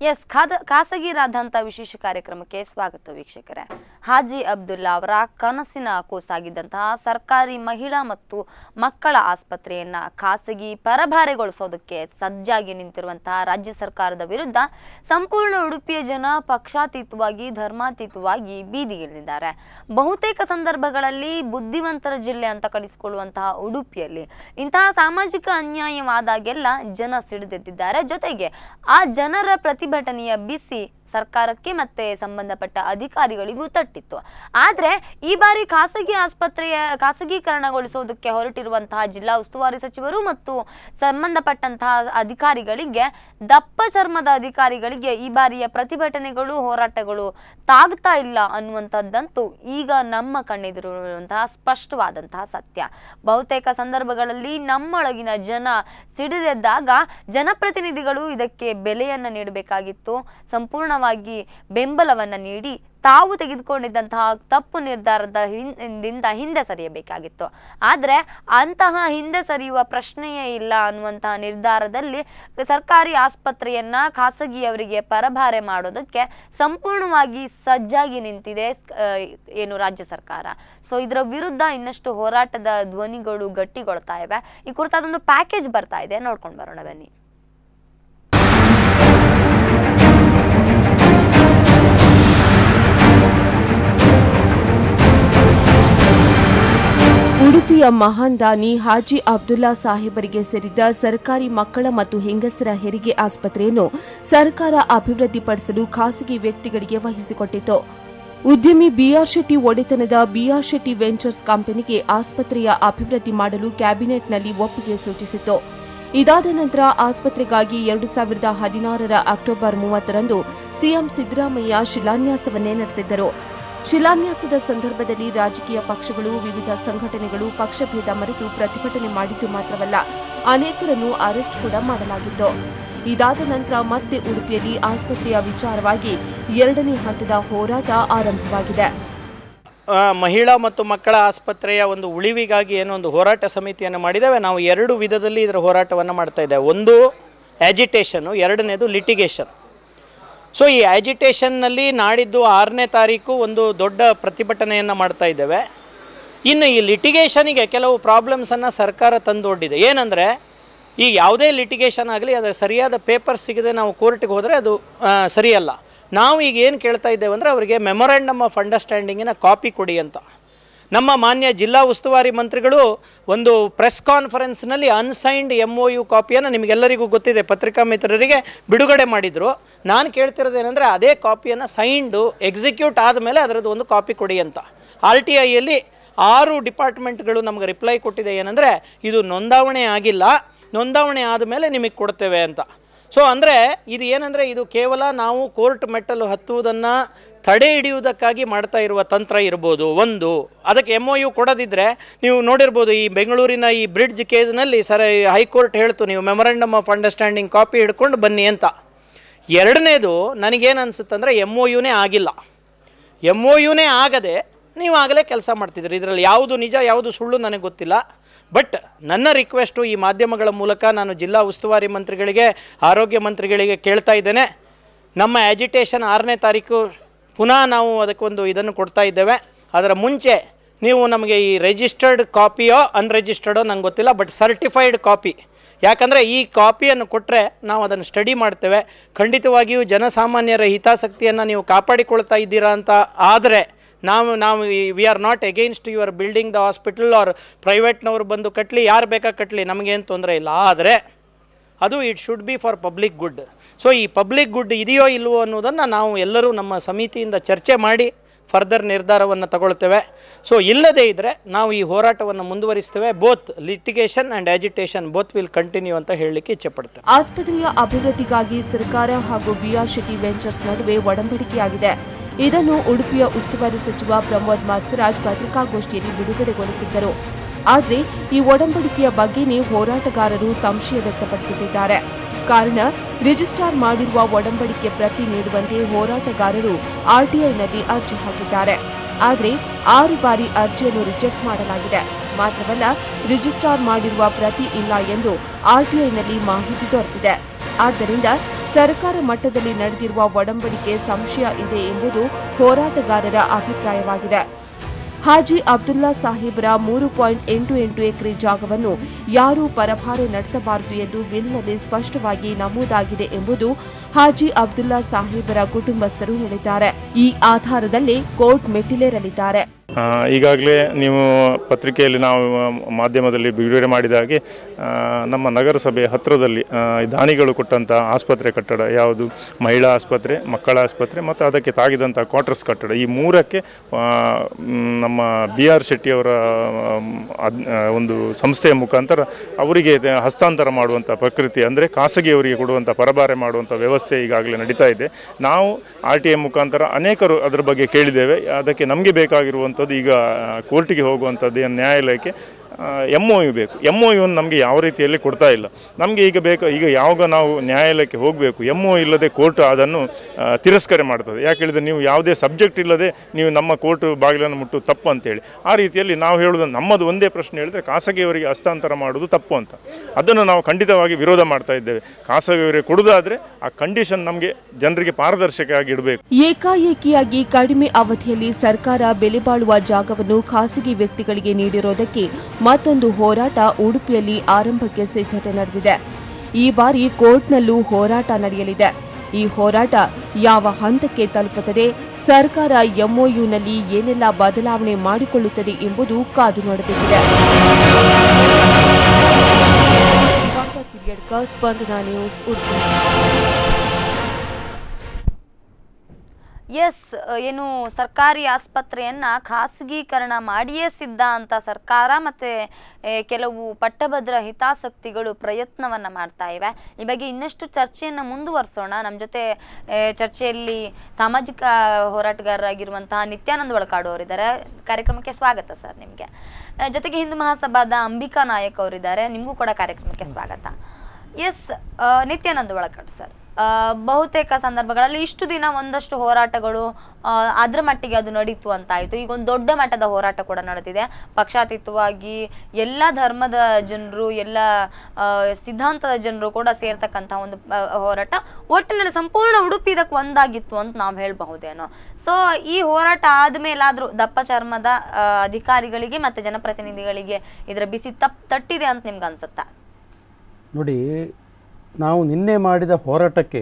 S ಖಾದ ಖಾಸಗಿರಾದಂಥ ವಿಶೇಷ ಕಾರ್ಯಕ್ರಮಕ್ಕೆ ಸ್ವಾಗತ ವೀಕ್ಷಕರೇ ಹಾಜಿ ಅಬ್ದುಲ್ಲಾ ಅವರ ಕನಸಿನ ಕೂಸಾಗಿದ್ದಂತಹ ಸರ್ಕಾರಿ ಮಹಿಳಾ ಮತ್ತು ಮಕ್ಕಳ ಆಸ್ಪತ್ರೆಯನ್ನ ಖಾಸಗಿ ಪರಭಾರೆಗೊಳಿಸೋದಕ್ಕೆ ಸಜ್ಜಾಗಿ ನಿಂತಿರುವಂತಹ ರಾಜ್ಯ ಸರ್ಕಾರದ ವಿರುದ್ಧ ಸಂಪೂರ್ಣ ಉಡುಪಿಯ ಜನ ಪಕ್ಷಾತೀತವಾಗಿ ಧರ್ಮಾತೀತವಾಗಿ ಬೀದಿಗಿಳಿದಿದ್ದಾರೆ ಬಹುತೇಕ ಸಂದರ್ಭಗಳಲ್ಲಿ ಬುದ್ಧಿವಂತರ ಜಿಲ್ಲೆ ಅಂತ ಕಳಿಸಿಕೊಳ್ಳುವಂತಹ ಉಡುಪಿಯಲ್ಲಿ ಇಂತಹ ಸಾಮಾಜಿಕ ಅನ್ಯಾಯವಾದಾಗೆಲ್ಲ ಜನ ಸಿಡಿದೆದ್ದಿದ್ದಾರೆ ಜೊತೆಗೆ ಆ ಜನರ ಪ್ರತಿಭಟನೆಯ ಬಿಸಿ ಸರ್ಕಾರಕ್ಕೆ ಮತ್ತೆ ಸಂಬಂಧಪಟ್ಟ ಅಧಿಕಾರಿಗಳಿಗೂ ತಟ್ಟಿತ್ತು ಆದರೆ ಈ ಬಾರಿ ಖಾಸಗಿ ಆಸ್ಪತ್ರೆಯ ಖಾಸಗೀಕರಣಗೊಳಿಸೋದಕ್ಕೆ ಹೊರಟಿರುವಂತಹ ಜಿಲ್ಲಾ ಉಸ್ತುವಾರಿ ಸಚಿವರು ಮತ್ತು ಸಂಬಂಧಪಟ್ಟಂತಹ ಅಧಿಕಾರಿಗಳಿಗೆ ದಪ್ಪ ಚರ್ಮದ ಅಧಿಕಾರಿಗಳಿಗೆ ಈ ಬಾರಿಯ ಪ್ರತಿಭಟನೆಗಳು ಹೋರಾಟಗಳು ತಾಗ್ತಾ ಇಲ್ಲ ಅನ್ನುವಂಥದ್ದಂತೂ ಈಗ ನಮ್ಮ ಕಣ್ಣೆದುರುವಂತಹ ಸ್ಪಷ್ಟವಾದಂತಹ ಸತ್ಯ ಬಹುತೇಕ ಸಂದರ್ಭಗಳಲ್ಲಿ ನಮ್ಮೊಳಗಿನ ಜನ ಸಿಡಿದೆದ್ದಾಗ ಜನಪ್ರತಿನಿಧಿಗಳು ಇದಕ್ಕೆ ಬೆಲೆಯನ್ನು ನೀಡಬೇಕಾಗಿತ್ತು ಸಂಪೂರ್ಣವಾಗಿ ಬೆಂಬಲವನ್ನು ನೀಡಿ ತಾವು ತೆಗೆದುಕೊಂಡಿದ್ದಂತಹ ತಪ್ಪು ನಿರ್ಧಾರದ ಹಿಂದಿಂದ ಹಿಂದೆ ಸರಿಯಬೇಕಾಗಿತ್ತು ಆದರೆ ಅಂತಹ ಹಿಂದೆ ಸರಿಯುವ ಪ್ರಶ್ನೆಯೇ ಇಲ್ಲ ಅನ್ನುವಂತಹ ನಿರ್ಧಾರದಲ್ಲಿ ಸರ್ಕಾರಿ ಆಸ್ಪತ್ರೆಯನ್ನ ಖಾಸಗಿಯವರಿಗೆ ಪರಭಾರೆ ಮಾಡೋದಕ್ಕೆ ಸಂಪೂರ್ಣವಾಗಿ ಸಜ್ಜಾಗಿ ನಿಂತಿದೆ ಆ, ಏನು ರಾಜ್ಯ ಸರ್ಕಾರ ಸೊ ಇದರ ವಿರುದ್ಧ ಇನ್ನಷ್ಟು ಹೋರಾಟದ ಧ್ವನಿಗಳು ಗಟ್ಟಿಗೊಳ್ತಾ ಇವೆ ಈ ಕುರಿತಾದೊಂದು ಪ್ಯಾಕೇಜ್ ಬರ್ತಾ ಇದೆ ನೋಡ್ಕೊಂಡು ಬರೋಣ ಬನ್ನಿ ಉಡುಪಿಯ ಮಹಾನ್ ದಾನಿ ಹಾಜಿ ಅಬ್ದುಲ್ಲಾ ಸಾಹೇಬರಿಗೆ ಸೇರಿದ ಸರ್ಕಾರಿ ಮಕ್ಕಳ ಮತ್ತು ಹೆಂಗಸರ ಹೆರಿಗೆ ಆಸ್ಪತ್ರೆಯನ್ನು ಸರ್ಕಾರ ಅಭಿವೃದ್ಧಿಪಡಿಸಲು ಖಾಸಗಿ ವ್ಯಕ್ತಿಗಳಿಗೆ ವಹಿಸಿಕೊಟ್ಟಿತು ಉದ್ಯಮಿ ಬಿಆರ್ ಶೆಟ್ಟಿ ಒಡೆತನದ ಬಿಆರ್ ಶೆಟ್ಟಿ ವೆಂಚರ್ಸ್ ಕಂಪನಿಗೆ ಆಸ್ಪತ್ರೆಯ ಅಭಿವೃದ್ಧಿ ಮಾಡಲು ಕ್ಯಾಬಿನೆಟ್ನಲ್ಲಿ ಒಪ್ಪಿಗೆ ಸೂಚಿಸಿತು ಇದಾದ ನಂತರ ಆಸ್ಪತ್ರೆಗಾಗಿ ಎರಡು ಸಾವಿರದ ಹದಿನಾರರ ಅಕ್ಟೋಬರ್ ಮೂವತ್ತರಂದು ಸಿಎಂ ಸಿದ್ದರಾಮಯ್ಯ ಶಿಲಾನ್ಯಾಸವನ್ನೇ ನಡೆಸಿದ್ದರು ಶಿಲಾನ್ಯಾಸದ ಸಂದರ್ಭದಲ್ಲಿ ರಾಜಕೀಯ ಪಕ್ಷಗಳು ವಿವಿಧ ಸಂಘಟನೆಗಳು ಪಕ್ಷಭೇದ ಮರೆತು ಪ್ರತಿಭಟನೆ ಮಾಡಿದ್ದು ಮಾತ್ರವಲ್ಲ ಅನೇಕರನ್ನು ಅರೆಸ್ಟ್ ಕೂಡ ಮಾಡಲಾಗಿತ್ತು ಇದಾದ ನಂತರ ಮತ್ತೆ ಉಡುಪಿಯಲ್ಲಿ ಆಸ್ಪತ್ರೆಯ ವಿಚಾರವಾಗಿ ಎರಡನೇ ಹಂತದ ಹೋರಾಟ ಆರಂಭವಾಗಿದೆ ಆ, ಮಹಿಳಾ ಮತ್ತು ಮಕ್ಕಳ ಆಸ್ಪತ್ರೆಯ ಒಂದು ಉಳಿವಿಗಾಗಿ ಏನೋ ಒಂದು ಹೋರಾಟ ಸಮಿತಿಯನ್ನು ಮಾಡಿದ್ದೇವೆ ನಾವು ಎರಡು ವಿಧದಲ್ಲಿ ಇದರ ಹೋರಾಟವನ್ನು ಮಾಡ್ತಾ ಇದ್ದೇವೆ ಒಂದು ಆಜಿಟೇಷನು ಎರಡನೇದು ಲಿಟಿಗೇಷನ್ ಸೊ ಈ ಆಜಿಟೇಷನ್ನಲ್ಲಿ ನಾಡಿದ್ದು ಆರನೇ ತಾರೀಕು ಒಂದು ದೊಡ್ಡ ಪ್ರತಿಭಟನೆಯನ್ನು ಮಾಡ್ತಾ ಇದ್ದೇವೆ ಇನ್ನು ಈ ಲಿಟಿಗೇಷನಿಗೆ ಕೆಲವು ಪ್ರಾಬ್ಲಮ್ಸನ್ನು ಸರ್ಕಾರ ತಂದೊಡ್ಡಿದೆ ಏನಂದರೆ ಈ ಯಾವುದೇ ಲಿಟಿಗೇಷನ್ ಆಗಲಿ ಅದರ ಸರಿಯಾದ ಪೇಪರ್ ಸಿಗದೆ ನಾವು ಕೋರ್ಟಿಗೆ ಹೋದರೆ ಅದು ಆ, ಸರಿಯಲ್ಲ ನಾವು ಈಗ ಏನು ಕೇಳ್ತಾ ಇದ್ದೇವೆ ಅಂದರೆ ಅವರಿಗೆ ಮೆಮೊರಾಂಡಮ್ ಆಫ್ ಅಂಡರ್ಸ್ಟ್ಯಾಂಡಿಂಗಿನ ಕಾಪಿ ಕೊಡಿ ಅಂತ ನಮ್ಮ ಮಾನ್ಯ ಜಿಲ್ಲಾ ಉಸ್ತುವಾರಿ ಮಂತ್ರಿಗಳು ಒಂದು ಪ್ರೆಸ್ ಕಾನ್ಫರೆನ್ಸ್ನಲ್ಲಿ ಅನ್ಸೈನ್ಡ್ ಎಮ್ ಒ ಯು ಕಾಪಿಯನ್ನು ನಿಮಗೆಲ್ಲರಿಗೂ ಗೊತ್ತಿದೆ ಪತ್ರಿಕಾ ಮಿತ್ರರಿಗೆ ಬಿಡುಗಡೆ ಮಾಡಿದರು ನಾನು ಕೇಳ್ತಿರೋದೇನೆಂದರೆ ಅದೇ ಕಾಪಿಯನ್ನು ಸೈನ್ಡು ಎಕ್ಸಿಕ್ಯೂಟ್ ಆದಮೇಲೆ ಅದರದ್ದು ಒಂದು ಕಾಪಿ ಕೊಡಿ ಅಂತ ಆರ್ ಟಿ ಐಯಲ್ಲಿ ಆರು ಡಿಪಾರ್ಟ್ಮೆಂಟ್ಗಳು ನಮಗೆ ರಿಪ್ಲೈ ಕೊಟ್ಟಿದೆ ಏನಂದರೆ ಇದು ನೋಂದಾವಣೆ ಆಗಿಲ್ಲ ನೋಂದಾವಣೆ ಆದಮೇಲೆ ನಿಮಗೆ ಕೊಡ್ತೇವೆ ಅಂತ ಸೊ ಅಂದರೆ ಇದು ಏನಂದರೆ ಇದು ಕೇವಲ ನಾವು ಕೋರ್ಟ್ ಮೆಟ್ಟಲು ಹತ್ತುವುದನ್ನು ತಡೆ ಹಿಡಿಯುವುದಕ್ಕಾಗಿ ಮಾಡ್ತಾ ಇರುವ ತಂತ್ರ ಇರ್ಬೋದು ಒಂದು ಅದಕ್ಕೆ ಎಮ್ ಒ ಯು ಕೊಡದಿದ್ದರೆ ನೀವು ನೋಡಿರ್ಬೋದು ಈ ಬೆಂಗಳೂರಿನ ಈ ಬ್ರಿಡ್ಜ್ ಕೇಸ್ನಲ್ಲಿ ಸರ ಹೈಕೋರ್ಟ್ ಹೇಳ್ತು ನೀವು ಮೆಮೊರಂಡಮ್ ಆಫ್ ಅಂಡರ್ಸ್ಟ್ಯಾಂಡಿಂಗ್ ಕಾಪಿ ಹಿಡ್ಕೊಂಡು ಬನ್ನಿ ಅಂತ ಎರಡನೇದು ನನಗೇನು ಅನಿಸುತ್ತಂದರೆ ಎಮ್ ಒ ಯುನೇ ಆಗಿಲ್ಲ ಎಮ್ ಒ ಯುನೇ ಆಗದೆ ನೀವು ಆಗಲೇ ಕೆಲಸ ಮಾಡ್ತಿದ್ರಿ ಇದರಲ್ಲಿ ಯಾವುದು ನಿಜ ಯಾವುದು ಸುಳ್ಳು ನನಗೆ ಗೊತ್ತಿಲ್ಲ ಬಟ್ ನನ್ನ ರಿಕ್ವೆಸ್ಟು ಈ ಮಾಧ್ಯಮಗಳ ಮೂಲಕ ನಾನು ಜಿಲ್ಲಾ ಉಸ್ತುವಾರಿ ಮಂತ್ರಿಗಳಿಗೆ ಆರೋಗ್ಯ ಮಂತ್ರಿಗಳಿಗೆ ಕೇಳ್ತಾ ಇದ್ದೇನೆ ನಮ್ಮ ಆಜಿಟೇಷನ್ ಆರನೇ ತಾರೀಕು ಪುನಃ ನಾವು ಅದಕ್ಕೊಂದು ಇದನ್ನು ಕೊಡ್ತಾ ಇದ್ದೇವೆ ಅದರ ಮುಂಚೆ ನೀವು ನಮಗೆ ಈ ರಿಜಿಸ್ಟರ್ಡ್ ಕಾಪಿಯೋ ಅನ್ರಿಜಿಸ್ಟರ್ಡೋ ನಂಗೆ ಗೊತ್ತಿಲ್ಲ ಬಟ್ ಸರ್ಟಿಫೈಡ್ ಕಾಪಿ ಯಾಕಂದರೆ ಈ ಕಾಪಿಯನ್ನು ಕೊಟ್ಟರೆ ನಾವು ಅದನ್ನು ಸ್ಟಡಿ ಮಾಡ್ತೇವೆ ಖಂಡಿತವಾಗಿಯೂ ಜನಸಾಮಾನ್ಯರ ಹಿತಾಸಕ್ತಿಯನ್ನು ನೀವು ಕಾಪಾಡಿಕೊಳ್ತಾ ಇದ್ದೀರಾ ಅಂತ ಆದರೆ ನಾವು ನಾವು we are not against your building the hospital are ಪ್ರೈವೇಟ್ನವರು ಬಂದು ಕಟ್ಟಲಿ ಯಾರು ಬೇಕಾ ಕಟ್ಟಲಿ ನಮಗೇನು ತೊಂದರೆ ಇಲ್ಲ ಆದರೆ ಅದು it should be for public good so ಈ ಪಬ್ಲಿಕ್ ಗುಡ್ ಇದೆಯೋ ಇಲ್ವೋ ಅನ್ನೋದನ್ನು ನಾವು ಎಲ್ಲರೂ ನಮ್ಮ ಸಮಿತಿಯಿಂದ ಚರ್ಚೆ ಮಾಡಿ ಫರ್ದರ್ ನಿರ್ಧಾರವನ್ನು ತಗೊಳ್ತೇವೆ ಸೊ ಇಲ್ಲದೇ ಇದ್ದರೆ ನಾವು ಈ ಹೋರಾಟವನ್ನು ಮುಂದುವರಿಸ್ತೇವೆ both litigation and agitation both will continue ಅಂತ ಹೇಳಲಿಕ್ಕೆ ಇಚ್ಛೆಪಡ್ತೇನೆ ಆಸ್ಪತ್ರೆಯ ಅಭಿವೃದ್ಧಿಗಾಗಿ ಸರ್ಕಾರ ಹಾಗೂ ಬಿಆರ್ ಶೆಟ್ಟಿ ವೆಂಚರ್ಸ್ ನಡುವೆ ಒಡಂಬಡಿಕೆಯಾಗಿದೆ ಇದನ್ನು ಉಡುಪಿಯ ಉಸ್ತುವಾರಿ ಸಚಿವ ಪ್ರಮೋದ್ ಮಾಧ್ವರಾಜ್ ಪತ್ರಿಕಾಗೋಷ್ಠಿಯಲ್ಲಿ ಬಿಡುಗಡೆಗೊಳಿಸಿದ್ದರು ಆದರೆ ಈ ಒಡಂಬಡಿಕೆಯ ಬಗ್ಗೆನೇ ಹೋರಾಟಗಾರರು ಸಂಶಯ ವ್ಯಕ್ತಪಡಿಸುತ್ತಿದ್ದಾರೆ ಕಾರಣ ರಿಜಿಸ್ಟಾರ್ ಮಾಡಿರುವ ಒಡಂಬಡಿಕೆ ಪ್ರತಿ ನೀಡುವಂತೆ ಹೋರಾಟಗಾರರು ಆರ್ಟಿಐನಲ್ಲಿ ಅರ್ಜಿ ಹಾಕಿದ್ದಾರೆ ಆದರೆ ಆರು ಬಾರಿ ಅರ್ಜಿಯನ್ನು ರಿಜೆಕ್ಟ್ ಮಾಡಲಾಗಿದೆ ಮಾತ್ರವಲ್ಲ ರಿಜಿಸ್ಟಾರ್ ಮಾಡಿರುವ ಪ್ರತಿ ಇಲ್ಲ ಎಂದು ಆರ್ಟಿಐನಲ್ಲಿ ಮಾಹಿತಿ ದೊರೆತಿದೆ ಆದ್ದರಿಂದ ಸರ್ಕಾರ ಮಟ್ಟದಲ್ಲಿ ನಡೆದಿರುವ ಒಡಂಬಡಿಕೆ ಸಂಶಯ ಇದೆ ಎಂಬುದು ಹೋರಾಟಗಾರರ ಅಭಿಪ್ರಾಯವಾಗಿದೆ ಹಾಜಿ ಅಬ್ದುಲ್ಲಾ ಸಾಹೇಬರ ಮೂರು ಪಾಯಿಂಟ್ ಎಂಟು ಎಂಟು ಎಕರೆ ಜಾಗವನ್ನು ಯಾರೂ ಪರಭಾರೆ ನಡೆಸಬಾರದು ಎಂದು ಬಿಲ್ನಲ್ಲಿ ಸ್ಪಷ್ಟವಾಗಿ ನಮೂದಾಗಿದೆ ಎಂಬುದು ಹಾಜಿ ಅಬ್ದುಲ್ಲಾ ಸಾಹೇಬರ ಕುಟುಂಬಸ್ಥರು ಹೇಳಿದ್ದಾರೆ ಈ ಆಧಾರದಲ್ಲಿ ಕೋರ್ಟ್ ಮೆಟ್ಟಿಲೇರಲಿದ್ದಾರೆ ಈಗಾಗಲೇ ನೀವು ಪತ್ರಿಕೆಯಲ್ಲಿ ನಾವು ಮಾಧ್ಯಮದಲ್ಲಿ ಬಿಡುಗಡೆ ಮಾಡಿದ ಹಾಗೆ ಆ, ನಮ್ಮ ನಗರಸಭೆ ಹತ್ತಿರದಲ್ಲಿ ಆ, ಈ ದಾನಿಗಳು ಕೊಟ್ಟಂಥ ಆಸ್ಪತ್ರೆ ಕಟ್ಟಡ ಯಾವುದು ಮಹಿಳಾ ಆಸ್ಪತ್ರೆ ಮಕ್ಕಳ ಆಸ್ಪತ್ರೆ ಮತ್ತು ಅದಕ್ಕೆ ತಾಗಿದಂಥ ಕ್ವಾರ್ಟರ್ಸ್ ಕಟ್ಟಡ ಈ ಮೂರಕ್ಕೆ ಆ, ಮ್, ನಮ್ಮ ಬಿ ಆರ್ ಶೆಟ್ಟಿಯವರ ಆಮ್, ಅದ್- ಆ, ಒಂದು ಸಂಸ್ಥೆಯ ಮುಖಾಂತರ ಅವರಿಗೆ ಇದು ಹಸ್ತಾಂತರ ಮಾಡುವಂಥ ಪ್ರಕೃತಿ ಅಂದರೆ ಖಾಸಗಿಯವರಿಗೆ ಕೊಡುವಂಥ ಪರಭಾರೆ ಮಾಡುವಂಥ ವ್ಯವಸ್ಥೆ ಈಗಾಗಲೇ ನಡೀತಾ ಇದೆ ನಾವು ಆರ್ ಟಿ ಎ ಮುಖಾಂತರ ಅನೇಕರು ಅದರ ಬಗ್ಗೆ ಕೇಳಿದ್ದೇವೆ ಅದಕ್ಕೆ ನಮಗೆ ಬೇಕಾಗಿರುವಂಥದ್ದು ಈಗ ಕೋರ್ಟಿಗೆ ಹೋಗುವಂಥದ್ದು ಏನು ನ್ಯಾಯಾಲಯಕ್ಕೆ ಎಮ್ ಒ ಯು ಬೇಕು ಎಮ್ ಒ ಯುವನ್ನು ನಮಗೆ ಯಾವ ರೀತಿಯಲ್ಲಿ ಕೊಡ್ತಾ ಇಲ್ಲ ನಮಗೆ ಈಗ ಬೇಕು ಈಗ ಯಾವಾಗ ನಾವು ನ್ಯಾಯಾಲಯಕ್ಕೆ ಹೋಗಬೇಕು ಎಮ್ ಒ ಇಲ್ಲದೆ ಕೋರ್ಟ್ ಅದನ್ನು ಆ, ತಿರಸ್ಕಾರ ಮಾಡ್ತದೆ ಯಾಕೆ ಹೇಳಿದ್ರೆ ನೀವು ಯಾವುದೇ ಸಬ್ಜೆಕ್ಟ್ ಇಲ್ಲದೆ ನೀವು ನಮ್ಮ ಕೋರ್ಟ್ ಬಾಗಿಲನ್ನು ಮುಟ್ಟು ತಪ್ಪು ಅಂತೇಳಿ ಆ ರೀತಿಯಲ್ಲಿ ನಾವು ಹೇಳೋದು ನಮ್ಮದು ಒಂದೇ ಪ್ರಶ್ನೆ ಹೇಳಿದ್ರೆ ಖಾಸಗಿಯವರಿಗೆ ಹಸ್ತಾಂತರ ಮಾಡೋದು ತಪ್ಪು ಅಂತ ಅದನ್ನು ನಾವು ಖಂಡಿತವಾಗಿ ವಿರೋಧ ಮಾಡ್ತಾ ಇದ್ದೇವೆ ಖಾಸಗಿಯವರಿಗೆ ಕೊಡೋದಾದರೆ ಆ ಕಂಡೀಷನ್ ನಮಗೆ ಜನರಿಗೆ ಪಾರದರ್ಶಕವಾಗಿ ಇಡಬೇಕು ಏಕಾಏಕಿಯಾಗಿ ಕಡಿಮೆ ಅವಧಿಯಲ್ಲಿ ಸರ್ಕಾರ ಬೆಲೆ ಬಾಳುವ ಜಾಗವನ್ನು ಖಾಸಗಿ ವ್ಯಕ್ತಿಗಳಿಗೆ ನೀಡಿರೋದಕ್ಕೆ ಮತ್ತೊಂದು ಹೋರಾಟ ಉಡುಪಿಯಲ್ಲಿ ಆರಂಭಕ್ಕೆ ಸಿದ್ಧತೆ ನಡೆದಿದೆ ಈ ಬಾರಿ ಕೋರ್ಟ್ನಲ್ಲೂ ಹೋರಾಟ ನಡೆಯಲಿದೆ ಈ ಹೋರಾಟ ಯಾವ ಹಂತಕ್ಕೆ ತಲುಪುತ್ತದೆ ಸರ್ಕಾರ ಎಂಒಯುನಲ್ಲಿ ಏನೆಲ್ಲ ಬದಲಾವಣೆ ಮಾಡಿಕೊಳ್ಳುತ್ತದೆ ಎಂಬುದು ಕಾದು ನೋಡಬೇಕಿದೆ ದಿವಾಕರ್ ಹಿರಿಯಡ್ಕ, ಸ್ಪಂದನ ನ್ಯೂಸ್ ಉಡುಪಿ ಎಸ್ ಏನು ಸರ್ಕಾರಿ ಆಸ್ಪತ್ರೆಯನ್ನ ಖಾಸಗೀಕರಣ ಮಾಡಿಯೇ ಸಿದ್ಧ ಅಂತ ಸರ್ಕಾರ ಮತ್ತೆ ಏ, ಕೆಲವು ಪಟ್ಟಭದ್ರ ಹಿತಾಸಕ್ತಿಗಳು ಪ್ರಯತ್ನವನ್ನ ಮಾಡ್ತಾ ಇವೆ ಈ ಬಗ್ಗೆ ಇನ್ನಷ್ಟು ಚರ್ಚೆಯನ್ನ ಮುಂದುವರಿಸೋಣ ನಮ್ಮ ಜೊತೆ ಏ, ಚರ್ಚೆಯಲ್ಲಿ ಸಾಮಾಜಿಕ ಹೋರಾಟಗಾರರಾಗಿರುವಂತಹ ನಿತ್ಯಾನಂದ ಒಳಕಾಡು ಅವರಿದ್ದಾರೆ ಕಾರ್ಯಕ್ರಮಕ್ಕೆ ಸ್ವಾಗತ ಸರ್ ನಿಮಗೆ ಜೊತೆಗೆ ಹಿಂದೂ ಮಹಾಸಭಾದ ಅಂಬಿಕಾ ನಾಯಕ್ ಅವರಿದ್ದಾರೆ ನಿಮಗೂ ಕೂಡ ಕಾರ್ಯಕ್ರಮಕ್ಕೆ ಸ್ವಾಗತ ಎಸ್ ನಿತ್ಯಾನಂದ ಒಳಕಾಡು ಸರ್ ಆ, ಬಹುತೇಕ ಸಂದರ್ಭಗಳಲ್ಲಿ ಇಷ್ಟು ದಿನ ಒಂದಷ್ಟು ಹೋರಾಟಗಳು ಆ, ಅದ್ರ ಮಟ್ಟಿಗೆ ಅದು ನಡೀತು ಅಂತ ಆಯಿತು ಈಗ ಒಂದು ದೊಡ್ಡ ಮಟ್ಟದ ಹೋರಾಟ ಕೂಡ ನಡೆದಿದೆ ಪಕ್ಷಾತೀತವಾಗಿ ಎಲ್ಲ ಧರ್ಮದ ಜನರು ಎಲ್ಲ ಆ, ಸಿದ್ಧಾಂತದ ಜನರು ಕೂಡ ಸೇರ್ತಕ್ಕಂಥ ಒಂದು ಆ, ಹೋರಾಟ ಒಟ್ಟಿನಲ್ಲಿ ಸಂಪೂರ್ಣ ಉಡುಪಿ ಇದಕ್ಕೆ ಒಂದಾಗಿತ್ತು ಅಂತ ನಾವು ಹೇಳಬಹುದೇನೋ ಸೊ ಈ ಹೋರಾಟ ಆದ್ಮೇಲಾದ್ರೂ ದಪ್ಪ ಚರ್ಮದ ಆ, ಅಧಿಕಾರಿಗಳಿಗೆ ಮತ್ತೆ ಜನಪ್ರತಿನಿಧಿಗಳಿಗೆ ಇದರ ಬಿಸಿ ತಪ್ ತಟ್ಟಿದೆ ಅಂತ ನಿಮ್ಗೆ ಅನ್ಸುತ್ತಾ ನೋಡಿ ನಾವು ನಿನ್ನೆ ಮಾಡಿದ ಹೋರಾಟಕ್ಕೆ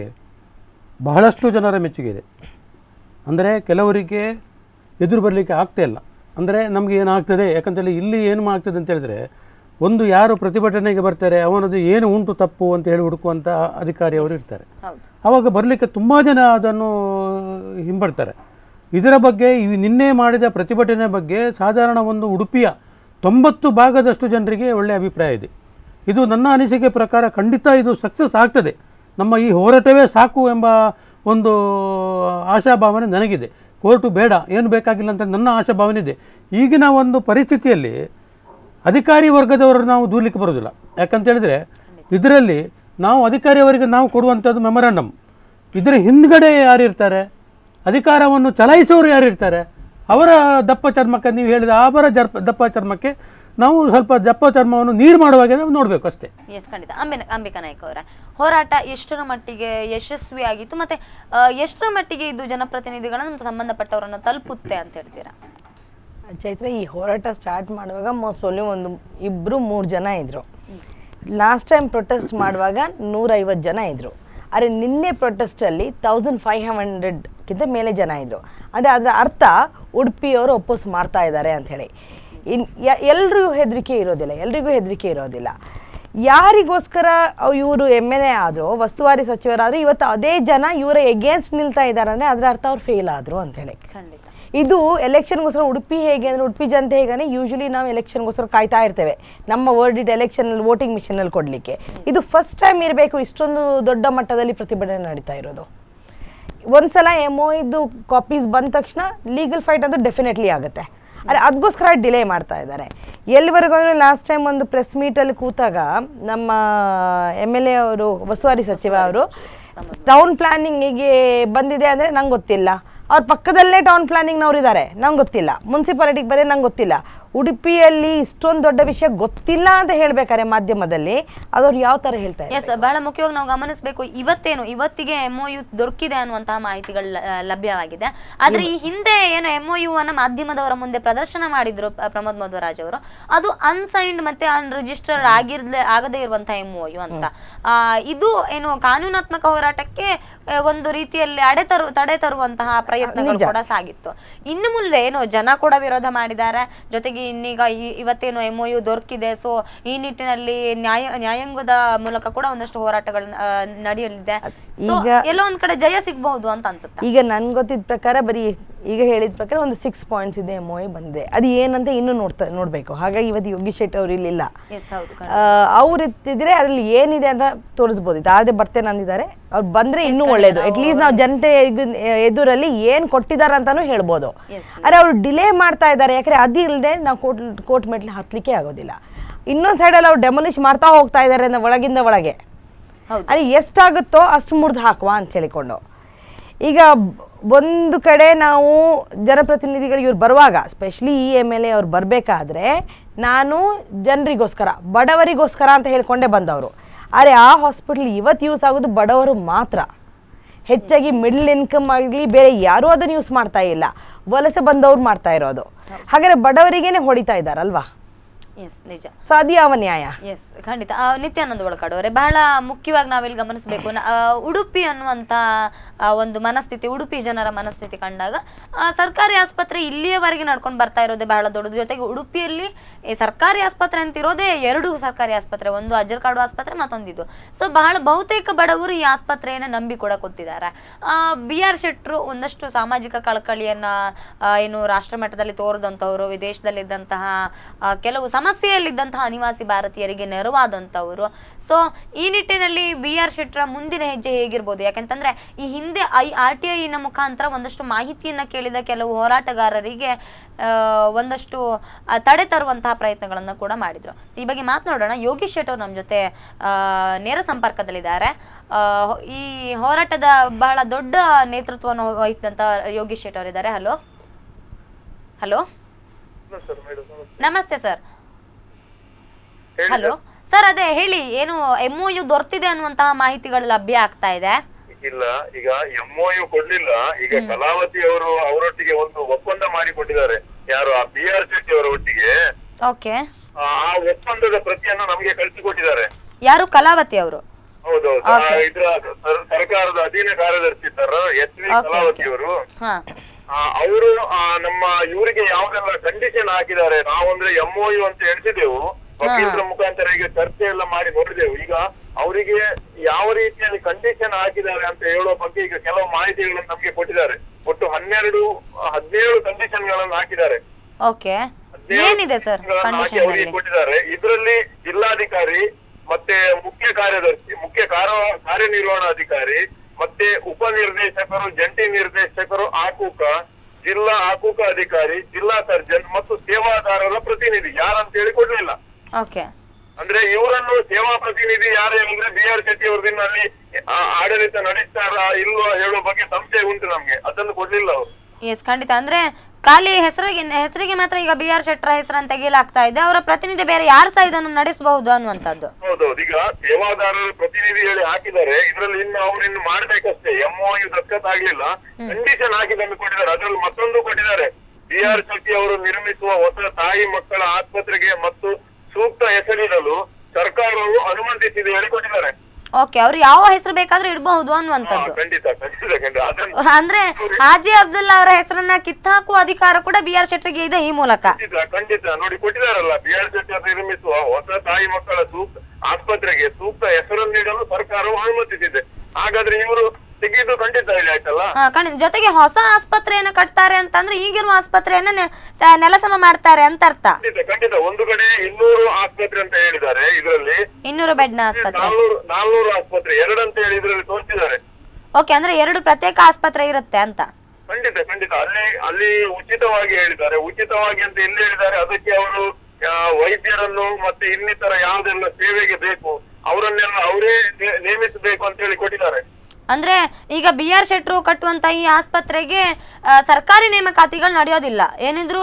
ಬಹಳಷ್ಟು ಜನರ ಮೆಚ್ಚುಗೆ ಇದೆ ಅಂದರೆ ಕೆಲವರಿಗೆ ಎದುರು ಬರಲಿಕ್ಕೆ ಆಗ್ತಾ ಇಲ್ಲ ಅಂದರೆ ನಮಗೆ ಏನಾಗ್ತದೆ ಯಾಕಂತೇಳಿ ಇಲ್ಲಿ ಏನು ಆಗ್ತದೆ ಅಂತ ಹೇಳಿದ್ರೆ ಒಂದು ಯಾರು ಪ್ರತಿಭಟನೆಗೆ ಬರ್ತಾರೆ ಅವನದು ಏನು ಉಂಟು ತಪ್ಪು ಅಂತ ಹೇಳಿ ಹುಡುಕುವಂಥ ಅಧಿಕಾರಿ ಅವರು ಇರ್ತಾರೆ ಹೌದು ಆವಾಗ ಬರಲಿಕ್ಕೆ ತುಂಬ ಜನ ಅದನ್ನು ಹಿಂಬಡ್ತಾರೆ ಇದರ ಬಗ್ಗೆ ಈ ನಿನ್ನೆ ಮಾಡಿದ ಪ್ರತಿಭಟನೆ ಬಗ್ಗೆ ಸಾಧಾರಣ ಒಂದು ಉಡುಪಿಯ ತೊಂಬತ್ತು ಭಾಗದಷ್ಟು ಜನರಿಗೆ ಒಳ್ಳೆಯ ಅಭಿಪ್ರಾಯ ಇದೆ ಇದು ನನ್ನ ಅನಿಸಿಕೆ ಪ್ರಕಾರ ಖಂಡಿತ ಇದು ಸಕ್ಸಸ್ ಆಗ್ತದೆ ನಮ್ಮ ಈ ಹೋರಾಟವೇ ಸಾಕು ಎಂಬ ಒಂದು ಆಶಾಭಾವನೆ ನನಗಿದೆ ಕೋರ್ಟು ಬೇಡ ಏನು ಬೇಕಾಗಿಲ್ಲ ಅಂತ ನನ್ನ ಆಶಾಭಾವನೆ ಇದೆ ಈಗಿನ ಒಂದು ಪರಿಸ್ಥಿತಿಯಲ್ಲಿ ಅಧಿಕಾರಿ ವರ್ಗದವರು ನಾವು ದೂರಲಿಕ್ಕೆ ಬರೋದಿಲ್ಲ ಯಾಕಂತ ಹೇಳಿದ್ರೆ ಇದರಲ್ಲಿ ನಾವು ಅಧಿಕಾರಿಯವರಿಗೆ ನಾವು ಕೊಡುವಂಥದ್ದು ಮೆಮೊರಾಂಡಮ್ ಇದರ ಹಿಂದ್ಗಡೆ ಯಾರಿರ್ತಾರೆ ಅಧಿಕಾರವನ್ನು ಚಲಾಯಿಸೋರು ಯಾರಿರ್ತಾರೆ ಅವರ ದಪ್ಪ ಚರ್ಮಕ್ಕೆ ನೀವು ಹೇಳಿದ ಅವರ ಜರ್ಪ ದಪ್ಪ ಚರ್ಮಕ್ಕೆ ನಾವು ಸ್ವಲ್ಪ ದಪ್ಪ ಚರ್ಮವನ್ನು ನೀರು ಮಾಡುವಾಗೆ ನಾವು ನೋಡಬೇಕು ಅಷ್ಟೇ ಎಸ್ ಖಂಡಿತ ಅಂಬಿನ ಅಂಬಿಕಾ ನಾಯ್ಕ ಅವರ ಹೋರಾಟ ಎಷ್ಟರ ಮಟ್ಟಿಗೆ ಯಶಸ್ವಿ ಆಗಿತ್ತು ಮತ್ತೆ ಆ, ಎಷ್ಟರ ಮಟ್ಟಿಗೆ ಇದು ಜನಪ್ರತಿನಿಧಿಗಳನ್ನ ಮತ್ತು ಸಂಬಂಧಪಟ್ಟವರನ್ನು ತಲುಪುತ್ತೆ ಅಂತ ಹೇಳ್ತೀರಾ ಚೈತ್ರ ಈ ಹೋರಾಟ ಸ್ಟಾರ್ಟ್ ಮಾಡುವಾಗ ಮೋಸ್ಟ್ ಓನ್ಲಿ ಒಂದು ಇಬ್ಬರು ಮೂರು ಜನ ಇದ್ರು ಲಾಸ್ಟ್ ಟೈಮ್ ಪ್ರೊಟೆಸ್ಟ್ ಮಾಡುವಾಗ ನೂರೈವತ್ತು ಜನ ಇದ್ರು ಆದರೆ ನಿನ್ನೆ ಪ್ರೊಟೆಸ್ಟಲ್ಲಿ ತೌಸಂಡ್ ಫೈವ್ ಹಂಡ್ರೆಡ್ಗಿಂತ ಮೇಲೆ ಜನ ಇದ್ರು ಅಂದರೆ ಅದರ ಅರ್ಥ ಉಡುಪಿಯವರು ಒಪ್ಪೋಸ್ ಮಾಡ್ತಾ ಇದ್ದಾರೆ ಅಂಥೇಳಿ ಇನ್ ಎಲ್ರಿಗೂ ಹೆದರಿಕೆ ಇರೋದಿಲ್ಲ ಎಲ್ರಿಗೂ ಹೆದರಿಕೆ ಇರೋದಿಲ್ಲ ಯಾರಿಗೋಸ್ಕರ ಇವರು ಎಮ್ ಎಲ್ ಎ ಆದರೂ ವಸ್ತುವಾರಿ ಸಚಿವರಾದರೂ ಇವತ್ತು ಅದೇ ಜನ ಇವರ ಎಗೇನ್ಸ್ಟ್ ನಿಲ್ತಾ ಇದ್ದಾರೆ ಅಂದರೆ ಅದರ ಅರ್ಥ ಅವ್ರು ಫೇಲ್ ಆದರು ಅಂತೇಳಿ ಖಂಡಿತ ಇದು ಎಲೆಕ್ಷನ್ಗೋಸ್ಕರ ಉಡುಪಿ ಹೇಗೆ ಅಂದರೆ ಉಡುಪಿ ಜನತೆ ಹೇಗೆ ಯೂಶಲಿ ನಾವು ಎಲೆಕ್ಷನ್ಗೋಸ್ಕರ ಕಾಯ್ತಾ ಇರ್ತೇವೆ ನಮ್ಮ ವರ್ಡಿಟ್ ಎಲೆಕ್ಷನಲ್ಲಿ ವೋಟಿಂಗ್ ಮಿಷನಲ್ಲಿ ಕೊಡಲಿಕ್ಕೆ ಇದು ಫಸ್ಟ್ ಟೈಮ್ ಇರಬೇಕು ಇಷ್ಟೊಂದು ದೊಡ್ಡ ಮಟ್ಟದಲ್ಲಿ ಪ್ರತಿಭಟನೆ ನಡೀತಾ ಇರೋದು ಒಂದ್ಸಲ ಎಮೋ ಇದು ಕಾಪೀಸ್ ಬಂದ ತಕ್ಷಣ ಲೀಗಲ್ ಫೈಟ್ ಅಂತೂ ಡೆಫಿನೆಟ್ಲಿ ಆಗುತ್ತೆ ಆದರೆ ಅದಕ್ಕೋಸ್ಕರ ಡಿಲೇ ಮಾಡ್ತಾ ಇದ್ದಾರೆ ಎಲ್ಲಿವರೆಗೂ ಅಂದರೆ ಲಾಸ್ಟ್ ಟೈಮ್ ಒಂದು ಪ್ರೆಸ್ ಮೀಟಲ್ಲಿ ಕೂತಾಗ ನಮ್ಮ ಎಮ್ ಎಲ್ ಎ ಅವರು ವಸುವಾರಿ ಸಚಿವ ಅವರು ಟೌನ್ ಪ್ಲಾನಿಂಗಿಗೆ ಬಂದಿದೆ ಅಂದರೆ ನಂಗೆ ಗೊತ್ತಿಲ್ಲ ಅವ್ರ ಪಕ್ಕದಲ್ಲೇ ಟೌನ್ ಪ್ಲಾನಿಂಗ್ನವ್ರು ಇದ್ದಾರೆ ನಂಗೆ ಗೊತ್ತಿಲ್ಲ ಮುನ್ಸಿಪಾಲಿಟಿಗೆ ಬರೀ ನಂಗೆ ಗೊತ್ತಿಲ್ಲ ಉಡುಪಿಯಲ್ಲಿ ಇಷ್ಟೊಂದು ದೊಡ್ಡ ವಿಷಯ ಗೊತ್ತಿಲ್ಲ ಅಂತ ಹೇಳ್ಬೇಕಾರೆ ಮಾಧ್ಯಮದಲ್ಲಿ ಅದವ್ರು ಯಾವ ತರ ಹೇಳ್ತಾ ಇದ್ದಾರೆ ಎಸ್ ಬಹಳ ಮುಖ್ಯವಾಗಿ ನಾವು ಗಮನಿಸಬೇಕು ಇವತ್ತೇನು ಇವತ್ತಿಗೆ ಎಂ ಒ ಯು ದೊರಕಿದೆ ಅನ್ನುವಂತಹ ಮಾಹಿತಿಗಳು ಲ- ಆ, ಲಭ್ಯವಾಗಿದೆ ಆದ್ರೆ ಈ ಹಿಂದೆ ಏನು ಎಂ ಒ ಯು ಅನ್ನ ಮಾಧ್ಯಮದವರ ಮುಂದೆ ಪ್ರದರ್ಶನ ಮಾಡಿದ್ರು ಪ- ಪ್ರಮೋದ್ ಮಧ್ವರಾಜ್ ಅವರು ಅದು ಅನ್ಸೈನ್ಡ್ ಮತ್ತೆ ಅನ್ರಿಜಿಸ್ಟರ್ ಆಗಿರ್ಲೆ ಆಗದೇ ಇರುವಂತಹ ಎಂ ಒ ಯು ಅಂತ ಆ, ಇದು ಏನು ಕಾನೂನಾತ್ಮಕ ಹೋರಾಟಕ್ಕೆ ಆ, ಒಂದು ರೀತಿಯಲ್ಲಿ ಅಡೆ ತರು ತಡೆ ತರುವಂತಹ ಪ್ರಯತ್ನಗಳು ಕೂಡ ಸಾಗಿತ್ತು ಇನ್ನು ಮುಂದೆ ಏನು ಜನ ಕೂಡ ವಿರೋಧ ಮಾಡಿದ್ದಾರೆ ಜೊತೆಗೆ ಇನ್ನೀಗ ಈ- ಇವತ್ತೇನು ಎಂ ಯು ದೊರಕಿದೆ ಸೊ ಈ ನಿಟ್ಟಿನಲ್ಲಿ ನ್ಯಾಯ ನ್ಯಾಯಾಂಗದ ಮೂಲಕ ಕೂಡ ಒಂದಷ್ಟು ಹೋರಾಟಗಳು ಆ, ನಡೆಯಲಿದೆ So, ಈಗ- ಎಲ್ಲೋ ಒಂದ್ ಕಡೆ ಜಯ ಸಿಗ್ಬಹುದು ಅಂತ ಅನ್ಸುತ್ತೆ ಈಗ ನನ್ಗೆ ಗೊತ್ತಿದ್ದ ಪ್ರಕಾರ ಬರೀ ಈಗ ಹೇಳಿದ ಪ್ರಕಾರ ಒಂದು ಸಿಕ್ಸ್ ಪಾಯಿಂಟ್ಸ್ ಇದೆ ಎಮ್ ಬಂದಿದೆ ಅದು ಏನಂತ ಇನ್ನೂ ನೋಡ್ತಾ ನೋಡಬೇಕು ಹಾಗಾಗಿ ಇವತ್ತು ಯೋಗಿ ಶೆಟ್ಟಿ ಅವ್ರು ಇಲ್ಲಿಲ್ಲ ಎಸ್ ಹೌದು ಖಂಡಿತ. ಅವ್ರು ಇತ್ತಿದ್ರೆ ಅದ್ರಲ್ಲಿ ಏನಿದೆ ಅಂತ ತೋರಿಸ್ಬೋದಿತ್ತು ಆದ್ರೆ ಬರ್ತೇನೆ ಅಂದಿದ್ದಾರೆ ಅವ್ರು ಬಂದ್ರೆ ಇನ್ನೂ ಒಳ್ಳೇದು ಅಟ್ಲೀಸ್ಟ್ ನಾವು ಜನತೆ ಎಗ್- ಎದುರಲ್ಲಿ ಏನ್ ಕೊಟ್ಟಿದ್ದಾರೆ ಅಂತಾನು ಹೇಳ್ಬೋದು Yes, ಆದ್ರೆ ಅವ್ರು ಡಿಲೇ ಮಾಡ್ತಾ ಇದ್ದಾರೆ ಯಾಕಂದ್ರೆ ಅದು ಇಲ್ಲದೆ ನಾವು ಕೋರ್ಟ್ ಕೋರ್ಟ್ ಮೆಟ್ಲು ಹತ್ಲಿಕ್ಕೆ ಆಗೋದಿಲ್ಲ ಇನ್ನೊಂದ್ ಸೈಡಲ್ಲಿ ಅವ್ರು ಡೆಮೊಲಿಷ್ ಮಾಡ್ತಾ ಹೋಗ್ತಾ ಇದ್ದಾರೆ ಅಂದ್ರೆ ಒಳಗಿಂದ ಒಳಗೆ ಹೌದು. ಅಲ್ಲಿ ಎಷ್ಟಾಗುತ್ತೋ ಅಷ್ಟು ಮುರಿದು ಹಾಕುವ ಅಂತ ಹೇಳಿಕೊಂಡು ಈಗ ಬ- ಒಂದು ಕಡೆ ನಾವು ಜನಪ್ರತಿನಿಧಿಗಳು ಇವ್ರು ಬರುವಾಗ ಸ್ಪೆಷಲಿ ಈ ಎಮ್ ಎಲ್ ಎ ಅವ್ರು ಬರಬೇಕಾದ್ರೆ ನಾನು ಜನರಿಗೋಸ್ಕರ ಬಡವರಿಗೋಸ್ಕರ ಅಂತ ಹೇಳ್ಕೊಂಡೇ ಬಂದವರು ಆದರೆ ಆ ಹಾಸ್ಪಿಟ್ಲ್ ಇವತ್ತು ಯೂಸ್ ಆಗೋದು ಬಡವರು ಮಾತ್ರ ಹೆಚ್ಚಾಗಿ ಮಿಡ್ಲ್ ಇನ್ಕಮ್ ಆಗಲಿ ಬೇರೆ ಯಾರೂ ಅದನ್ನು ಯೂಸ್ ಮಾಡ್ತಾ ಇಲ್ಲ ವಲಸೆ ಬಂದವ್ರು ಮಾಡ್ತಾ ಇರೋದು ಹಾಗಾದ್ರೆ ಬಡವರಿಗೇನೆ ಹೊಡಿತಾ ಇದ್ದಾರಲ್ವಾ ಎಸ್ ನಿಜ ಸೊ ಅದು ಯಾವ ನ್ಯಾಯ ಎಸ್ ಖಂಡಿತ ಆ, ನಿತ್ಯಾನಂದ ಒಳಕಾಡೋರೆ ಬಹಳ ಮುಖ್ಯವಾಗಿ ನಾವಿಲ್ಲಿ ಗಮನಿಸಬೇಕು ನ- ಆ, ಉಡುಪಿ ಅನ್ನುವಂಥ ಆ, ಒಂದು ಮನಸ್ಥಿತಿ ಉಡುಪಿ ಜನರ ಮನಸ್ಥಿತಿ ಕಂಡಾಗ ಆ, ಸರ್ಕಾರಿ ಆಸ್ಪತ್ರೆ ಇಲ್ಲಿಯವರೆಗೆ ನಡ್ಕೊಂಡು ಬರ್ತಾ ಇರೋದೇ ಬಹಳ ದೊಡ್ಡದು ಜೊತೆಗೆ ಉಡುಪಿಯಲ್ಲಿ ಈ ಸರ್ಕಾರಿ ಆಸ್ಪತ್ರೆ ಅಂತ ಇರೋದೇ ಎರಡು ಸರ್ಕಾರಿ ಆಸ್ಪತ್ರೆ ಒಂದು ಅಜ್ಜರ್ಕಾಡು ಆಸ್ಪತ್ರೆ ಮತ್ತೊಂದಿದು ಸೊ ಬಹಳ ಬಹುತೇಕ ಬಡವರು ಈ ಆಸ್ಪತ್ರೆಯನ್ನು ನಂಬಿ ಕೂಡ ಕೂತಿದ್ದಾರೆ ಬಿ ಆರ್ ಶೆಟ್ರು ಒಂದಷ್ಟು ಸಾಮಾಜಿಕ ಕಳಕಳಿಯನ್ನ ಆ, ಏನು ರಾಷ್ಟ್ರ ಮಟ್ಟದಲ್ಲಿ ತೋರಿದಂಥವ್ರು ವಿದೇಶದಲ್ಲಿದ್ದಂತಹ ಆ, ಕೆಲವು ಸಮಸ್ಯೆಯಲ್ಲಿದ್ದಂತಹ ಅನಿವಾಸಿ ಭಾರತೀಯರಿಗೆ ನೆರವಾದಂಥವರು ಸೊ ಈ ನಿಟ್ಟಿನಲ್ಲಿ ಬಿ ಆರ್ ಶೆಟ್ರ ಮುಂದಿನ ಹೆಜ್ಜೆ ಹೇಗಿರ್ಬೋದು ಯಾಕಂತಂದ್ರೆ ಈ ಹಿಂದೆ ಐ ಆರ್ ಟಿ ಐನ ಮುಖಾಂತರ ಒಂದಷ್ಟು ಮಾಹಿತಿಯನ್ನ ಕೇಳಿದ ಕೆಲವು ಹೋರಾಟಗಾರರಿಗೆ ಆ, ಒಂದಷ್ಟು ಆ, ತಡೆ ತರುವಂತಹ ಪ್ರಯತ್ನಗಳನ್ನು ಕೂಡ ಮಾಡಿದ್ರು So, ಈ ಬಗ್ಗೆ ಮಾತನಾಡೋಣ ಯೋಗೀಶ್ ಶೆಟ್ ಅವರು ನಮ್ಮ ಜೊತೆ ಆ, ನೇರ ಸಂಪರ್ಕದಲ್ಲಿದ್ದಾರೆ ಆ, ಈ ಹೋರಾಟದ ಬಹಳ ದೊಡ್ಡ ನೇತೃತ್ವವನ್ನು ವಹಿಸಿದಂತ ಯೋಗೀಶ್ ಶೆಟ್ ಅವರಿದ್ದಾರೆ ಹಲೋ ಹಲೋ ನಮಸ್ತೆ ಸರ್ ಹಲೋ ಸರ್ ಅದೇ ಹೇಳಿ ಏನು ಎಂ ಒ ಯು ದೊರೆತಿದೆ ಅನ್ನುವಂತಹ ಮಾಹಿತಿಗಳು ಲಭ್ಯ ಆಗ್ತಾ ಇದೆ ಇಲ್ಲ ಈಗ ಎಂಒಯು ಕೊಡ್ಲಿಲ್ಲ ಈಗ ಕಲಾವತಿ ಅವರು ಅವರೊಟ್ಟಿಗೆ ಒಂದು ಒಪ್ಪಂದ ಮಾಡಿಕೊಟ್ಟಿದ್ದಾರೆ ಯಾರು ಆ ಬಿ ಆರ್ ಶೆಟ್ಟಿ ಅವರ ಒಟ್ಟಿಗೆ ಓಕೆ ಆ ಆ ಒಪ್ಪಂದದ ಪ್ರತಿಯನ್ನು ನಮಗೆ ಕಳಿಸಿಕೊಟ್ಟಿದ್ದಾರೆ ಯಾರು ಕಲಾವತಿ ಅವರು ಹೌದೌದು ಆ Okay. ಇದ್ರ ಸರ್- ಸರ್ಕಾರದ ಅಧೀನ ಕಾರ್ಯದರ್ಶಿ ಇದ್ದಾರ S V Okay, Kalavathi okay. ಅವರು ಹಾ ಅವರು ನಮ್ಮ ಇವರಿಗೆ ಯಾವ್ದೆಲ್ಲ ಕಂಡೀಷನ್ ಹಾಕಿದ್ದಾರೆ ನಾವಂದ್ರೆ ಎಂಒಯು ಅಂತ ಎಣಿಸಿದೆವು ವಕೀಲರ ಮುಖಾಂತರ ಈಗ ಚರ್ಚೆ ಎಲ್ಲ ಮಾಡಿ ನೋಡಿದೆವು ಈಗ ಅವರಿಗೆ ಯಾವ ರೀತಿಯಲ್ಲಿ ಕಂಡೀಷನ್ ಹಾಕಿದ್ದಾರೆ ಅಂತ ಹೇಳುವ ಬಗ್ಗೆ ಈಗ ಕೆಲವು ಮಾಹಿತಿಗಳನ್ನು ನಮಗೆ ಕೊಟ್ಟಿದ್ದಾರೆ ಒಟ್ಟು ಹನ್ನೆರಡು ಹದಿನೇಳು ಕಂಡೀಷನ್ ಗಳನ್ನು ಹಾಕಿದ್ದಾರೆ ಓಕೆ ಹದಿನೇಳು ಏನಿದೆ ಸರ್ condition ಗಳನ್ನ ಹಾಕಿ ಕಂಡೀಷನ್ ಅವರಿಗೆ ಅಲ್ಲಿ ಕೊಟ್ಟಿದ್ದಾರೆ ಇದರಲ್ಲಿ ಜಿಲ್ಲಾಧಿಕಾರಿ ಮತ್ತೆ ಮುಖ್ಯ ಕಾರ್ಯದರ್ಶಿ ಮುಖ್ಯ ಕಾರ್ಯ ಕಾರ್ಯನಿರ್ವಹಣಾಧಿಕಾರಿ ಮತ್ತೆ ಉಪನಿರ್ದೇಶಕರು ಜಂಟಿ ನಿರ್ದೇಶಕರು ಆಕೂಕ ಜಿಲ್ಲಾ ಆಕೂಕ ಅಧಿಕಾರಿ ಜಿಲ್ಲಾ ಸರ್ಜನ್ ಮತ್ತು ಸೇವಾದಾರರ ಪ್ರತಿನಿಧಿ ಯಾರಂತ ಹೇಳಿ ಕೊಡ್ಲಿಲ್ಲ ಓಕೆ ಅಂದ್ರೆ ಇವರನ್ನು ಸೇವಾ ಪ್ರತಿನಿಧಿ ಯಾರು ಅಂದ್ರೆ ಬಿ ಆರ್ ಶೆಟ್ಟಿ ಅವ್ರದಿಂದ ಅಲ್ಲಿ ಆ, ಆಡಳಿತ ನಡೆಸ್ತಾರಾ ಇಲ್ವಾ ಹೇಳುವ ಬಗ್ಗೆ ಸಂಶಯ ಉಂಟು ನಮ್ಗೆ ಅದನ್ನು ಕೊಡ್ಲಿಲ್ಲ ಅವರು ಎಸ್ ಖಂಡಿತ ಅಂದ್ರೆ ಖಾಲಿ ಹೆಸರಿಗೆ ಹೆಸರಿಗೆ ಮಾತ್ರ ಈಗ ಬಿ ಆರ್ ಶೆಟ್ರ ಹೆಸರನ್ನು ತೆಗೆಯಲಾಗ್ತಾ ಇದೆ ಅವರ ಪ್ರತಿನಿಧಿ ಬೇರೆ ಯಾರು ಸಹ ಇದನ್ನು ನಡೆಸಬಹುದು ಅನ್ನುವಂಥದ್ದು ಹೌದೌದು ಈಗ ಸೇವಾದಾರರ ಪ್ರತಿನಿಧಿ ಹೇಳಿ ಹಾಕಿದ್ದಾರೆ ಇದ್ರಲ್ಲಿ ಇನ್ನು ಅವ್ರು ಇನ್ನು ಮಾಡ್ಬೇಕಷ್ಟೇ ಎಂಒಯು ದಸ್ಕತ್ ಆಗ್ಲಿಲ್ಲ ಕಂಡೀಷನ್ ಹಾಕಿದ್ದನ್ನು ಕೊಟ್ಟಿದ್ದಾರೆ ಅದ್ರಲ್ಲಿ ಮತ್ತೊಂದು ಕೊಟ್ಟಿದ್ದಾರೆ ಬಿ ಆರ್ ಶೆಟ್ಟಿ ಅವರು ನಿರ್ಮಿಸುವ ಹೊಸ ತಾಯಿ ಮಕ್ಕಳ ಆಸ್ಪತ್ರೆಗೆ ಮತ್ತು ಸೂಕ್ತ ಹೆಸರಿಡಲು ಸರ್ಕಾರವು ಅನುಮತಿಸಿದೆ ಹೇಳಿ ಕೊಟ್ಟಿದ್ದಾರೆ ಓಕೆ ಅವ್ರು ಯಾವ ಹೆಸರು ಬೇಕಾದ್ರೂ ಇಡಬಹುದು ಹಾ, ಅನ್ನುವಂಥದ್ದು ಖಂಡಿತ ಖಂಡಿತ ಖಂಡಿತ ಅದನ್ನು ಅಂದ್ರೆ ಹಾಜಿ ಅಬ್ದುಲ್ಲಾ ಅವರ ಹೆಸರನ್ನ ಕಿತ್ತಾಕುವ ಅಧಿಕಾರ ಕೂಡ ಬಿ ಆರ್ ಶೆಟ್ಟರಿಗೆ ಇದೆ ಈ ಮೂಲಕ ಖಂಡಿತ ಖಂಡಿತ ನೋಡಿ ಕೊಟ್ಟಿದ್ದಾರಲ್ಲ ಬಿ ಆರ್ ಶೆಟ್ಟಿ ಅವರು ನಿರ್ಮಿಸುವ ಹೊಸ ತಾಯಿ ಮಕ್ಕಳ ಸೂಕ್ತ ಆಸ್ಪತ್ರೆಗೆ ಸೂಕ್ತ ಹೆಸರನ್ನು ನೀಡಲು ಸರ್ಕಾರವು ಅನುಮತಿಸಿದೆ ಹಾಗಾದ್ರೆ ಇವರು ತೆಗೆದು ಖಂಡಿತ ಹೇಳಿ ಆಯ್ತಲ್ಲ ಆ, ಖಂಡಿತ ಜೊತೆಗೆ ಹೊಸ ಆಸ್ಪತ್ರೆಯನ್ನ ಕಟ್ತಾರೆ ಅಂತಂದ್ರೆ ಈಗಿರುವ ಆಸ್ಪತ್ರೆಯನ್ನ ನೆ- ತ- ನೆಲಸಮ ಮಾಡ್ತಾರೆ ಅಂತ ಅರ್ಥ ಖಂಡಿತ ಖಂಡಿತ ಒಂದು ಕಡೆ ಇನ್ನೂರು ಆಸ್ಪತ್ರೆ ಅಂತ ಹೇಳಿದ್ದಾರೆ ಇದರಲ್ಲಿ ಇನ್ನೂರು ಬೆಡ್ನ ಆಸ್ಪತ್ರೆ ನಾಲ್ನೂರು ನಾಲ್ನೂರು ಆಸ್ಪತ್ರೆ ಎರಡಂತ ಹೇಳಿ ಇದರಲ್ಲಿ ತೋರಿಸಿದ್ದಾರೆ ಓಕೆ ಅಂದ್ರೆ ಎರಡು ಪ್ರತ್ಯೇಕ ಆಸ್ಪತ್ರೆ ಇರುತ್ತೆ ಅಂತ ಖಂಡಿತ ಖಂಡಿತ ಅಲ್ಲಿ ಅಲ್ಲಿ ಉಚಿತವಾಗಿ ಹೇಳಿದ್ದಾರೆ ಉಚಿತವಾಗಿ ಅಂತ ಎಲ್ಲಿ ಹೇಳಿದ್ದಾರೆ ಅದಕ್ಕೆ ಅವರು ಆ, ವೈದ್ಯರನ್ನು ಮತ್ತೆ ಇನ್ನಿತರ ಯಾವ್ದೆಲ್ಲ ಸೇವೆಗೆ ಬೇಕು ಅವರನ್ನೆಲ್ಲ ಅವರೇ ನೇ- ನೇಮಿಸಬೇಕು ಅಂತ ಹೇಳಿ ಕೊಟ್ಟಿದ್ದಾರೆ ಅಂದ್ರೆ ಈಗ ಬಿ ಆರ್ ಶೆಟ್ರು ಕಟ್ಟುವಂತ ಈ ಆಸ್ಪತ್ರೆಗೆ ಆ, ಸರ್ಕಾರಿ ನೇಮಕಾತಿಗಳು ನಡೆಯೋದಿಲ್ಲ ಏನಿದ್ರು ಇಲ್ಲ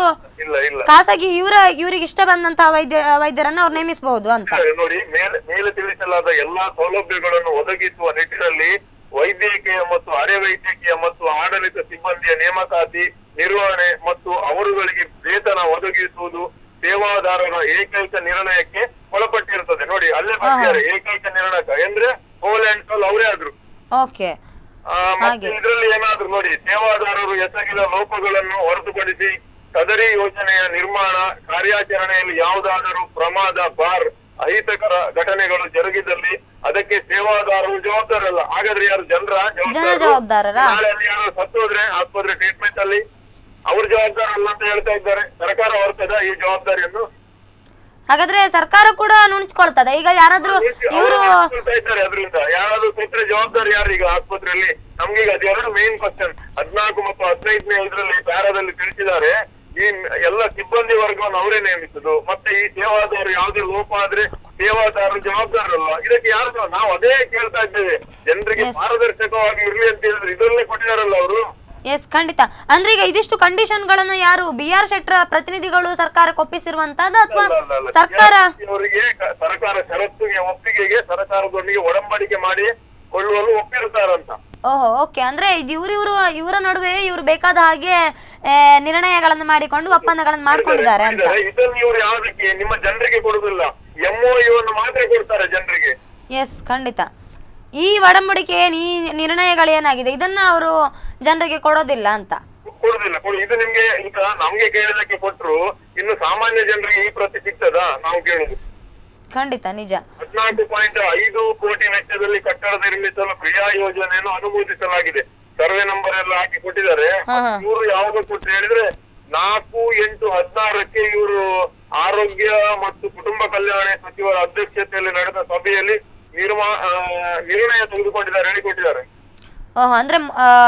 ಇಲ್ಲ ಇಲ್ಲ ಖಾಸಗಿ ಇವರ ಇವ್ರಿಗೆ ಇಷ್ಟ ಬಂದಂತಹ ವೈದ್ಯ ವೈದ್ಯರನ್ನ ಅವ್ರು ನೇಮಿಸಬಹುದು ಅಂತ ನೋಡಿ ಮೇಲೆ ಮೇಲೆ ತಿಳಿಸಲಾದ ಎಲ್ಲಾ ಸೌಲಭ್ಯಗಳನ್ನು ಒದಗಿಸುವ ನಿಟ್ಟಿನಲ್ಲಿ ವೈದ್ಯಕೀಯ ಮತ್ತು ಅರೆ ವೈದ್ಯಕೀಯ ಮತ್ತು ಆಡಳಿತ ಸಿಬ್ಬಂದಿಯ ನೇಮಕಾತಿ ನಿರ್ವಹಣೆ ಮತ್ತು ಅವರುಗಳಿಗೆ ವೇತನ ಒದಗಿಸುವುದು ಸೇವಾದಾರರ ಏಕೈಕ ನಿರ್ಣಯಕ್ಕೆ ಒಳಪಟ್ಟಿರುತ್ತದೆ ನೋಡಿ ಅಲ್ಲೇ ಬರ್ತಾರೆ ಏಕೈಕ ನಿರ್ಣಯಕ ಅಂದ್ರೆ ಹೋಲ್ ಅಂಡ್ ಸೋಲ್ ಅವರೇ ಆದ್ರು ಓಕೆ ಆ, ಮತ್ತೆ ಇದರಲ್ಲಿ ಏನಾದ್ರು ನೋಡಿ ಸೇವಾದಾರರು ಎಸಗಿದ ಲೋಪಗಳನ್ನು ಹೊರತುಪಡಿಸಿ ಸದರಿ ಯೋಜನೆಯ ನಿರ್ಮಾಣ ಕಾರ್ಯಾಚರಣೆಯಲ್ಲಿ ಯಾವುದಾದರೂ ಪ್ರಮಾದ ಬಾರ್ ಅಹಿತಕರ ಘಟನೆಗಳು ಜರುಗಿದಲ್ಲಿ ಅದಕ್ಕೆ ಸೇವಾದಾರರು ಜವಾಬ್ದಾರಲ್ಲ ಹಾಗಾದ್ರೆ ಯಾರು ಜನರ ಜನ ಜವಾಬ್ದಾರರಾ? ನಾಳೆ ಅಲ್ಲಿ ಯಾರು ಸತ್ತು ಹೋದ್ರೆ ಆಸ್ಪತ್ರೆ ಟ್ರೀಟ್ಮೆಂಟ್ ಅಲ್ಲಿ ಅವ್ರ ಜವಾಬ್ದಾರ ಅಲ್ಲ ಅಂತ ಹೇಳ್ತಾ ಇದ್ದಾರೆ ಸರ್ಕಾರ ಹೊರ್ತದ ಈ ಜವಾಬ್ದಾರಿಯನ್ನು ಹಾಗಾದ್ರೆ ಸರ್ಕಾರ ಕೂಡ ನುಣುಚ್ಕೊಳ್ತದೆ ಈಗ ಯಾರಾದ್ರೂ ಇವರು ಹೇಳ್ತಾ ಇದ್ದಾರೆ ಅದರಿಂದ ಯಾರಾದ್ರೂ ಸತ್ರೆ ಜವಾಬ್ದಾರಿ ಯಾರು ಈಗ ಆಸ್ಪತ್ರೆಯಲ್ಲಿ ನಮ್ಗೀಗ ಅದೆರಡು ಮೇನ್ ಕ್ವಶನ್ ಹದಿನಾಲ್ಕು ಮತ್ತು ಹದಿನೈದನೇ ಇದರಲ್ಲಿ ಪ್ಯಾರಾದಲ್ಲಿ ತಿಳಿಸಿದ್ದಾರೆ ಈ ಎಲ್ಲ ಸಿಬ್ಬಂದಿ ವರ್ಗವನ್ನು ಅವರೇ ನೇಮಿಸುದು ಮತ್ತೆ ಈ ಸೇವಾದಾರರು ಯಾವುದೇ ಲೋಪ ಆದ್ರೆ ಸೇವಾದಾರರು ಜವಾಬ್ದಾರರಲ್ಲ ಇದಕ್ಕೆ ಯಾರು ಜವಾಬ್ದಾರ? ನಾವು ಅದೇ ಕೇಳ್ತಾ ಇದ್ದೇವೆ ಜನರಿಗೆ ಪಾರದರ್ಶಕವಾಗಿ ಇರ್ಲಿ ಅಂತ ಹೇಳಿದ್ರೆ ಇದರಲ್ಲೇ ಕೊಟ್ಟಿದಾರಲ್ಲ ಅವರು ಎಸ್ ಖಂಡಿತ ಅಂದ್ರೆ ಈಗ ಇದಿಷ್ಟು ಕಂಡೀಷನ್ ಗಳನ್ನ ಯಾರು ಬಿ ಆರ್ ಶೆಟ್ಟರ ಪ್ರತಿನಿಧಿಗಳು ಸರ್ಕಾರಕ್ಕೆ ಒಪ್ಪಿಸಿರುವಂತದ್ದು ಅಥವಾ ಸರ್ಕಾರ ಅವರಿಗೆ ಸರ್ಕಾರ ಷರತ್ತಿಗೆ ಒಪ್ಪಿಗೆಗೆ ಸರ್ಕಾರದೊಂದಿಗೆ ಒಡಂಬಡಿಕೆ ಮಾಡಿ ಕೊಳ್ಳುವಲು ಒಪ್ಪಿರ್ತಾರಂತ ಓಹೋ ಓಕೆ ಅಂದ್ರೆ ಇದು ಇವ್ರು ಇವರು ಇವರ ನಡುವೆ ಇವ್ರು ಬೇಕಾದ ಹಾಗೆ ಆ, ನಿರ್ಣಯಗಳನ್ನು ಮಾಡಿಕೊಂಡು ಒಪ್ಪಂದಗಳನ್ನು ಮಾಡ್ಕೊಂಡಿದ್ದಾರೆ ಅಂತ ಮಾಡಿದ್ದಾರೆ. ಇದನ್ನು ಇವರು ಯಾವುದಕ್ಕೆ ನಿಮ್ಮ ಜನರಿಗೆ ಕೊಡುದಿಲ್ಲ ಎಂಒ ಇವನ್ನು ಮಾತ್ರ ಕೊಡ್ತಾರೆ ಜನರಿಗೆ ಎಸ್ ಖಂಡಿತ ಈ ಒಡಂಬಡಿಕೆ ಈ ನಿರ್ಣಯಗಳೇನಾಗಿದೆ ಇದನ್ನ ಅವರು ಜನರಿಗೆ ಕೊಡೋದಿಲ್ಲ ಅಂತ ಕೊಡುದಿಲ್ಲ ಕೊಡು ಇದು ನಿಮ್ಗೆ ಈಗ ನಮ್ಗೆ ಕೇಳಿದಕ್ಕೆ ಕೊಟ್ರು ಇನ್ನು ಸಾಮಾನ್ಯ ಜನರಿಗೆ ಈ ಪ್ರತಿ ಸಿಗ್ತದಾ ನಾವು ಕೇಳುದು ಖಂಡಿತ ನಿಜ ಹದಿನಾಲ್ಕು ಪಾಯಿಂಟ್ ಐದು ಕೋಟಿ ವೆಚ್ಚದಲ್ಲಿ ಕಟ್ಟಡ ನಿರ್ಮಿಸಲು ಕ್ರಿಯಾ ಯೋಜನೆಯನ್ನು ಅನುಮೋದಿಸಲಾಗಿದೆ ಸರ್ವೆ ನಂಬರ್ ಎಲ್ಲ ಹಾಕಿ ಕೊಟ್ಟಿದ್ದಾರೆ ಇವರು ಯಾವಾಗ ಕೊಟ್ಟು ಹೇಳಿದ್ರೆ ನಾಲ್ಕು ಎಂಟು ಹದಿನಾರಕ್ಕೆ ಇವರು ಆರೋಗ್ಯ ಮತ್ತು ಕುಟುಂಬ ಕಲ್ಯಾಣ ಸಚಿವರ ಅಧ್ಯಕ್ಷತೆಯಲ್ಲಿ ನಡೆದ ಸಭೆಯಲ್ಲಿ ನಿರ್ಮಾ ಆ, ನಿರ್ಣಯ ತೆಗೆದುಕೊಂಡಿದ್ದಾರೆ ಹೇಳಿಕೊಟ್ಟಿದ್ದಾರೆ ಓಹೋ ಅಂದ್ರೆ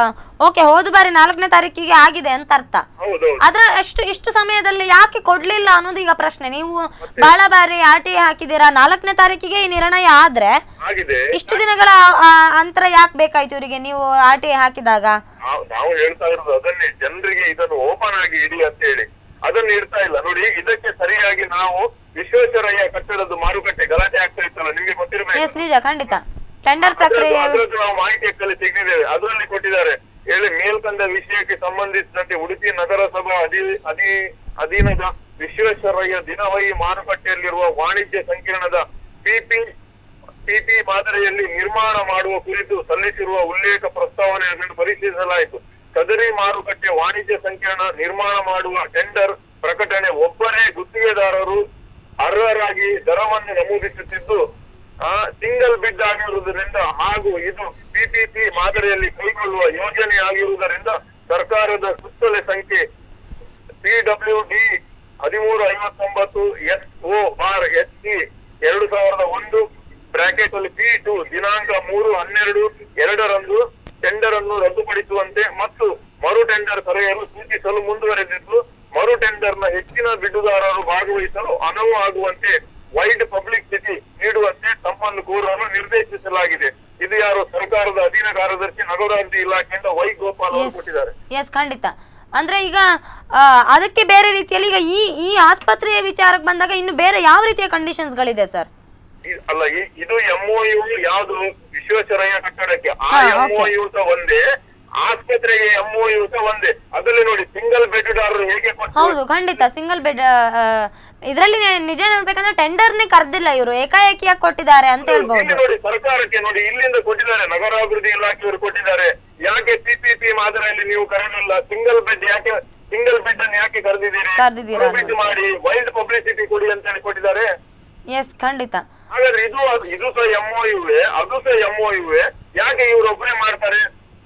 ಓಕೆ ಹೋದ ಬಾರಿ ನಾಲ್ಕನೇ ತಾರೀಕಿಗೆ ಆಗಿದೆ ಅಂತ ಅರ್ಥ ಹೌದೌದು ಆದ್ರೆ ಅಷ್ಟು ಇಷ್ಟು ಸಮಯದಲ್ಲಿ ಯಾಕೆ ಕೊಡ್ಲಿಲ್ಲ ಅನ್ನೋದು ಈಗ ಪ್ರಶ್ನೆ ನೀವು ಬಹಳ ಬಾರಿ ಆರ್ ಟಿ ಹಾಕಿದ್ದೀರಾ ನಾಲ್ಕನೇ ತಾರೀಕಿಗೆ ಈ ನಿರ್ಣಯ ಆದ್ರೆ ಆಗಿದೆ ಇಷ್ಟು ದಿನಗಳ ಆ, ಅಂತರ ಯಾಕೆ ಬೇಕಾಯ್ತು ಇವರಿಗೆ ನೀವು ಆರ್ ಟಿ ಹಾಕಿದಾಗ ನಾವು ನಾವು ಹೇಳ್ತಾ ಇರೋದು ಅದನ್ನೇ ಜನರಿಗೆ ಇದನ್ನು ಓಪನ್ ಆಗಿ ಇಡಿ ಅಂತ ಹೇಳಿ ಅದನ್ನು ಇಡ್ತಾ ಇಲ್ಲ ನೋಡಿ ಇದಕ್ಕೆ ಸರಿಯಾಗಿ ನಾವು ವಿಶ್ವೇಶ್ವರಯ್ಯ ಕಟ್ಟಡದ ಮಾರುಕಟ್ಟೆ ಗಲಾಟೆ ಆಗ್ತಾ ಇತ್ತಲ್ಲ ನಿಮ್ಗೆ ಗೊತ್ತಿರಬೇಕು ಎಸ್ ನಿಜ ಖಂಡಿತ ಟೆಂಡರ್ ಪ್ರಕ್ರಿಯೆ ಅದ್ರದ್ದು ನಾವು ಮಾಹಿತಿ ಹಕ್ಕಲ್ಲಿ ತೆಗೆದಿದ್ದೇವೆ ಅದರಲ್ಲಿ ಕೊಟ್ಟಿದ್ದಾರೆ ಹೇಳಿ ಮೇಲ್ಕಂಡ ವಿಷಯಕ್ಕೆ ಸಂಬಂಧಿಸಿದಂತೆ ಉಡುಪಿ ನಗರಸಭಾ ಅಧಿ ಅಧಿ ಅಧೀನದ ವಿಶ್ವೇಶ್ವರಯ್ಯ ದಿನವಹಿ ಮಾರುಕಟ್ಟೆಯಲ್ಲಿರುವ ವಾಣಿಜ್ಯ ಸಂಕೀರ್ಣದ ಪಿಪಿ ಪಿಪಿ ಮಾದರಿಯಲ್ಲಿ ನಿರ್ಮಾಣ ಮಾಡುವ ಕುರಿತು ಸಲ್ಲಿಸಿರುವ ಉಲ್ಲೇಖ ಪ್ರಸ್ತಾವನೆಯನ್ನು ಪರಿಶೀಲಿಸಲಾಯಿತು ಸದರಿ ಮಾರುಕಟ್ಟೆ ವಾಣಿಜ್ಯ ಸಂಕೀರ್ಣ ನಿರ್ಮಾಣ ಮಾಡುವ ಟೆಂಡರ್ ಪ್ರಕಟಣೆ ಒಬ್ಬರೇ ಗುತ್ತಿಗೆದಾರರು ಅರ್ಹರಾಗಿ ದರವನ್ನು ನಮೂದಿಸುತ್ತಿದ್ದು ಸಿಂಗಲ್ ಬಿಡ್ ಆಗಿರುವುದರಿಂದ ಹಾಗೂ ಇದು ಪಿಪಿಪಿ ಮಾದರಿಯಲ್ಲಿ ಕೈಗೊಳ್ಳುವ ಯೋಜನೆ ಆಗಿರುವುದರಿಂದ ಸರ್ಕಾರದ ಸುತ್ತಲೆ ಸಂಖ್ಯೆ ಪಿಡಬ್ಲ್ಯೂ ಡಿ ಹದಿಮೂರು ಐವತ್ತೊಂಬತ್ತು S O bar S C ಎರಡು ಸಾವಿರದ ಒಂದು ಬ್ರಾಕೆಟ್ ಅಲ್ಲಿ ಪಿ ಟು ದಿನಾಂಕ ಮೂರು ಹನ್ನೆರಡು ಎರಡರಂದು ಟೆಂಡರ್ ಅನ್ನು ರದ್ದುಪಡಿಸುವಂತೆ ಮತ್ತು ಮರು ಟೆಂಡರ್ ಕರೆಯಲು ಸೂಚಿಸಲು ಮುಂದುವರೆದಿದ್ದು ಮರು ಟೆಂಡರ್ ನ ಹೆಚ್ಚಿನ ಬಿಡುಗಾರರು ಭಾಗವಹಿಸಲು ಅನುವು ಆಗುವಂತೆ ವೈಡ್ ಪಬ್ಲಿಸಿಟಿ ನೀಡುವಂತೆ ತಮ್ಮನ್ನು ಕೋರಲು ನಿರ್ದೇಶಿಸಲಾಗಿದೆ ಇದು ಯಾರು ಸರ್ಕಾರದ ಅಧೀನ ಕಾರ್ಯದರ್ಶಿ ನಗರಾಭಿವೃದ್ಧಿ ಇಲಾಖೆಯಿಂದ ವೈ ಗೋಪಾಲ್ ಅವರು ಎಸ್ ಕೊಟ್ಟಿದ್ದಾರೆ ಎಸ್ ಖಂಡಿತ ಅಂದ್ರೆ ಈಗ ಆ, ಅದಕ್ಕೆ ಬೇರೆ ರೀತಿಯಲ್ಲಿ ಈಗ ಈ ಈ ಆಸ್ಪತ್ರೆಯ ವಿಚಾರಕ್ಕೆ ಬಂದಾಗ ಇನ್ನು ಬೇರೆ ಯಾವ ರೀತಿಯ ಕಂಡೀಷನ್ಸ್ ಗಳಿದೆ ಸರ್ ಈ- ಅಲ್ಲ ಈ- ಇದು ಎಂಒಯು ಯಾವ್ದು ವಿಶ್ವೇಶ್ವರಯ್ಯ ಕಟ್ಟಡಕ್ಕೆ ಆ ಹಾ, okay. ಎಂಒಯು ಸಹ ಒಂದೇ ಆಸ್ಪತ್ರೆಗೆ ಎಂಒಯು ಸಹ ಒಂದೇ ಅದರಲ್ಲಿ ನೋಡಿ ಸಿಂಗಲ್ ಬೆಡ್ದಾರರು ಹೇಗೆ ಕೊಟ್ಟು ಹೌದು ಖಂಡಿತ ಸಿಂಗಲ್ ಬೆಡ್ ಇದರಲ್ಲಿ ನಿಜ ನೋಡ್ಬೇಕಂದ್ರೆ ಟೆಂಡರ್ನೇ ಕರ್ದಿಲ್ಲ ಇವರು ಏಕಾಏಕಿಯಾಗಿ ಕೊಟ್ಟಿದ್ದಾರೆ ಅಂತ ಹೇಳ್ಬಹುದು ಇಲ್ಲಿ ನೋಡಿ ಸರ್ಕಾರಕ್ಕೆ ನೋಡಿ ಇಲ್ಲಿಂದ ಕೊಟ್ಟಿದ್ದಾರೆ ನಗರಾಭಿವೃದ್ಧಿ ಇಲಾಖೆಯವರು ಕೊಟ್ಟಿದ್ದಾರೆ ಯಾಕೆ ಪಿಪಿಪಿ ಮಾದರಿಯಲ್ಲಿ ನೀವು ಕರೆಯಲಿಲ್ಲ ಸಿಂಗಲ್ ಬೆಡ್ ಯಾಕೆ ಸಿಂಗಲ್ ಬೆಡ್ ಅನ್ನು ಯಾಕೆ ಕರೆದಿದ್ದೀರಿ ಕರ್ದಿದ್ದೀರಾ ಬೆಡ್ ಮಾಡಿ ವೈಲ್ಡ್ ಪಬ್ಲಿಸಿಟಿ ಕೊಡಿ ಅಂತ ಹೇಳಿ ಕೊಟ್ಟಿದ್ದಾರೆ ಎಸ್ ಖಂಡಿತ ಹಾಗಾದ್ರೆ ಇದು ಇದು ಸಹ ಎಂಒಯುವೆ ಅದು ಸಹ ಎಂಒಯುವೆ ಯಾಕೆ ಇವರೊಬ್ಬರೇ ಮಾಡ್ತಾರೆ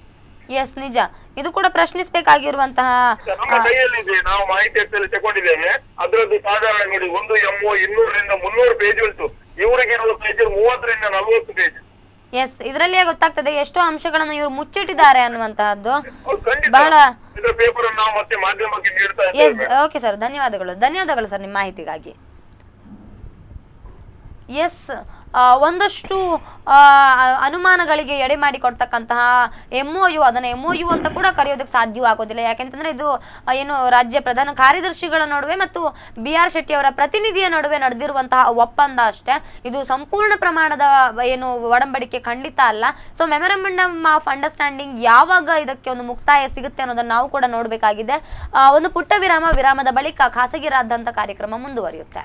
ಎಸ್ ನಿಜ ಇದು ಕೂಡ ಪ್ರಶ್ನಿಸಬೇಕಾಗಿರುವಂತಹ ನಮ್ಮ ಕೈಯಲ್ಲಿದೆ ನಾವು ಮಾಹಿತಿ ಹಕ್ಕಲ್ಲಿ ತಗೊಂಡಿದ್ದೇವೆ ಅದರದ್ದು ಸಾಧಾರಣ ನೋಡಿ ಒಂದು ಎಂಒ ಇನ್ನೂರರಿಂದ ಮುನ್ನೂರು ಪೇಜ್ ಉಂಟು ಇವರಿಗಿರುವ ಪೇಜ್ ಮೂವತ್ತರಿಂದ ನಲವತ್ತು ಪೇಜ್ ಎಸ್ ಇದರಲ್ಲಿಯೇ ಗೊತ್ತಾಗ್ತದೆ ಎಷ್ಟೋ ಅಂಶಗಳನ್ನು ಇವರು ಮುಚ್ಚಿಟ್ಟಿದ್ದಾರೆ ಅನ್ನುವಂತಹದ್ದು ಹೌದು, ಖಂಡಿತ ಬಹಳ ಇದರ ಪೇಪರ್ ನಾವು ಮತ್ತೆ ಮಾಧ್ಯಮಕ್ಕೆ ನೀಡ್ತಾ ಎಸ್ ಇದ್ದೇವೆ ಓಕೆ ಸರ್ ಧನ್ಯವಾದಗಳು ಧನ್ಯವಾದಗಳು ಸರ್ ನಿಮ್ಮ ಮಾಹಿತಿಗಾಗಿ ಎಸ್ ಒಂದಷ್ಟು ಆ, ಅನುಮಾನಗಳಿಗೆ ಎಡೆ ಮಾಡಿ ಕೊಡ್ತಕ್ಕಂತಹ ಎಂ ಒ ಯು ಅದನ್ನು ಎಂ ಒ ಯು ಅಂತ ಕೂಡ ಕರೆಯೋದಕ್ಕೆ ಸಾಧ್ಯವಾಗೋದಿಲ್ಲ ಯಾಕೆಂತಂದ್ರೆ ಇದು ಆ, ಏನು ರಾಜ್ಯ ಪ್ರಧಾನ ಕಾರ್ಯದರ್ಶಿಗಳ ನಡುವೆ ಮತ್ತು ಬಿ ಆರ್ ಶೆಟ್ಟಿ ಅವರ ಪ್ರತಿನಿಧಿಯ ನಡುವೆ ನಡೆದಿರುವಂತಹ ಒಪ್ಪಂದ ಅಷ್ಟೇ ಇದು ಸಂಪೂರ್ಣ ಪ್ರಮಾಣದ ಏನು ಒಡಂಬಡಿಕೆ ಖಂಡಿತ ಅಲ್ಲ ಸೊ ಮೆಮೊರಂಡಮ್ ಆಫ್ ಅಂಡರ್ಸ್ಟ್ಯಾಂಡಿಂಗ್ ಯಾವಾಗ ಇದಕ್ಕೆ ಒಂದು ಮುಕ್ತಾಯ ಸಿಗುತ್ತೆ ಅನ್ನೋದನ್ನ ನಾವು ಕೂಡ ನೋಡಬೇಕಾಗಿದೆ ಒಂದು ಪುಟ್ಟ ವಿರಾಮ ವಿರಾಮದ ಬಳಿಕ ಖಾಸಗಿ ರಾದ್ದಂತ ಕಾರ್ಯಕ್ರಮ ಮುಂದುವರಿಯುತ್ತೆ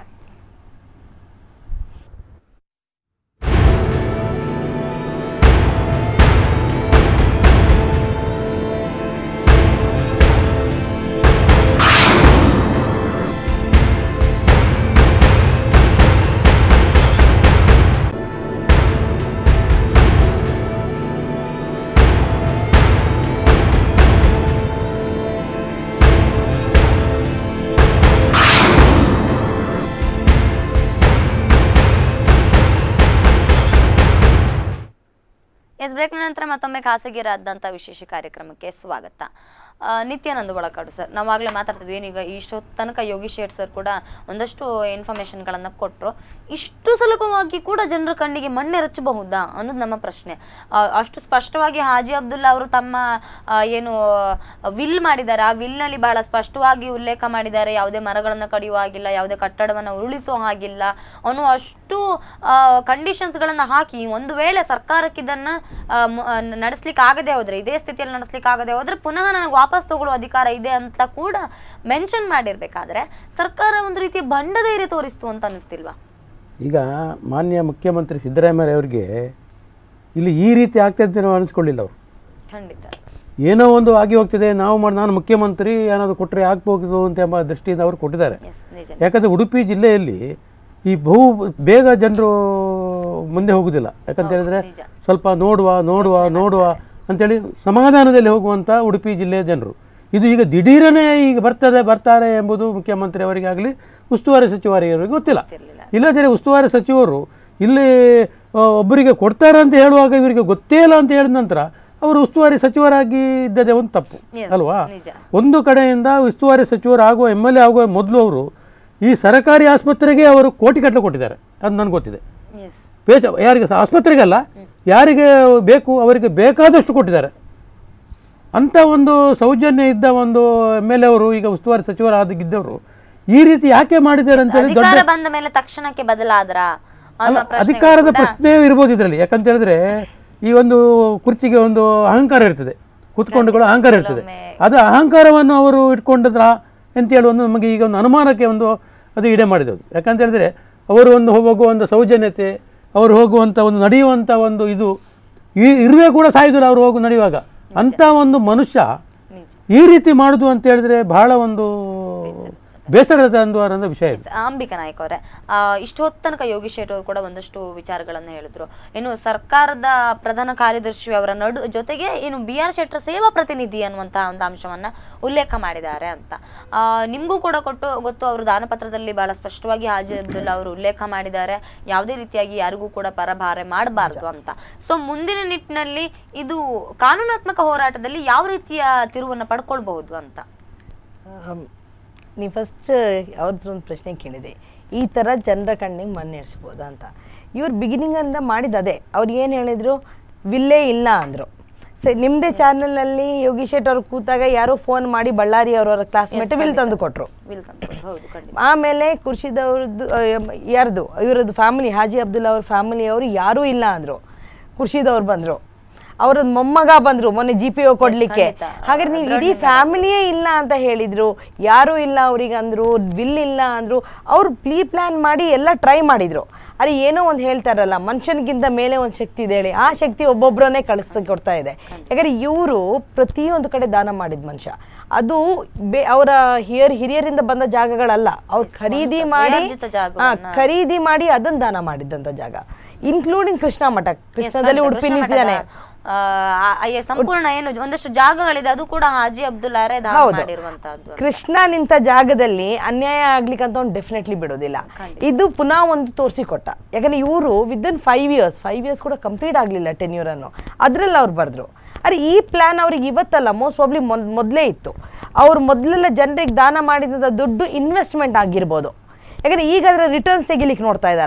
ಎಸ್ ಬ್ರೇಕ್ ನಂತರ ಮತ್ತೊಮ್ಮೆ ಖಾಸಗಿ ರಾದ್ದಂತ ವಿಶೇಷ ಕಾರ್ಯಕ್ರಮಕ್ಕೆ ಸ್ವಾಗತ ಆ, ನಿತ್ಯಾನಂದ ಒಳಕಾಡು ಸರ್ ನಾವಾಗಲೇ ಮಾತಾಡ್ತಿದ್ವಿ ಏನೀಗ ಇಷ್ಟೊತ್ತು ತನಕ ಯೋಗಿ ಶೇಟ್ ಸರ್ ಕೂಡ ಒಂದಷ್ಟು ಇನ್ಫಾರ್ಮೇಷನ್ಗಳನ್ನು ಕೊಟ್ಟರು ಇಷ್ಟು ಸುಲಭವಾಗಿ ಕೂಡ ಜನರ ಕಣ್ಣಿಗೆ ಮಣ್ಣೆರಚಬಹುದಾ ಅನ್ನೋದು ನಮ್ಮ ಪ್ರಶ್ನೆ ಆ, ಅಷ್ಟು ಸ್ಪಷ್ಟವಾಗಿ ಹಾಜಿ ಅಬ್ದುಲ್ಲಾ ಅವರು ತಮ್ಮ ಆ, ಏನು ವಿಲ್ ಮಾಡಿದ್ದಾರೆ ಆ ವಿಲ್ನಲ್ಲಿ ಬಹಳ ಸ್ಪಷ್ಟವಾಗಿ ಉಲ್ಲೇಖ ಮಾಡಿದ್ದಾರೆ ಯಾವುದೇ ಮರಗಳನ್ನು ಕಡಿಯುವ ಹಾಗಿಲ್ಲ ಯಾವುದೇ ಕಟ್ಟಡವನ್ನು ಉರುಳಿಸೋ ಹಾಗಿಲ್ಲ ಅನ್ನೋ ಅಷ್ಟು ಕಂಡೀಷನ್ಸ್ಗಳನ್ನು ಹಾಕಿ ಒಂದು ವೇಳೆ ಸರ್ಕಾರಕ್ಕೆ ಇದನ್ನ ಆ, ಮ- ಆ, ನಡೆಸ್ಲಿಕ್ಕೆ ಆಗದೆ ಹೋದ್ರೆ ಇದೇ ಸ್ಥಿತಿಯಲ್ಲಿ ನಡೆಸ್ಲಿಕ್ಕೆ ಆಗದೆ ಹೋದ್ರೆ ಪುನಃ ನನಗೆ ವಾಪಸ್ ತಗೊಳ್ಳೋ ಅಧಿಕಾರ ಇದೆ ಅಂತ ಕೂಡ ಮೆನ್ಷನ್ ಮಾಡಿರ್ಬೇಕಾದ್ರೆ ಸರ್ಕಾರ ಒಂದು ರೀತಿಯ ಬಂಡ ಧೈರ್ಯ ತೋರಿಸ್ತು ಅಂತ ಅನಿಸ್ತಿಲ್ವಾ ಈಗ ಮಾನ್ಯ ಮುಖ್ಯಮಂತ್ರಿ ಸಿದ್ದರಾಮಯ್ಯ ಅವರಿಗೆ ಇಲ್ಲಿ ಈ ರೀತಿ ಆಗ್ತದೆ ಅಂತ ನಾವು ಅನಿಸ್ಕೊಳ್ಳಿಲ್ಲ ಅವರು ಖಂಡಿತ ಏನೋ ಒಂದು ಆಗಿ ಹೋಗ್ತಿದೆ ನಾವು ಮಾಡಿ ನಾನು ಮುಖ್ಯಮಂತ್ರಿ ಏನಾದರೂ ಕೊಟ್ಟರೆ ಆಗ್ಬೋದು ಅಂತ ಎಂಬ ದೃಷ್ಟಿಯಿಂದ ಅವರು ಕೊಟ್ಟಿದ್ದಾರೆ ಎಸ್ ನಿಜ ಯಾಕಂದರೆ ಉಡುಪಿ ಜಿಲ್ಲೆಯಲ್ಲಿ ಈ ಬಹು ಬೇಗ ಜನರು ಮುಂದೆ ಹೋಗುದಿಲ್ಲ ಯಾಕಂತ ಹೇಳಿದ್ರೆ ನಿಜ. ಸ್ವಲ್ಪ ನೋಡುವ ನೋಡುವ ನೋಡುವ ಅಂತೇಳಿ ಸಮಾಧಾನದಲ್ಲಿ ಹೋಗುವಂಥ ಉಡುಪಿ ಜಿಲ್ಲೆಯ ಜನರು ಇದು ಈಗ ದಿಢೀರನೇ ಈಗ ಬರ್ತದೆ ಬರ್ತಾರೆ ಎಂಬುದು ಮುಖ್ಯಮಂತ್ರಿ ಅವರಿಗಾಗಲಿ ಉಸ್ತುವಾರಿ ಸಚಿವರಿಗೆ ಗೊತ್ತಿಲ್ಲ ಇಲ್ಲದ್ರೆ ಉಸ್ತುವಾರಿ ಸಚಿವರು ಇಲ್ಲಿ ಆ, ಒಬ್ಬರಿಗೆ ಕೊಡ್ತಾರೆ ಅಂತ ಹೇಳುವಾಗ ಇವರಿಗೆ ಗೊತ್ತೇ ಇಲ್ಲ ಅಂತ ಹೇಳಿದ ನಂತರ ಅವರು ಉಸ್ತುವಾರಿ ಸಚಿವರಾಗಿ ಇದ್ದದೇ ಒಂದು ತಪ್ಪು Yes, ಅಲ್ವಾ ನಿಜ. ಒಂದು ಕಡೆಯಿಂದ ಉಸ್ತುವಾರಿ ಸಚಿವರು ಆಗುವ ಎಮ್ ಎಲ್ ಎ ಆಗುವ ಮೊದಲು ಅವರು ಈ ಸರ್ಕಾರಿ ಆಸ್ಪತ್ರೆಗೆ ಅವರು ಕೋಟಿ ಕಟ್ಟಲು ಕೊಟ್ಟಿದ್ದಾರೆ ಅದು ನನಗೆ ಗೊತ್ತಿದೆ ಎಸ್ ಪೇಶ ಯಾರಿಗೆ ಸಹ ಆಸ್ಪತ್ರೆಗಲ್ಲ ಯಾರಿಗೆ ಬೇಕು ಅವರಿಗೆ ಬೇಕಾದಷ್ಟು ಕೊಟ್ಟಿದ್ದಾರೆ ಅಂಥ ಒಂದು ಸೌಜನ್ಯ ಇದ್ದ ಒಂದು ಎಮ್ ಎಲ್ ಎ ಅವರು ಈಗ ಉಸ್ತುವಾರಿ ಸಚಿವರಾಗಿದ್ದವರು ಈ ರೀತಿ ಯಾಕೆ ಮಾಡಿದ್ದಾರೆ ಅಂತ ಹೇಳಿ ದೊಡ್ಡ ಅಧಿಕಾರ ಬಂದ ಮೇಲೆ ತಕ್ಷಣಕ್ಕೆ ಬದಲಾದ್ರ ಅಲ್ಲ ಅನ್ನೋ ಪ್ರಶ್ನೆ ಅಧಿಕಾರದ ಪ್ರಶ್ನೆ ಇರ್ಬೋದು ಇದರಲ್ಲಿ ಯಾಕಂತ ಹೇಳಿದ್ರೆ ಈ ಒಂದು ಕುರ್ಚಿಗೆ ಒಂದು ಅಹಂಕಾರ ಇರ್ತದೆ ಕೂತ್ಕೊಂಡುಗಳು ಅಹಂಕಾರ ಇರ್ತದೆ ಅದು ಅಹಂಕಾರವನ್ನು ಅವರು ಇಟ್ಕೊಂಡಿದ್ರ ಅಂತೇಳಿ ಒಂದು ನಮಗೆ ಈಗ ಒಂದು ಅನುಮಾನಕ್ಕೆ ಒಂದು ಅದು ಈಡೆ ಮಾಡಿದದು ಯಾಕಂತ ಹೇಳಿದ್ರೆ ಅವರು ಒಂದು ಹೋಗುವ ಒಂದು ಸೌಜನ್ಯತೆ ಅವರು ಹೋಗುವಂಥ ಒಂದು ನಡೆಯುವಂಥ ಒಂದು ಇದು ಈ ಇರುವೆ ಕೂಡ ಸಾಯುದಿಲ್ಲ ಅವರು ಹೋಗು ನಡೆಯುವಾಗ ಅಂಥ ಒಂದು ಮನುಷ್ಯ ನಿಜ ಈ ರೀತಿ ಮಾಡುದು ಅಂತ ಹೇಳಿದ್ರೆ ಬಹಳ ಒಂದು ಬೇಸರದ ಒಂದು ವಿಷಯ ಇದು ಎಸ್, ಅಂಬಿಕಾ ನಾಯ್ಕ ಅವರೇ ಇಷ್ಟೊತ್ತು ತನಕ ಯೋಗಿ ಶೆಟ್ಟಿ ಅವರು ಕೂಡ ಒಂದಷ್ಟು ವಿಚಾರಗಳನ್ನು ಹೇಳಿದ್ರು ಇನ್ನು ಸರ್ಕಾರದ ಪ್ರಧಾನ ಕಾರ್ಯದರ್ಶಿ ಅವರ ನಡು ಜೊತೆಗೆ ಇನ್ನು ಬಿ ಆರ್ ಶೆಟ್ಟರ್ ಸೇವಾ ಪ್ರತಿನಿಧಿ ಅನ್ನುವಂತಹ ಒಂದು ಅಂಶವನ್ನ ಉಲ್ಲೇಖ ಮಾಡಿದ್ದಾರೆ ಅಂತ ಆ, ನಿಮ್ಗೂ ಕೂಡ ಕೊಟ್ಟು ಗೊತ್ತು ಅವರು ದಾನಪತ್ರದಲ್ಲಿ ಬಹಳ ಸ್ಪಷ್ಟವಾಗಿ ಹಾಜಿ ಅಬ್ದುಲ್ಲಾ ಅವರು ಉಲ್ಲೇಖ ಮಾಡಿದ್ದಾರೆ ಯಾವುದೇ ರೀತಿಯಾಗಿ ಯಾರಿಗೂ ಕೂಡ ಪರಭಾರೆ ಮಾಡಬಾರ್ದು ಅಂತ ಸೊ ಮುಂದಿನ ನಿಟ್ಟಿನಲ್ಲಿ ಇದು ಕಾನೂನಾತ್ಮಕ ಹೋರಾಟದಲ್ಲಿ ಯಾವ ರೀತಿಯ ತಿರುವನ್ನು ಪಡ್ಕೊಳ್ಬಹುದು ಅಂತ ಆಮ್, ನೀವು ಫಸ್ಟ್ ಅವ್ರದ್ದು ಒಂದು ಪ್ರಶ್ನೆ ಕೇಳಿದೆ ಈ ಥರ ಜನರ ಕಣ್ಣಿಗೆ ಮಣ್ಣೆರ್ಸ್ಬೋದಾ ಅಂತ ಇವ್ರು ಬಿಗಿನಿಂಗಿಂದ ಮಾಡಿದ್ದು ಅದೇ ಅವ್ರು ಏನು ಹೇಳಿದರು ವಿಲ್ಲೇ ಇಲ್ಲ ಅಂದರು ಸರಿ ನಿಮ್ಮದೇ ಚಾನಲ್ನಲ್ಲಿ ಯೋಗಿ ಶೆಟ್ ಅವ್ರು ಕೂತಾಗ ಯಾರೋ ಫೋನ್ ಮಾಡಿ ಬಳ್ಳಾರಿ ಅವರವರ ಕ್ಲಾಸ್ಮೇಟ್ ವಿಲ್ ತಂದು ಕೊಟ್ಟರು ವಿಲ್ ತಂದ್ಕೊಡು. ಹೌದು ಖಂಡಿತ ಆಮೇಲೆ ಖುರ್ಷಿದ್ ಅವ್ರದ್ದು ಯಾರ್ದು ಇವರದ್ದು ಫ್ಯಾಮಿಲಿ ಹಾಜಿ ಅಬ್ದುಲ್ಲಾ ಅವ್ರ ಫ್ಯಾಮಿಲಿ ಅವರು ಯಾರೂ ಇಲ್ಲ ಅಂದರು ಖುರ್ಷಿದ್ ಅವ್ರು ಬಂದರು ಅವ್ರದ್ದು ಮೊಮ್ಮಗ ಬಂದರು ಮೊನ್ನೆ ಜಿ ಪಿ ಒ ಕೊಡ್ಲಿಕ್ಕೆ ಖಂಡಿತ. ಹಾಗಾದ್ರೆ ನೀವು ಇಡೀ ಫ್ಯಾಮಿಲಿಯೇ ಇಲ್ಲ ಅಂತ ಹೇಳಿದ್ರು ಯಾರೂ ಇಲ್ಲ ಅವ್ರಿಗೆ ಅಂದ್ರು ವಿಲ್ ಇಲ್ಲ ಅಂದ್ರು ಅವ್ರು ಪ್ಲೀ ಪ್ಲಾನ್ ಮಾಡಿ ಎಲ್ಲ ಟ್ರೈ ಮಾಡಿದ್ರು ಅರೆ ಏನೋ ಒಂದು ಹೇಳ್ತಾರಲ್ಲ ಮನುಷ್ಯನಿಗಿಂತ ಮೇಲೆ ಒಂದು ಶಕ್ತಿ ಇದೆ ಹೇಳಿ ಆ ಶಕ್ತಿ ಒಬ್ಬೊಬ್ಬರನ್ನೇ ಕಳಿಸ್ತಾ ಕೊಡ್ತಾ ಇದೆ ಯಾಕಂದ್ರೆ ಇವರು ಪ್ರತಿಯೊಂದು ಕಡೆ ದಾನ ಮಾಡಿದ ಮನುಷ್ಯ ಅದು ಬೇ ಅವರ ಹಿರಿಯರ್ ಹಿರಿಯರಿಂದ ಬಂದ ಜಾಗಗಳಲ್ಲ ಅವ್ರು ಖರೀದಿ ಮಾಡಿ ಸ್ವಯಾರ್ಜಿತ ಹಾ, ಜಾಗವನ್ನ. ಖರೀದಿ ಮಾಡಿ ಅದನ್ನ ದಾನ ಮಾಡಿದ್ದಂತ ಜಾಗ ಇನ್ಕ್ಲೂಡಿಂಗ್ ಕೃಷ್ಣ ಮಠ ಕೃಷ್ಣದಲ್ಲಿ ಖಂಡಿತ, ಉಡುಪಿ ಕೃಷ್ಣ ನಿಂತಿದ್ದಾನೆ ಮಠದ, ಆ, ಆ- ಆ ಸಂಪೂರ್ಣ ಏನು ಒಂದಷ್ಟು ಜಾಗಗಳಿದೆ ಅದು ಕೂಡ ಹಾಜಿ ಅಬ್ದುಲ್ಲಾರೇ ದಾನ ಹೌದು. ಮಾಡಿರುವಂತಹದ್ದು ಕೃಷ್ಣ ನಿಂತ ಜಾಗದಲ್ಲಿ ಅನ್ಯಾಯ ಆಗ್ಲಿಕ್ಕಂತ ಅವ್ನು ಡೆಫಿನೆಟ್ಲಿ ಬಿಡೋದಿಲ್ಲ ಇದು ಪುನಃ ಒಂದು ತೋರಿಸಿಕೊಟ್ಟ ಯಾಕಂದ್ರೆ ಇವರು within five years five years ಕೂಡ ಕಂಪ್ಲೀಟ್ ಆಗಲಿಲ್ಲ ಟೆನ್ಯೂರ್ ಅನ್ನು ಅದ್ರಲ್ಲಿ ಅವ್ರು ಬರೆದ್ರು ಅರೆ ಈ ಪ್ಲಾನ್ ಅವ್ರಿಗೆ ಇವತ್ತಲ್ಲ ಮೋಸ್ಟ್ ಪ್ರಾಬ್ಲಿ ಮೊದಲೇ ಇತ್ತು ಅವ್ರು ಮೊದಲೆಲ್ಲ ಜನರಿಗೆ ದಾನ ಮಾಡಿದ ದುಡ್ಡು ಇನ್ವೆಸ್ಟ್ಮೆಂಟ್ ಆಗಿರ್ಬೋದು ಯಾಕಂದ್ರೆ ಈಗ ಅದರ ರಿಟರ್ನ್ಸ್ ತೆಗಿಲಿಕ್ಕೆ ನೋಡ್ತಾ ಇದ್ದಾರೆ ಅವರು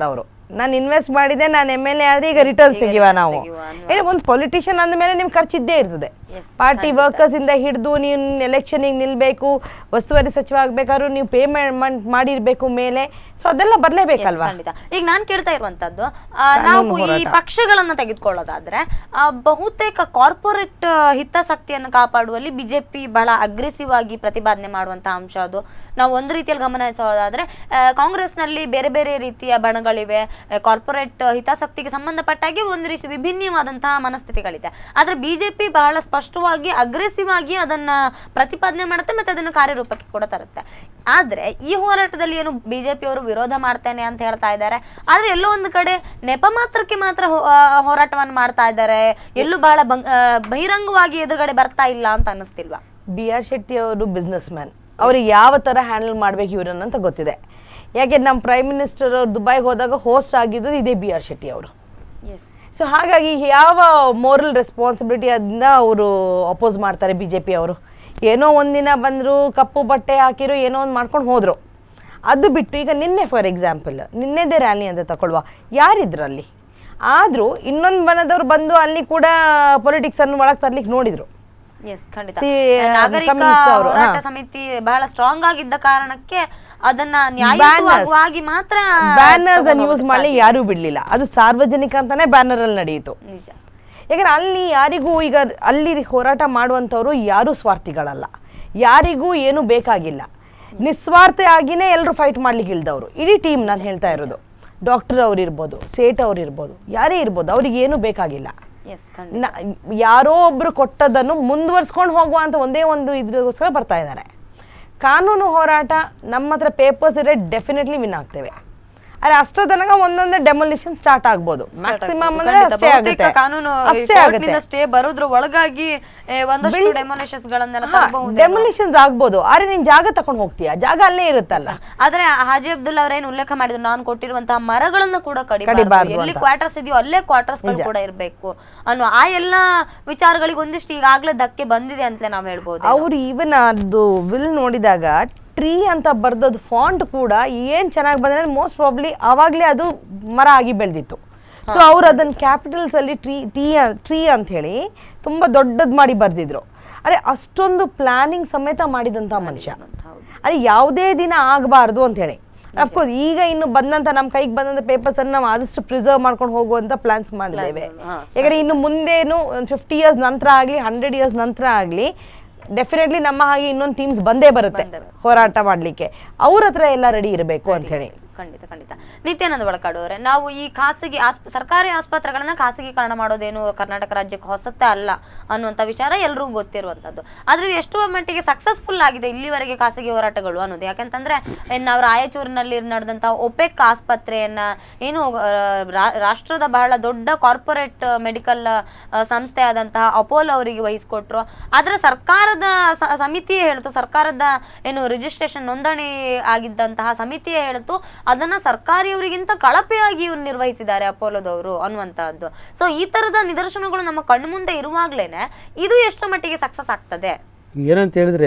ನಾನು ಇನ್ವೆಸ್ಟ್ ಮಾಡಿದೆ ನಾನು ಎಮ್ ಎಲ್ ಎ ಆದ್ರೆ ಈಗ ರಿಟರ್ನ್ಸ್ ತೆಗಿವ ನಾವು ತೆಗಿವ ಅನ್ನುವ. ಏನೇ ಒಂದು ಪೊಲಿಟಿಷಿಯನ್ ಅಂದಮೇಲೆ ನಿಮ್ ಖರ್ಚಿದ್ದೇ ಇರ್ತದೆ Yes, ಪಾರ್ಟಿ ವರ್ಕರ್ಸ್ ಇಂದ ಹಿಡಿದು ನೀವು ಎಲೆಕ್ಷನಿಗೆ ನಿಲ್ಬೇಕು ಉಸ್ತುವಾರಿ ಸಚಿವ ಆಗ್ಬೇಕಾದ್ರೂ ನೀವು ಪೇಮೆಂಟ್ ಮಾಡಿರ್ಬೇಕು ಮೇಲೆ ಸೊ ಅದೆಲ್ಲ ಬರ್ಲೇಬೇಕಲ್ವಾ ಖಂಡಿತ ಈಗ ನಾನ್ ಕೇಳ್ತಾ ಇರುವಂತದ್ದು ಆ, ನಾವು ಈ ಪಕ್ಷಗಳನ್ನ ತೆಗೆದುಕೊಳ್ಳೋದಾದ್ರೆ ಆ, ಬಹುತೇಕ ಕಾರ್ಪೊರೇಟ್ ಹಿತಾಸಕ್ತಿಯನ್ನು ಕಾಪಾಡುವಲ್ಲಿ ಬಿಜೆಪಿ ಬಹಳ ಅಗ್ರೆಸಿವ್ ಆಗಿ ಪ್ರತಿಪಾದನೆ ಮಾಡುವಂತಹ ಅಂಶ ಅದು ನಾವು ಒಂದು ರೀತಿಯಲ್ಲಿ ಗಮನಿಸೋದಾದ್ರೆ ಆ, ಕಾಂಗ್ರೆಸ್ನಲ್ಲಿ ಬೇರೆ ಬೇರೆ ರೀತಿಯ ಬಣಗಳಿವೆ ಕಾರ್ಪೊರೇಟ್ ಹಿತಾಸಕ್ತಿಗೆ ಸಂಬಂಧಪಟ್ಟಾಗಿ ಒಂದು ರೀತಿ ವಿಭಿನ್ನವಾದಂತಹ ಮನಸ್ಥಿತಿಗಳಿದೆ ಆದ್ರೆ ಬಿಜೆಪಿ ಬಹಳ ಸ್ಪಷ್ಟವಾಗಿ ಅಗ್ರೆಸಿವ್ ಆಗಿ ಅದನ್ನ ಪ್ರತಿಪಾದನೆ ಮಾಡುತ್ತೆ ಮತ್ತೆ ಅದನ್ನು ಕಾರ್ಯರೂಪಕ್ಕೆ ಕೂಡ ತರುತ್ತೆ ಆದ್ರೆ ಈ ಹೋರಾಟದಲ್ಲಿ ಏನು ಬಿಜೆಪಿ ಅವರು ವಿರೋಧ ಮಾಡ್ತೇನೆ ಅಂತ ಹೇಳ್ತಾ ಇದ್ದಾರೆ ಆದ್ರೆ ಎಲ್ಲೋ ಒಂದು ಕಡೆ ನೆಪ ಮಾತ್ರಕ್ಕೆ ಮಾತ್ರ ಹೋ- ಆ, ಹೋರಾಟವನ್ನು ಮಾಡ್ತಾ ಇದ್ದಾರೆ ಎಲ್ಲೂ ಬಹಳ ಬಂಗ್- ಆ, ಬಹಿರಂಗವಾಗಿ ಎದುರುಗಡೆ ಬರ್ತಾ ಇಲ್ಲ ಅಂತ ಅನ್ನಿಸ್ತಿಲ್ವಾ ಬಿ ಆರ್ ಶೆಟ್ಟಿ ಅವರು ಬಿಸ್ನೆಸ್ ಮ್ಯಾನ್ ಅವ್ರಿಗೆ ಯಾವ ಥರ ಹ್ಯಾಂಡಲ್ ಮಾಡ್ಬೇಕು ಇವ್ರನ್ನ ಅಂತ ಗೊತ್ತಿದೆ ಯಾಕೆ ನಮ್ಮ ಪ್ರೈಮ್ ಮಿನಿಸ್ಟರ್ ಅವ್ರು ದುಬೈಗೆ ಹೋದಾಗ ಹೋಸ್ಟ್ ಆಗಿದ್ದು ಇದೇ ಬಿ ಆರ್ ಶೆಟ್ಟಿ ಅವರು ಎಸ್ ಸೊ ಹಾಗಾಗಿ ಯಾವ ಮೋರಲ್ ರೆಸ್ಪಾನ್ಸಿಬಿಲಿಟಿ ಅದನ್ನ ಅವರು ಅಪೋಸ್ ಮಾಡ್ತಾರೆ ಬಿ ಜೆ ಪಿ ಅವರು ಏನೋ ಒಂದಿನ ಬಂದರು ಕಪ್ಪು ಬಟ್ಟೆ ಹಾಕಿರೋ ಏನೋ ಒಂದು ಮಾಡ್ಕೊಂಡು ಹೋದರು ಅದು ಬಿಟ್ಟು ಈಗ ನಿನ್ನೆ ಫಾರ್ ಎಕ್ಸಾಂಪಲ್ ನಿನ್ನೆದೇ ರ್ಯಾಲಿ ಅಂತ ತಗೊಳ್ಳುವ ಯಾರಿದ್ರು ಅಲ್ಲಿ ಆದರೂ ಇನ್ನೊಂದು ಬಣದವ್ರು ಬಂದು ಅಲ್ಲಿ ಕೂಡ ಪೊಲಿಟಿಕ್ಸನ್ನು ಒಳಗೆ ತರ್ಲಿಕ್ಕೆ ನೋಡಿದರು ಎಸ್ ಖಂಡಿತ See, ನಾಗರಿಕ ಕಮ್ಯುನಿಸ್ಟ್ ಅವರು, ಹೋರಾಟ ಹಾ. ಸಮಿತಿ ಬಹಳ ಸ್ಟ್ರಾಂಗ್ ಆಗಿದ್ದ ಕಾರಣಕ್ಕೆ ಅದನ್ನ ನ್ಯಾಯಯುತವಾಗಿ ಮಾತ್ರ ಬ್ಯಾನರ್ಸ್ ಅನ್ನು ತಗೊಂಡು ಯೂಸ್ ಮಾಡಲಿ ಯಾರೂ ಬಿಡಲಿಲ್ಲ ಅದು ಸಾರ್ವಜನಿಕ ಅಂತಾನೆ ಬ್ಯಾನರ್ ಅಲ್ಲಿ ನಡೆಯಿತು ನಿಜ ಯಾಕಂದ್ರೆ ಅಲ್ಲಿ ಯಾರಿಗೂ ಈಗ ಅಲ್ಲಿ ಹೋರಾಟ ಮಾಡುವಂಥವ್ರು ಯಾರೂ ಸ್ವಾರ್ಥಿಗಳಲ್ಲ ಯಾರಿಗೂ ಏನು ಬೇಕಾಗಿಲ್ಲ ನಿಸ್ವಾರ್ಥ ಆಗಿನೇ ಎಲ್ಲರೂ ಫೈಟ್ ಮಾಡ್ಲಿಕ್ಕೆ ಇಳ್ದವರು ಇಡೀ ಟೀಮ್ ನಾನು ಹೇಳ್ತಾ ಇರೋದು ಡಾಕ್ಟರ್ ಅವ್ರು ಇರ್ಬೋದು ಸೇಠ್ ಅವ್ರು ಇರ್ಬೋದು ಯಾರೇ ಇರ್ಬೋದು ಅವ್ರಿಗೆ ಏನು ಬೇಕಾಗಿಲ್ಲ ಎಸ್ ಖಂಡಿತ ನ- ಯಾರೋ ಒಬ್ರು ಕೊಟ್ಟದನ್ನು ಮುಂದುವರ್ಸ್ಕೊಂಡು ಹೋಗುವಂತ ಒಂದೇ ಒಂದು ಇದ್ರಗೋಸ್ಕರ ಬರ್ತಾ ಇದ್ದಾರೆ ಕಾನೂನು ಹೋರಾಟ ನಮ್ಮ ಹತ್ರ ಪೇಪರ್ಸ್ ಇದ್ರೆ ಡೆಫಿನೆಟ್ಲಿ ವಿನ್ ಆಗ್ತೇವೆ ಅರೆ ಅಷ್ಟರ ತನಕ ಒಂದೊಂದೇ ಡೆಮೊಲಿಷನ್ ಸ್ಟಾರ್ಟ್ ಆಗ್ಬೋದು ಮ್ಯಾಕ್ಸಿಮಮ್ ಅಂದ್ರೆ ಖಂಡಿತ. ಅಷ್ಟೇ ಬಹುತೇಕ ಆಗುತ್ತೆ ಕಾನೂನು ಅಷ್ಟೇ ಆಗುತ್ತೆ ಸ್ಟೇ ಬರೋದ್ರ ಒಳಗಾಗಿ ಏ, ಒಂದಷ್ಟು ಡೆಮೊಲೇಷನ್ಸ್ ಗಳನ್ನೆಲ್ಲ ತರಬಹುದು ಡೆಮೊಲಿಷನ್ಸ್ ಆಗ್ಬೋದು ಆದ್ರೆ ನೀನ್ ಜಾಗ ತಗೊಂಡು ಹೋಗ್ತೀಯಾ ಜಾಗ ಅಲ್ಲೇ ಇರುತ್ತಲ್ಲ ಆದ್ರೆ ಹಾಜಿ ಅಬ್ದುಲ್ ಅವರೇನು ಉಲ್ಲೇಖ ಮಾಡಿದ್ರು ನಾನು ಕೊಟ್ಟಿರುವಂತಹ ಮರಗಳನ್ನ ಕೂಡ ಕಡಿಬಾರ್ದು ಕಡಿಬಾರ್ದು ಎಲ್ಲಿ ಅಂತ. ಕ್ವಾರ್ಟರ್ಸ್ ಇದೆಯೋ ಅಲ್ಲೇ ಕ್ವಾರ್ಟರ್ಸ್ ಗಳು ಕೂಡ ಇರಬೇಕು ಅನ್ನೋ ಆ ಎಲ್ಲಾ ವಿಚಾರಗಳಿಗೆ ಒಂದಿಷ್ಟು ಈಗಾಗ್ಲೇ ಧಕ್ಕೆ ಬಂದಿದೆ ಅಂತಲೇ ನಾವ್ ಹೇಳ್ಬೋದು ಅವ್ರು ಈವನ್ ಅದು ವಿಲ್ ನೋಡಿದಾಗ ಟ್ರೀ ಅಂತ ಬರ್ದದ್ದು ಫಾಂಟ್ ಕೂಡ ಏನ್ ಚೆನ್ನಾಗಿ ಬಂದ್ರೆ ಮೋಸ್ಟ್ ಪ್ರಾಬ್ಲಿ ಅವಾಗ್ಲೇ ಅದು ಮರ ಆಗಿ ಬೆಳೆದಿತ್ತು ಸೊ ಅವ್ರು ಅದನ್ನ ಕ್ಯಾಪಿಟಲ್ಸ್ ಅಲ್ಲಿ ಟ್ರೀ ಟೀ ಟ್ರೀ ಅಂತ ಹೇಳಿ ತುಂಬಾ ದೊಡ್ಡದ್ ಮಾಡಿ ಬರ್ದಿದ್ರು ಅರೆ ಅಷ್ಟೊಂದು ಪ್ಲಾನಿಂಗ್ ಸಮೇತ ಮಾಡಿದಂತ ಮನುಷ್ಯ ಅರೆ ಯಾವುದೇ ದಿನ ಆಗಬಾರ್ದು ಅಂತ ಹೇಳಿ ಅಫ್ಕೋರ್ಸ್ ಈಗ ಇನ್ನು ಬಂದಂತ ನಮ್ಮ ಕೈಗೆ ಬಂದಂತ ಪೇಪರ್ಸ್ ಅನ್ನು ನಾವು ಆದಷ್ಟು ಪ್ರಿಸರ್ವ್ ಮಾಡ್ಕೊಂಡು ಹೋಗುವಂತ ಪ್ಲಾನ್ಸ್ ಮಾಡಿದ್ದೇವೆ ಯಾಕಂದ್ರೆ ಇನ್ನು ಮುಂದೇನು ಫಿಫ್ಟಿ ಇಯರ್ಸ್ ನಂತರ ಆಗಲಿ ಹಂಡ್ರೆಡ್ ಇಯರ್ಸ್ ನಂತರ ಆಗಲಿ ಡೆಫಿನೆಟ್ಲಿ ನಮ್ಮ ಹಾಗೆ ಇನ್ನೊಂದು ಟೀಮ್ಸ್ ಬಂದೇ ಬರುತ್ತೆ ಹೋರಾಟ ಮಾಡ್ಲಿಕ್ಕೆ ಅವ್ರ ಹತ್ರ ಎಲ್ಲ ರೆಡಿ ಇರಬೇಕು ಅಂತ ಹೇಳಿ ಖಂಡಿತ ಖಂಡಿತ ನಿತ್ಯಾನಂದ ಒಳಕಾಡು ಅವರೇ ನಾವು ಈ ಖಾಸಗಿ ಆಸ್ಪ ಸರ್ಕಾರಿ ಆಸ್ಪತ್ರೆಗಳನ್ನ ಖಾಸಗೀಕರಣ ಮಾಡೋದೇನು ಕರ್ನಾಟಕ ರಾಜ್ಯಕ್ಕೆ ಹೊಸತೇ ಅಲ್ಲ ಅನ್ನುವಂಥ ವಿಚಾರ ಎಲ್ರಿಗೂ ಗೊತ್ತಿರುವಂಥದ್ದು ಆದ್ರೆ ಇದು ಎಷ್ಟು ಮಟ್ಟಿಗೆ ಸಕ್ಸಸ್ಫುಲ್ ಆಗಿದೆ ಇಲ್ಲಿವರೆಗೆ ಖಾಸಗಿ ಹೋರಾಟಗಳು ಅನ್ನೋದು ಯಾಕಂತಂದ್ರೆ ಏನ್ ನಾವು ರಾಯಚೂರಿನಲ್ಲಿ ನಡೆದಂತಹ ಒಪೆಕ್ ಆಸ್ಪತ್ರೆಯನ್ನ ಏನು ಆ, ರಾ- ರಾಷ್ಟ್ರದ ಬಹಳ ದೊಡ್ಡ ಕಾರ್ಪೊರೇಟ್ ಮೆಡಿಕಲ್ ಸಂಸ್ಥೆ ಆದಂತಹ ಅಪೋಲೋ ಅವರಿಗೆ ವಹಿಸ್ಕೊಟ್ರು ಆದ್ರೆ ಸರ್ಕಾರದ ಸ- ಸಮಿತಿಯೇ ಹೇಳ್ತು ಸರ್ಕಾರದ ಏನು ರಿಜಿಸ್ಟ್ರೇಷನ್ ನೋಂದಣಿ ಆಗಿದ್ದಂತಹ ಸಮಿತಿಯೇ ಹೇಳ್ತು ಅದನ್ನ ಸರ್ಕಾರಿಯವರಿಗಿಂತ ಕಳಪೆಯಾಗಿ ಇವ್ರು ನಿರ್ವಹಿಸಿದ್ದಾರೆ ಅಪೋಲೋದವರು ಅನ್ನುವಂತಹದ್ದು ಸೊ ಈ ತರದ ನಿದರ್ಶನಗಳು ನಮ್ಮ ಕಣ್ಣು ಮುಂದೆ ಇರುವಾಗ್ಲೇನೆ ಇದು ಎಷ್ಟು ಮಟ್ಟಿಗೆ ಸಕ್ಸಸ್ ಆಗ್ತದೆ ಏನಂತ ಹೇಳಿದ್ರೆ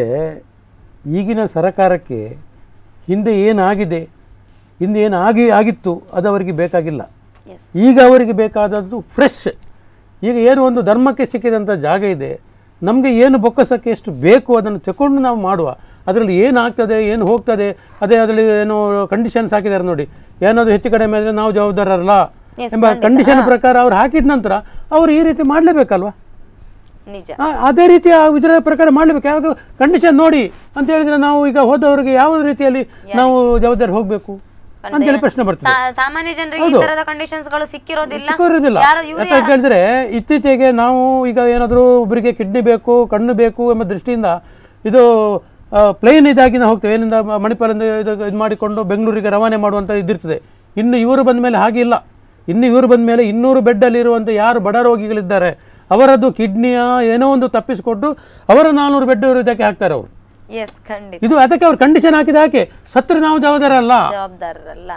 ಈಗಿನ ಸರಕಾರಕ್ಕೆ ಹಿಂದೆ ಏನಾಗಿದೆ ಹಿಂದೆ ಏನು ಆಗಿ ಆಗಿತ್ತು ಅದು ಅವರಿಗೆ ಬೇಕಾಗಿಲ್ಲ ಎಸ್ ಈಗ ಅವರಿಗೆ ಬೇಕಾದದ್ದು ಫ್ರೆಶ್ ಈಗ ಏನು ಒಂದು ಧರ್ಮಕ್ಕೆ ಸಿಕ್ಕಿದಂಥ ಜಾಗ ಇದೆ ನಮಗೆ ಏನು ಬೊಕ್ಕಸಕ್ಕೆ ಎಷ್ಟು ಬೇಕು ಅದನ್ನು ತಗೊಂಡು ನಾವು ಮಾಡುವ ಅದರಲ್ಲಿ ಏನು ಆಗ್ತದೆ ಏನು ಹೋಗ್ತದೆ ಅದೇ ಅದರಲ್ಲಿ ಏನು ಕಂಡೀಷನ್ಸ್ ಹಾಕಿದ್ದಾರೆ ನೋಡಿ ಏನಾದರೂ ಹೆಚ್ಚು ಕಡಿಮೆ ಆದರೆ ನಾವು ಜವಾಬ್ದಾರರಲ್ಲ Yes, ಎಂಬ ಕಂಡೀಷನ್ ಪ್ರಕಾರ ಅವ್ರು ಹಾಕಿದ ನಂತರ ಅವರು ಈ ರೀತಿ ಮಾಡಲೇಬೇಕಲ್ವಾ ನಿಜ ಆ, ಅದೇ ರೀತಿ ಆ ಇದರ ಪ್ರಕಾರ ಮಾಡಲೇಬೇಕು ಯಾವುದು ಕಂಡೀಷನ್ ನೋಡಿ ಅಂತ ಹೇಳಿದ್ರೆ ನಾವು ಈಗ ಹೋದವರಿಗೆ ಯಾವ ರೀತಿಯಲ್ಲಿ ನಾವು ಜವಾಬ್ದಾರಿ ಹೋಗಬೇಕು ಅಂತೇಳಿ ಪ್ರಶ್ನೆ ಬರ್ತದೆ ಸಾ- ಸಾಮಾನ್ಯ ಜನರಿಗೆ ಈ ಹೌದು. ತರದ ಕಂಡೀಷನ್ಸ್ ಗಳು ಸಿಕ್ಕಿರೋದಿಲ್ಲ ಸಿಕ್ಕೋದಿಲ್ಲ ಯಾರು ಇವ್ರು ಯಾಕಂತ ಹೇಳಿದ್ರೆ ಇತ್ತೀಚೆಗೆ ನಾವು ಈಗ ಏನಾದರೂ ಒಬ್ಬರಿಗೆ ಕಿಡ್ನಿ ಬೇಕು ಕಣ್ಣು ಬೇಕು ಎಂಬ ದೃಷ್ಟಿಯಿಂದ ಇದು ಪ್ಲೇನ್ ಇದಾಗಿ ನಾವು ಹೋಗ್ತೇವೆ ಏನಿಂದ ಮ- ಮಣಿಪಾಲದಿಂದ ಇದು ಇದು ಮಾಡಿಕೊಂಡು ಬೆಂಗಳೂರಿಗೆ ರವಾನೆ ಮಾಡುವಂಥ ಇದಿರ್ತದೆ ಇನ್ನು ಇವರು ಬಂದ ಮೇಲೆ ಹಾಗೆ ಇಲ್ಲ ಇನ್ನು ಇವರು ಬಂದ ಮೇಲೆ ಇನ್ನೂರು ಬೆಡ್ಡಲ್ಲಿ ಇರುವಂಥ ಯಾರು ಬಡ ರೋಗಿಗಳಿದ್ದಾರೆ ಅವರದ್ದು ಕಿಡ್ನಿಯ ಏನೋ ಒಂದು ತಪ್ಪಿಸಿಕೊಟ್ಟು ಅವರ ನಾನ್ನೂರು ಬೆಡ್ ಇದಕ್ಕೆ ಹಾಕ್ತಾರೆ ಅವರು ಎಸ್ ಖಂಡಿತ ಇದು ಅದಕ್ಕೆ ಅವ್ರು ಕಂಡೀಷನ್ ಹಾಕಿದ ಹಾಗೆ ಸತ್ರ ನಾವು ಜವಾಬ್ದಾರ ಅಲ್ಲ ಜವಾಬ್ದಾರರಲ್ಲ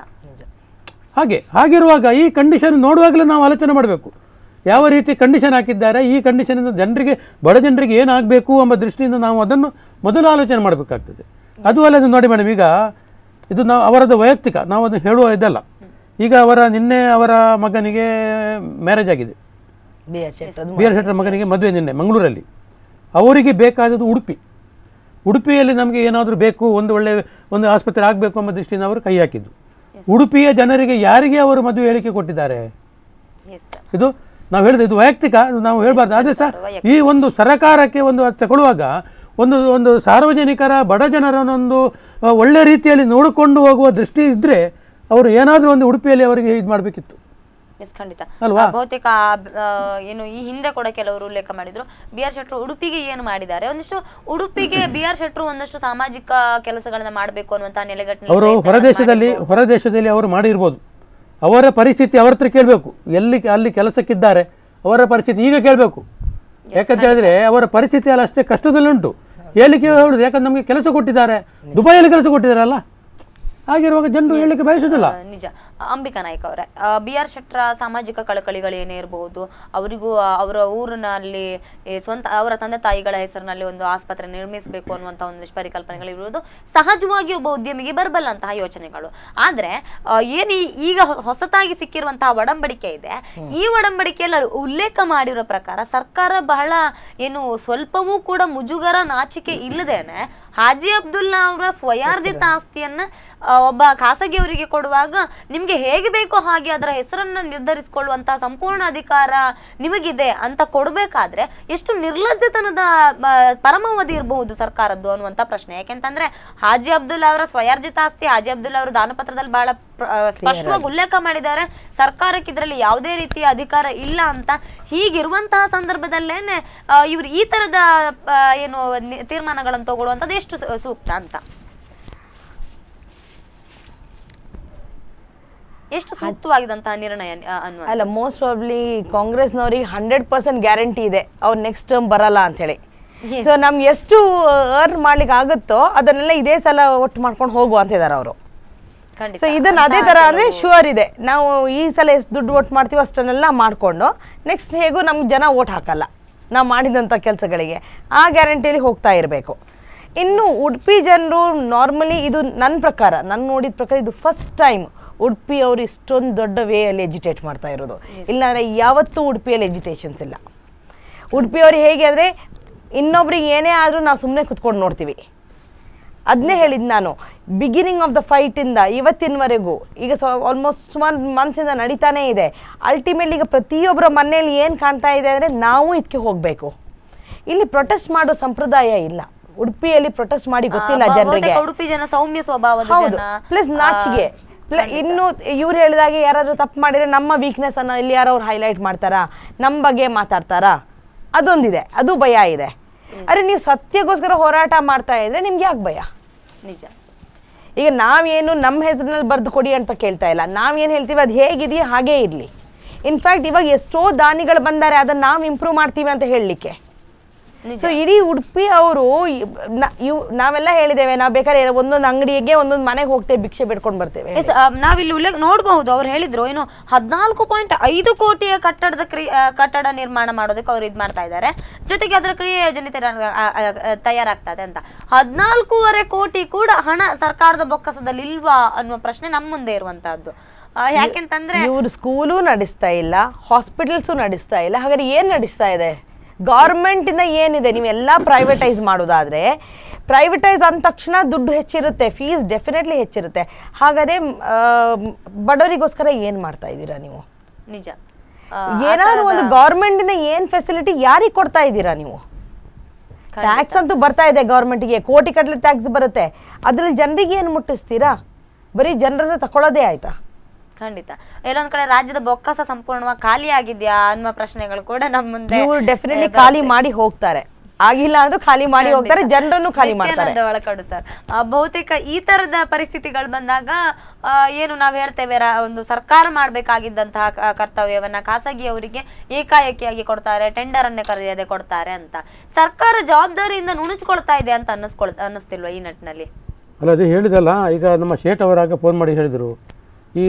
ಹಾಗೆ ಹಾಗಿರುವಾಗ ಈ ಕಂಡೀಷನ್ ನೋಡುವಾಗಲೇ ನಾವು ಆಲೋಚನೆ ಮಾಡಬೇಕು ಯಾವ ರೀತಿ ಕಂಡೀಷನ್ ಹಾಕಿದ್ದಾರೆ ಈ ಕಂಡೀಷನಿಂದ ಜನರಿಗೆ ಬಡ ಜನರಿಗೆ ಏನಾಗಬೇಕು ಎಂಬ ದೃಷ್ಟಿಯಿಂದ ನಾವು ಅದನ್ನು ಮೊದಲು ಆಲೋಚನೆ ಮಾಡಬೇಕಾಗ್ತದೆ ಅದು ಅಲ್ಲದೆ ನೋಡಿ ಮೇಡಮ್ ಈಗ ಇದು ನಾವು ಅವರದ್ದು ವೈಯಕ್ತಿಕ ನಾವು ಅದನ್ನು ಹೇಳುವ ಇದಲ್ಲ ಈಗ ಅವರ ನಿನ್ನೆ ಅವರ ಮಗನಿಗೆ ಮ್ಯಾರೇಜ್ ಆಗಿದೆ B R Shettar B R Shettar ಮಗನಿಗೆ ಮದುವೆ ನಿನ್ನೆ ಮಂಗಳೂರಲ್ಲಿ ಅವರಿಗೆ ಬೇಕಾದದ್ದು ಉಡುಪಿ ಉಡುಪಿಯಲ್ಲಿ ನಮಗೆ ಏನಾದರೂ ಬೇಕು ಒಂದು ಒಳ್ಳೆ ಒಂದು ಆಸ್ಪತ್ರೆ ಆಗಬೇಕು ಎಂಬ ದೃಷ್ಟಿಯಿಂದ ಅವರು ಕೈ ಹಾಕಿದ್ದು ಉಡುಪಿಯ ಜನರಿಗೆ ಯಾರಿಗೆ ಅವರು ಮದುವೆ ಹೇಳಿಕೆ ಕೊಟ್ಟಿದ್ದಾರೆ ಎಸ್ ಸರ್ ಇದು ನಾವು ಹೇಳಿದ ಇದು ವೈಯಕ್ತಿಕ ಇದು ನಾವು ಹೇಳ್ಬಾರ್ದು ಆದರೆ ಸಹ ಈ ಒಂದು ಸರಕಾರಕ್ಕೆ ಒಂದು ಅದು ತಗೊಳ್ಳುವಾಗ ಒಂದು ಒಂದು ಸಾರ್ವಜನಿಕರ ಬಡ ಜನರನ್ನೊಂದು ಆ, ಒಳ್ಳೆ ರೀತಿಯಲ್ಲಿ ನೋಡಿಕೊಂಡು ಹೋಗುವ ದೃಷ್ಟಿ ಇದ್ದರೆ ಅವರು ಏನಾದರೂ ಒಂದು ಉಡುಪಿಯಲ್ಲಿ ಅವರಿಗೆ ಇದು ಮಾಡಬೇಕಿತ್ತು ಎಸ್ ಖಂಡಿತ ಅಲ್ವಾ? ಆ, ಬಹುತೇಕ ಆ, ಏನು ಈ ಹಿಂದೆ ಕೂಡ ಕೆಲವರು ಉಲ್ಲೇಖ ಮಾಡಿದ್ರು ಬಿ ಆರ್ ಶೆಟ್ರು ಉಡುಪಿಗೆ ಏನು ಮಾಡಿದ್ದಾರೆ ಒಂದಿಷ್ಟು ಉಡುಪಿಗೆ ಬಿ ಆರ್ ಶೆಟ್ರು ಒಂದಷ್ಟು ಸಾಮಾಜಿಕ ಕೆಲಸಗಳನ್ನ ಮಾಡಬೇಕು ಅನ್ನುವಂತಹ ನೆಲೆಗಟ್ಟಿನಲ್ಲಿ ಅವರು ಪ್ರಯತ್ನಗಳನ್ನ ಹೊರದೇಶದಲ್ಲಿ ಮಾಡಿದ್ರು. ಹೊರದೇಶದಲ್ಲಿ ಅವರು ಮಾಡಿರ್ಬೋದು ಅವರ ಪರಿಸ್ಥಿತಿ ಅವರ ಹತ್ರ ಕೇಳಬೇಕು ಎಲ್ಲಿ ಅಲ್ಲಿ ಕೆಲಸಕ್ಕಿದ್ದಾರೆ ಅವರ ಪರಿಸ್ಥಿತಿ ಈಗ ಕೇಳಬೇಕು ಯಾಕಂತ ಹೇಳಿದ್ರೆ ಅವರ ಪರಿಸ್ಥಿತಿ ಅಲ್ಲಿ ಅಷ್ಟೇ ಕಷ್ಟದಲ್ಲುಂಟು ಹೇಳಲಿಕ್ಕೆ ಹೇಳುದು ಯಾಕಂದ್ರೆ ನಮಗೆ ಕೆಲಸ ಕೊಟ್ಟಿದ್ದಾರೆ ದುಬೈಯಲ್ಲಿ ಕೆಲಸ ಕೊಟ್ಟಿದ್ದಾರಲ್ಲ ಹಾಗಿರುವಾಗ ಜನರು ಹೇಳಲಿಕ್ಕೆ ಬಯಸುವುದಿಲ್ಲ ಆ, ನಿಜ ಅಂಬಿಕಾ ನಾಯ್ಕ ಅವರೇ ಬಿ ಆರ್ ಶೆಟ್ರ ಸಾಮಾಜಿಕ ಕಳಕಳಿಗಳೇನೇ ಇರಬಹುದು ಅವರಿಗೂ ಆ, ಅವರ ಊರಿನಲ್ಲಿ ಈ ಸ್ವಂತ ಅವರ ತಂದೆ ತಾಯಿಗಳ ಹೆಸರಿನಲ್ಲಿ ಒಂದು ಆಸ್ಪತ್ರೆ ನಿರ್ಮಿಸಬೇಕು ಅನ್ನುವಂಥ ಒಂದಿಷ್ಟು ಪರಿಕಲ್ಪನೆಗಳಿರುವುದು ಸಹಜವಾಗಿ ಒಬ್ಬ ಉದ್ಯಮಿಗೆ ಬರಬಲ್ಲಂತಹ ಯೋಚನೆಗಳು ಆದ್ರೆ ಆ, ಏನು ಈ- ಈಗ ಹೊ- ಹೊಸತಾಗಿ ಸಿಕ್ಕಿರುವಂತಹ ಒಡಂಬಡಿಕೆ ಇದೆ ಈ ಒಡಂಬಡಿಕೆಯಲ್ಲಿ ಅವ್ರು ಉಲ್ಲೇಖ ಮಾಡಿರೋ ಪ್ರಕಾರ ಸರ್ಕಾರ ಬಹಳ ಏನು ಸ್ವಲ್ಪವೂ ಕೂಡ ಮುಜುಗರ ನಾಚಿಕೆ ಇಲ್ಲದೇನೆ ಹಾಜಿ ಅಬ್ದುಲ್ಲಾ ಅವರ ಸ್ವಯಾರ್ಜಿತ ಆಸ್ತಿಯನ್ನ ಆ, ಒಬ್ಬ ಖಾಸಗಿಯವರಿಗೆ ಕೊಡುವಾಗ ನಿಮ್ಗೆ ಹೇಗೆ ಬೇಕೋ ಹಾಗೆ ಅದರ ಹೆಸರನ್ನ ನಿರ್ಧರಿಸಿಕೊಳ್ಳುವಂತಹ ಸಂಪೂರ್ಣ ಅಧಿಕಾರ ನಿಮಗಿದೆ ಅಂತ ಕೊಡ್ಬೇಕಾದ್ರೆ ಎಷ್ಟು ನಿರ್ಲಜ್ಜತನದ ಆ, ಪರಮಾವಧಿ ಇರಬಹುದು ಸರ್ಕಾರದ್ದು ಅನ್ನುವಂತ ಪ್ರಶ್ನೆ ಯಾಕೆಂತಂದ್ರೆ ಹಾಜಿ ಅಬ್ದುಲ್ಲಾ ಅವರ ಸ್ವಯಾರ್ಜಿತ ಆಸ್ತಿ ಹಾಜಿ ಅಬ್ದುಲ್ಲಾ ಅವರು ದಾನಪತ್ರದಲ್ಲಿ ಬಹಳ ಪ್ರ- ಆ, ಸ್ಪಷ್ಟವಾಗಿ ಉಲ್ಲೇಖ ಮಾಡಿದ್ದಾರೆ ಸರ್ಕಾರಕ್ಕೆ ಇದರಲ್ಲಿ ಯಾವುದೇ ರೀತಿಯ ಅಧಿಕಾರ ಇಲ್ಲ ಅಂತ ಹೀಗಿರುವಂತಹ ಸಂದರ್ಭದಲ್ಲೇನೆ ಆ, ಇವ್ರು ಈ ತರದ ಆ, ಏನು ನಿ- ತೀರ್ಮಾನಗಳನ್ನು ತಗೊಳ್ಳುವಂಥದ್ದು ಎಷ್ಟು ಸು- ಸೂಕ್ತ ಅಂತ ಎಷ್ಟು ಸೂಕ್ತವಾಗಿದಂತಹ ನಿರ್ಣಯ ಆ, ಅನ್ನುವ ಅಲ್ಲ ಮೋಸ್ಟ್ ಪ್ರಾಬ್ಲಿ ಕಾಂಗ್ರೆಸ್ನವ್ರಿಗೆ ಹಂಡ್ರೆಡ್ ಪರ್ಸೆಂಟ್ ಗ್ಯಾರಂಟಿ ಇದೆ ಅವ್ರು ನೆಕ್ಸ್ಟ್ ಟರ್ಮ್ ಬರಲ್ಲ ಅಂತೇಳಿ ಸೊ ನಮ್ಗೆ ಎಷ್ಟು ಅರ್ನ್ ಮಾಡ್ಲಿಕ್ಕೆ ಆಗುತ್ತೋ ಅದನ್ನೆಲ್ಲ ಇದೇ ಸಲ ಒಟ್ಟು ಮಾಡ್ಕೊಂಡು ಹೋಗು ಅಂತ ಇದಾರೆ ಅವರು ಖಂಡಿತ ಸೊ ಇದನ್ನ ಅದೇ ತರ ಅಂದ್ರೆ ಶೂರ್ ಇದೆ ನಾವು ಈ ಸಲ ಎಷ್ಟು ದುಡ್ಡು ಓಟ್ ಮಾಡ್ತೀವೋ ಅಷ್ಟನ್ನೆಲ್ಲ ಮಾಡ್ಕೊಂಡು ನೆಕ್ಸ್ಟ್ ಹೇಗೂ ನಮ್ಗೆ ಜನ ಓಟ್ ಹಾಕಲ್ಲ ನಾವು ಮಾಡಿದಂಥ ಕೆಲಸಗಳಿಗೆ ಆ ಗ್ಯಾರಂಟಿಯಲ್ಲಿ ಹೋಗ್ತಾ ಇರಬೇಕು ಇನ್ನು ಉಡುಪಿ ಜನರು ನಾರ್ಮಲಿ ಇದು ನನ್ನ ಪ್ರಕಾರ ನಾನು ನೋಡಿದ ಪ್ರಕಾರ ಇದು ಫಸ್ಟ್ ಟೈಮ್ ಉಡುಪಿ ಅವರು ಇಷ್ಟೊಂದು ದೊಡ್ಡ ವೇಯಲ್ಲಿ ಎಜಿಟೇಟ್ ಮಾಡ್ತಾ ಇರೋದು ಇಲ್ಲಾಂದ್ರೆ ಯಾವತ್ತೂ ಉಡುಪಿಯಲ್ಲಿ ಎಜಿಟೇಷನ್ಸ್ ಇಲ್ಲ ಉಡುಪಿಯವರು ಹೇಗೆ ಅಂದರೆ ಇನ್ನೊಬ್ರಿಗೆ ಏನೇ ಆದರೂ ನಾವು ಸುಮ್ಮನೆ ಕುತ್ಕೊಂಡು ನೋಡ್ತೀವಿ ಅದನ್ನೇ ಹೇಳಿದ್ ನಾನು ಬಿಗಿನಿಂಗ್ ಆಫ್ ದ ಫೈಟಿಂದ ಇವತ್ತಿನವರೆಗೂ ಈಗ ಸೊ ಆಲ್ಮೋಸ್ಟ್ ಸುಮಾರು ಮಂತ್ಸಿಂದ ನಡೀತಾನೇ ಇದೆ ಅಲ್ಟಿಮೇಟ್ಲಿ ಈಗ ಪ್ರತಿಯೊಬ್ಬರ ಮನೆಯಲ್ಲಿ ಏನು ಕಾಣ್ತಾ ಇದೆ ಅಂದರೆ ನಾವು ಇದಕ್ಕೆ ಹೋಗಬೇಕು ಇಲ್ಲಿ ಪ್ರೊಟೆಸ್ಟ್ ಮಾಡೋ ಸಂಪ್ರದಾಯ ಇಲ್ಲ ಉಡುಪಿಯಲ್ಲಿ ಪ್ರೊಟೆಸ್ಟ್ ಮಾಡಿ ಗೊತ್ತಿಲ್ಲ ಆ, ಜನರಿಗೆ ಬಹುತೇಕ ಉಡುಪಿ ಜನ ಸೌಮ್ಯ ಸ್ವಭಾವದ ಹೌದು ಜನ ಪ್ಲಸ್ ನಾಚಿಗೆ ಪ್ಲ ಇನ್ನು ಇವ್ರು ಹೇಳಿದಾಗೆ ಯಾರಾದ್ರೂ ತಪ್ಪು ಮಾಡಿದ್ರೆ ನಮ್ಮ ವೀಕ್ನೆಸ್ ಅನ್ನ ಇಲ್ಲಿ ಯಾರೋ ಅವ್ರು ಹೈಲೈಟ್ ಮಾಡ್ತಾರಾ ನಮ್ಮ ಬಗ್ಗೆ ಮಾತಾಡ್ತಾರಾ ಅದೊಂದಿದೆ ಅದು ಭಯ ಇದೆ ಅರೆ ನೀವು ಸತ್ಯಗೋಸ್ಕರ ಹೋರಾಟ ಮಾಡ್ತಾ ಇದ್ರೆ ನಿಮ್ಗೆ ಯಾಕೆ ಭಯ ನಿಜ ಈಗ ನಾವೇನು ನಮ್ಮ ಹೆಸರಿನಲ್ಲಿ ಬರೆದು ಕೊಡಿ ಅಂತ ಕೇಳ್ತಾ ಇಲ್ಲ ನಾವೇನು ಹೇಳ್ತೀವಿ ಅದು ಹೇಗಿದೆಯೋ ಹಾಗೇ ಇರಲಿ ಇನ್ಫ್ಯಾಕ್ಟ್ ಇವಾಗ ಎಷ್ಟೋ ದಾನಿಗಳು ಬಂದಾರೆ ಅದನ್ನು ನಾವು ಇಂಪ್ರೂವ್ ಮಾಡ್ತೀವಿ ಅಂತ ಹೇಳಲಿಕ್ಕೆ ಸೊ ಇಡೀ ಉಡುಪಿ ಅವರು ಇವ್ ನಾವೆಲ್ಲ ಹೇಳಿದ್ದೇವೆ ನಾವು ಬೇಕಾದ್ರೆ ಒಂದೊಂದು ಅಂಗಡಿಗೆ ಒಂದೊಂದು ಮನೆಗೆ ಹೋಗ್ತೇವೆ ಭಿಕ್ಷೆ ಬಿಡ್ಕೊಂಡು ಬರ್ತೇವೆ ಎಸ್, ಆ, ನಾವಿಲ್ಲಿ ಉಲ್ಲೇಖ ನೋಡಬಹುದು ಅವ್ರು ಹೇಳಿದ್ರು ಏನು ಹದಿನಾಲ್ಕು ಪಾಯಿಂಟ್ ಐದು ಕೋಟಿಯ ಕಟ್ಟಡದ ಕ್ರಿ ಆ, ಕಟ್ಟಡ ನಿರ್ಮಾಣ ಮಾಡೋದಕ್ಕೆ ಅವ್ರು ಇದು ಮಾಡ್ತಾ ಇದ್ದಾರೆ ಜೊತೆಗೆ ಅದರ ಕ್ರಿಯೆ ಯೋಜನೆ ತಯಾರ- ಆ, ಆ, ಆ, ತಯಾರಾಗ್ತದೆ ಅಂತ ಹದಿನಾಲ್ಕೂವರೆ ಕೋಟಿ ಕೂಡ ಹಣ ಸರ್ಕಾರದ ಬೊಕ್ಕಸದಲ್ಲಿ ಇಲ್ವಾ ಅನ್ನುವ ಪ್ರಶ್ನೆ ನಮ್ಮ ಮುಂದೆ ಇರುವಂತಹದ್ದು ಆ, ಯಾಕೆಂತಂದ್ರೆ ಇವರು ಸ್ಕೂಲು ನಡೆಸ್ತಾ ಇಲ್ಲ ಹಾಸ್ಪಿಟಲ್ಸು ನಡೆಸ್ತಾ ಇಲ್ಲ ಹಾಗಾದ್ರೆ ಏನು ನಡೆಸ್ತಾ ಇದೆ ಗೌರ್ಮೆಂಟಿಂದ ಏನಿದೆ ನೀವೆಲ್ಲ ಪ್ರೈವೇಟೈಸ್ ಮಾಡೋದಾದ್ರೆ ಪ್ರೈವೇಟೈಸ್ ಅಂದ ತಕ್ಷಣ ದುಡ್ಡು ಹೆಚ್ಚಿರುತ್ತೆ ಫೀಸ್ ಡೆಫಿನೆಟ್ಲಿ ಹೆಚ್ಚಿರುತ್ತೆ ಹಾಗಾದ್ರೆ ಆ, ಬಡವರಿಗೋಸ್ಕರ ಏನು ಮಾಡ್ತಾ ಇದ್ದೀರಾ ನೀವು ನಿಜ ಆ, ಏನಾದ್ರು ಒಂದು ಗೌರ್ಮೆಂಟಿಂದ ಏನು ಫೆಸಿಲಿಟಿ ಯಾರಿಗೆ ಕೊಡ್ತಾ ಇದ್ದೀರಾ ನೀವು ಟ್ಯಾಕ್ಸ್ ಅಂತೂ ಬರ್ತಾ ಇದೆ ಗೌರ್ಮೆಂಟಿಗೆ ಕೋಟಿ ಕಟ್ಲೆ ಟ್ಯಾಕ್ಸ್ ಬರುತ್ತೆ ಅದ್ರಲ್ಲಿ ಜನರಿಗೆ ಏನು ಮುಟ್ಟಿಸ್ತೀರಾ ಬರೀ ಜನರ ತಕೊಳ್ಳೋದೇ ಆಯ್ತಾ ಖಂಡಿತ ಎಲ್ಲೊಂದ್ ಕಡೆ ರಾಜ್ಯದ ಬೊಕ್ಕಸ ಸಂಪೂರ್ಣವಾಗಿ ಖಾಲಿ ಆಗಿದ್ಯಾ ಅನ್ನುವ ಪ್ರಶ್ನೆಗಳು ಕೂಡ ನಮ್ಮ ಮುಂದೆ ಇವ್ರು ಡೆಫಿನೆಟ್ಲಿ ಖಾಲಿ ಮಾಡಿ ಹೋಗ್ತಾರೆ ಆಗಿಲ್ಲ ಅಂದ್ರೂ ಖಾಲಿ ಮಾಡಿ ಹೋಗ್ತಾರೆ ಜನರನ್ನು ಖಾಲಿ ಮಾಡ್ತಾರೆ ನಿತ್ಯಾನಂದ ಒಳಕಡು ಸರ್ ಆ, ಬಹುತೇಕ ಈ ತರದ ಪರಿಸ್ಥಿತಿಗಳು ಬಂದಾಗ ಆ, ಏನು ನಾವು ಹೇಳ್ತೇವೆ ರಾ- ಒಂದು ಸರ್ಕಾರ ಮಾಡಬೇಕಾಗಿದ್ದಂತಹ ಕ- ಕರ್ತವ್ಯವನ್ನ ಖಾಸಗಿಯವರಿಗೆ ಏಕಾಏಕಿಯಾಗಿ ಕೊಡ್ತಾರೆ ಟೆಂಡರ್ ಅನ್ನೇ ಕರೆಯದೆ ಕೊಡ್ತಾರೆ ಅಂತ ಸರ್ಕಾರ ಜವಾಬ್ದಾರಿಯಿಂದ ನುಣುಚ್ಕೊಳ್ತಾ ಇದೆ ಅಂತ ಅನ್ನಿಸ್ಕೊಳ್ ಅನ್ನಿಸ್ತಿಲ್ವಾ ಈ ನಿಟ್ಟಿನಲ್ಲಿ ಅಲ್ಲ ಅದೇ ಹೇಳಿದಲ್ಲ ಈಗ ನಮ್ಮ ಶೇಟ್ ಅವರಾಗ ಫೋನ್ ಮಾಡಿ ಹೇಳಿದರು ಈ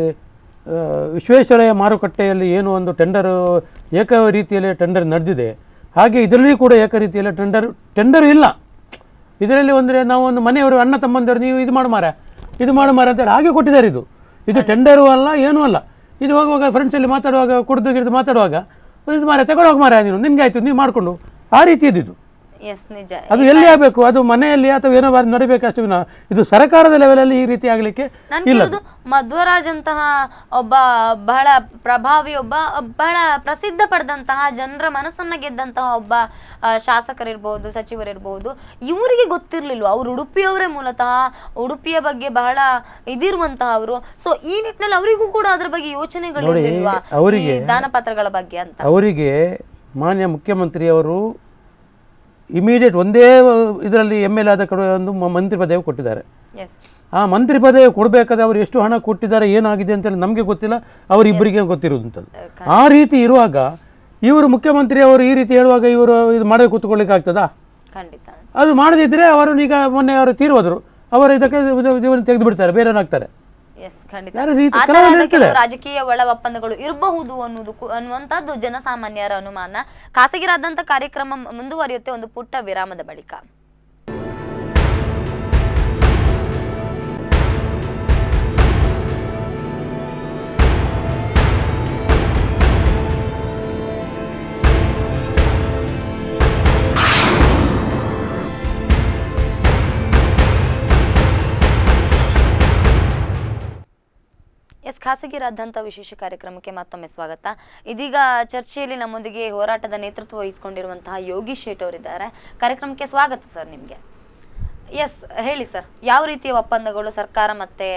ಆ, ವಿಶ್ವೇಶ್ವರಯ್ಯ ಮಾರುಕಟ್ಟೆಯಲ್ಲಿ ಏನು ಒಂದು ಟೆಂಡರ್ ಏಕ ರೀತಿಯಲ್ಲಿ ಟೆಂಡರ್ ನಡೆದಿದೆ ಹಾಗೆ ಇದರಲ್ಲಿ ಕೂಡ ಏಕ ರೀತಿಯಲ್ಲಿ ಟೆಂಡರ್ ಟೆಂಡರ್ ಇಲ್ಲ ಇದರಲ್ಲಿ ಅಂದರೆ ನಾವು ಒಂದು ಮನೆಯವರು ಅಣ್ಣ ತಮ್ಮಂದಿರು ನೀವು ಇದು ಮಾಡು ಮಾರ ಇದು ಮಾಡು ಮಾರ ಅಂತೇಳಿ ಹಾಗೆ ಕೊಟ್ಟಿದ್ದಾರೆ ಇದು ಇದು ಟೆಂಡರು ಅಲ್ಲ ಏನೂ ಅಲ್ಲ ಇದು ಹೋಗುವಾಗ ಫ್ರೆಂಡ್ಸಲ್ಲಿ ಮಾತಾಡುವಾಗ ಕುಡಿದು ಗಿಡ್ದು ಮಾತಾಡುವಾಗ ಇದು ಮಾರ ತಗೊಂಡು ಹೋಗಿ ಮಾರ ನೀನು ನಿನ್ಗೆ ಆಯ್ತು ನೀವು ಮಾಡಿಕೊಂಡು ಆ ರೀತಿ ಇದ್ದಿದ್ದು ಎಸ್ ನಿಜ ಅದು ಎಲ್ಲಿ ಆಗಬೇಕು ಅದು ಮನೆಯಲ್ಲಿ ಅಥವಾ ಏನೋ ಬಾರಿ ನಡಿಬೇಕಷ್ಟು ವಿನ ಇದು ಸರ್ಕಾರದ ಲೆವೆಲಲ್ಲಿ ಈ ರೀತಿ ಆಗಲಿಕ್ಕೆ ನಾನು ಇಲ್ಲ ಕೇಳುದು ಮಧ್ವರಾಜ್ ಅಂತಹ ಒಬ್ಬ ಬಹಳ ಪ್ರಭಾವಿ ಒಬ್ಬ ಬಹಳ ಪ್ರಸಿದ್ಧ ಪಡೆದಂತಹ ಜನರ ಮನಸ್ಸನ್ನ ಗೆದ್ದಂತಹ ಒಬ್ಬ ಆ, ಶಾಸಕರಿರ್ಬಹುದು ಸಚಿವರಿರ್ಬಹುದು ಇವರಿಗೆ ಗೊತ್ತಿರ್ಲಿಲ್ವ ಅವ್ರು ಉಡುಪಿಯವರೇ ಮೂಲತಃ ಉಡುಪಿಯ ಬಗ್ಗೆ ಬಹಳ ಇದಿರುವಂತಹ ಅವರು ಸೊ ಈ ನಿಟ್ಟಿನಲ್ಲಿ ಅವರಿಗೂ ಕೂಡ ಅದ್ರ ಬಗ್ಗೆ ಯೋಚನೆಗಳು ನೋಡಿ, ಇರ್ಲಿಲ್ವಾ ಈ ಅವರಿಗೆ- ದಾನಪತ್ರಗಳ ಬಗ್ಗೆ ಅಂತ ಅವರಿಗೆ ಮಾನ್ಯ ಮುಖ್ಯಮಂತ್ರಿಯವರು ಇಮಿಡಿಯೇಟ್ ಒಂದೇ ಇದರಲ್ಲಿ ಎಮ್ ಎಲ್ ಆದ ಕಡೆ ಒಂದು ಮ- ಮಂತ್ರಿ ಪದವಿ ಕೊಟ್ಟಿದ್ದಾರೆ ಎಸ್ ಆ ಮಂತ್ರಿ ಪದವಿ ಕೊಡಬೇಕಾದ್ರೆ ಅವರು ಎಷ್ಟು ಹಣ ಕೊಟ್ಟಿದ್ದಾರೆ ಏನಾಗಿದೆ ಅಂತೇಳಿ ನಮಗೆ ಗೊತ್ತಿಲ್ಲ ಅವರಿಬ್ಬರಿಗೆ ಗೊತ್ತಿರುವುದಂಥದ್ದು ಆ ರೀತಿ ಇರುವಾಗ ಇವರು ಮುಖ್ಯಮಂತ್ರಿ ಅವರು ಈ ರೀತಿ ಹೇಳುವಾಗ ಇವರು ಇದು ಮಾಡದೆ ಕೂತ್ಕೊಳ್ಳಿಕ್ಕೆ ಆಗ್ತದಾ ಖಂಡಿತ ಅದು ಮಾಡದಿದ್ದರೆ ಅವರು ಈಗ ಮೊನ್ನೆ ಅವರು ತೀರೋದ್ರು ಅವರು ಇದಕ್ಕೆ ಜೀವನ ತೆಗೆದು ಬಿಡ್ತಾರೆ ಬೇರೆಯವ್ರಾಗ್ತಾರೆ ಎಸ್ ಖಂಡಿತ ಯಾರು ರೀತಿ ಆ ಕೆಲವರು ತರಹದ ಇರ್ತದೆ. ಕೆಲವು ರಾಜಕೀಯ ಒಳ ಒಪ್ಪಂದಗಳು ಇರಬಹುದು ಅನ್ನೋದು ಕು- ಅನ್ನುವಂಥದ್ದು ಜನಸಾಮಾನ್ಯರ ಅನುಮಾನ ಖಾಸಗಿರಾದಂಥ ಕಾರ್ಯಕ್ರಮ ಮ- ಮುಂದುವರಿಯುತ್ತೆ ಒಂದು ಪುಟ್ಟ ವಿರಾಮದ ಬಳಿಕ ಎಸ್ ಖಾಸಗಿರಾದಂಥ ವಿಶೇಷ ಕಾರ್ಯಕ್ರಮಕ್ಕೆ ಮತ್ತೊಮ್ಮೆ ಸ್ವಾಗತ ಇದೀಗ ಚರ್ಚೆಯಲ್ಲಿ ನಮ್ಮೊಂದಿಗೆ ಹೋರಾಟದ ನೇತೃತ್ವ ವಹಿಸಿಕೊಂಡಿರುವಂತಹ ಯೋಗೀಶ್ ಶೇಟ್ ಅವರಿದ್ದಾರೆ ಕಾರ್ಯಕ್ರಮಕ್ಕೆ ಸ್ವಾಗತ ಸರ್ ನಿಮಗೆ ಎಸ್ ಹೇಳಿ ಸರ್ ಯಾವ ರೀತಿಯ ಒಪ್ಪಂದಗಳು ಸರ್ಕಾರ ಮತ್ತೆ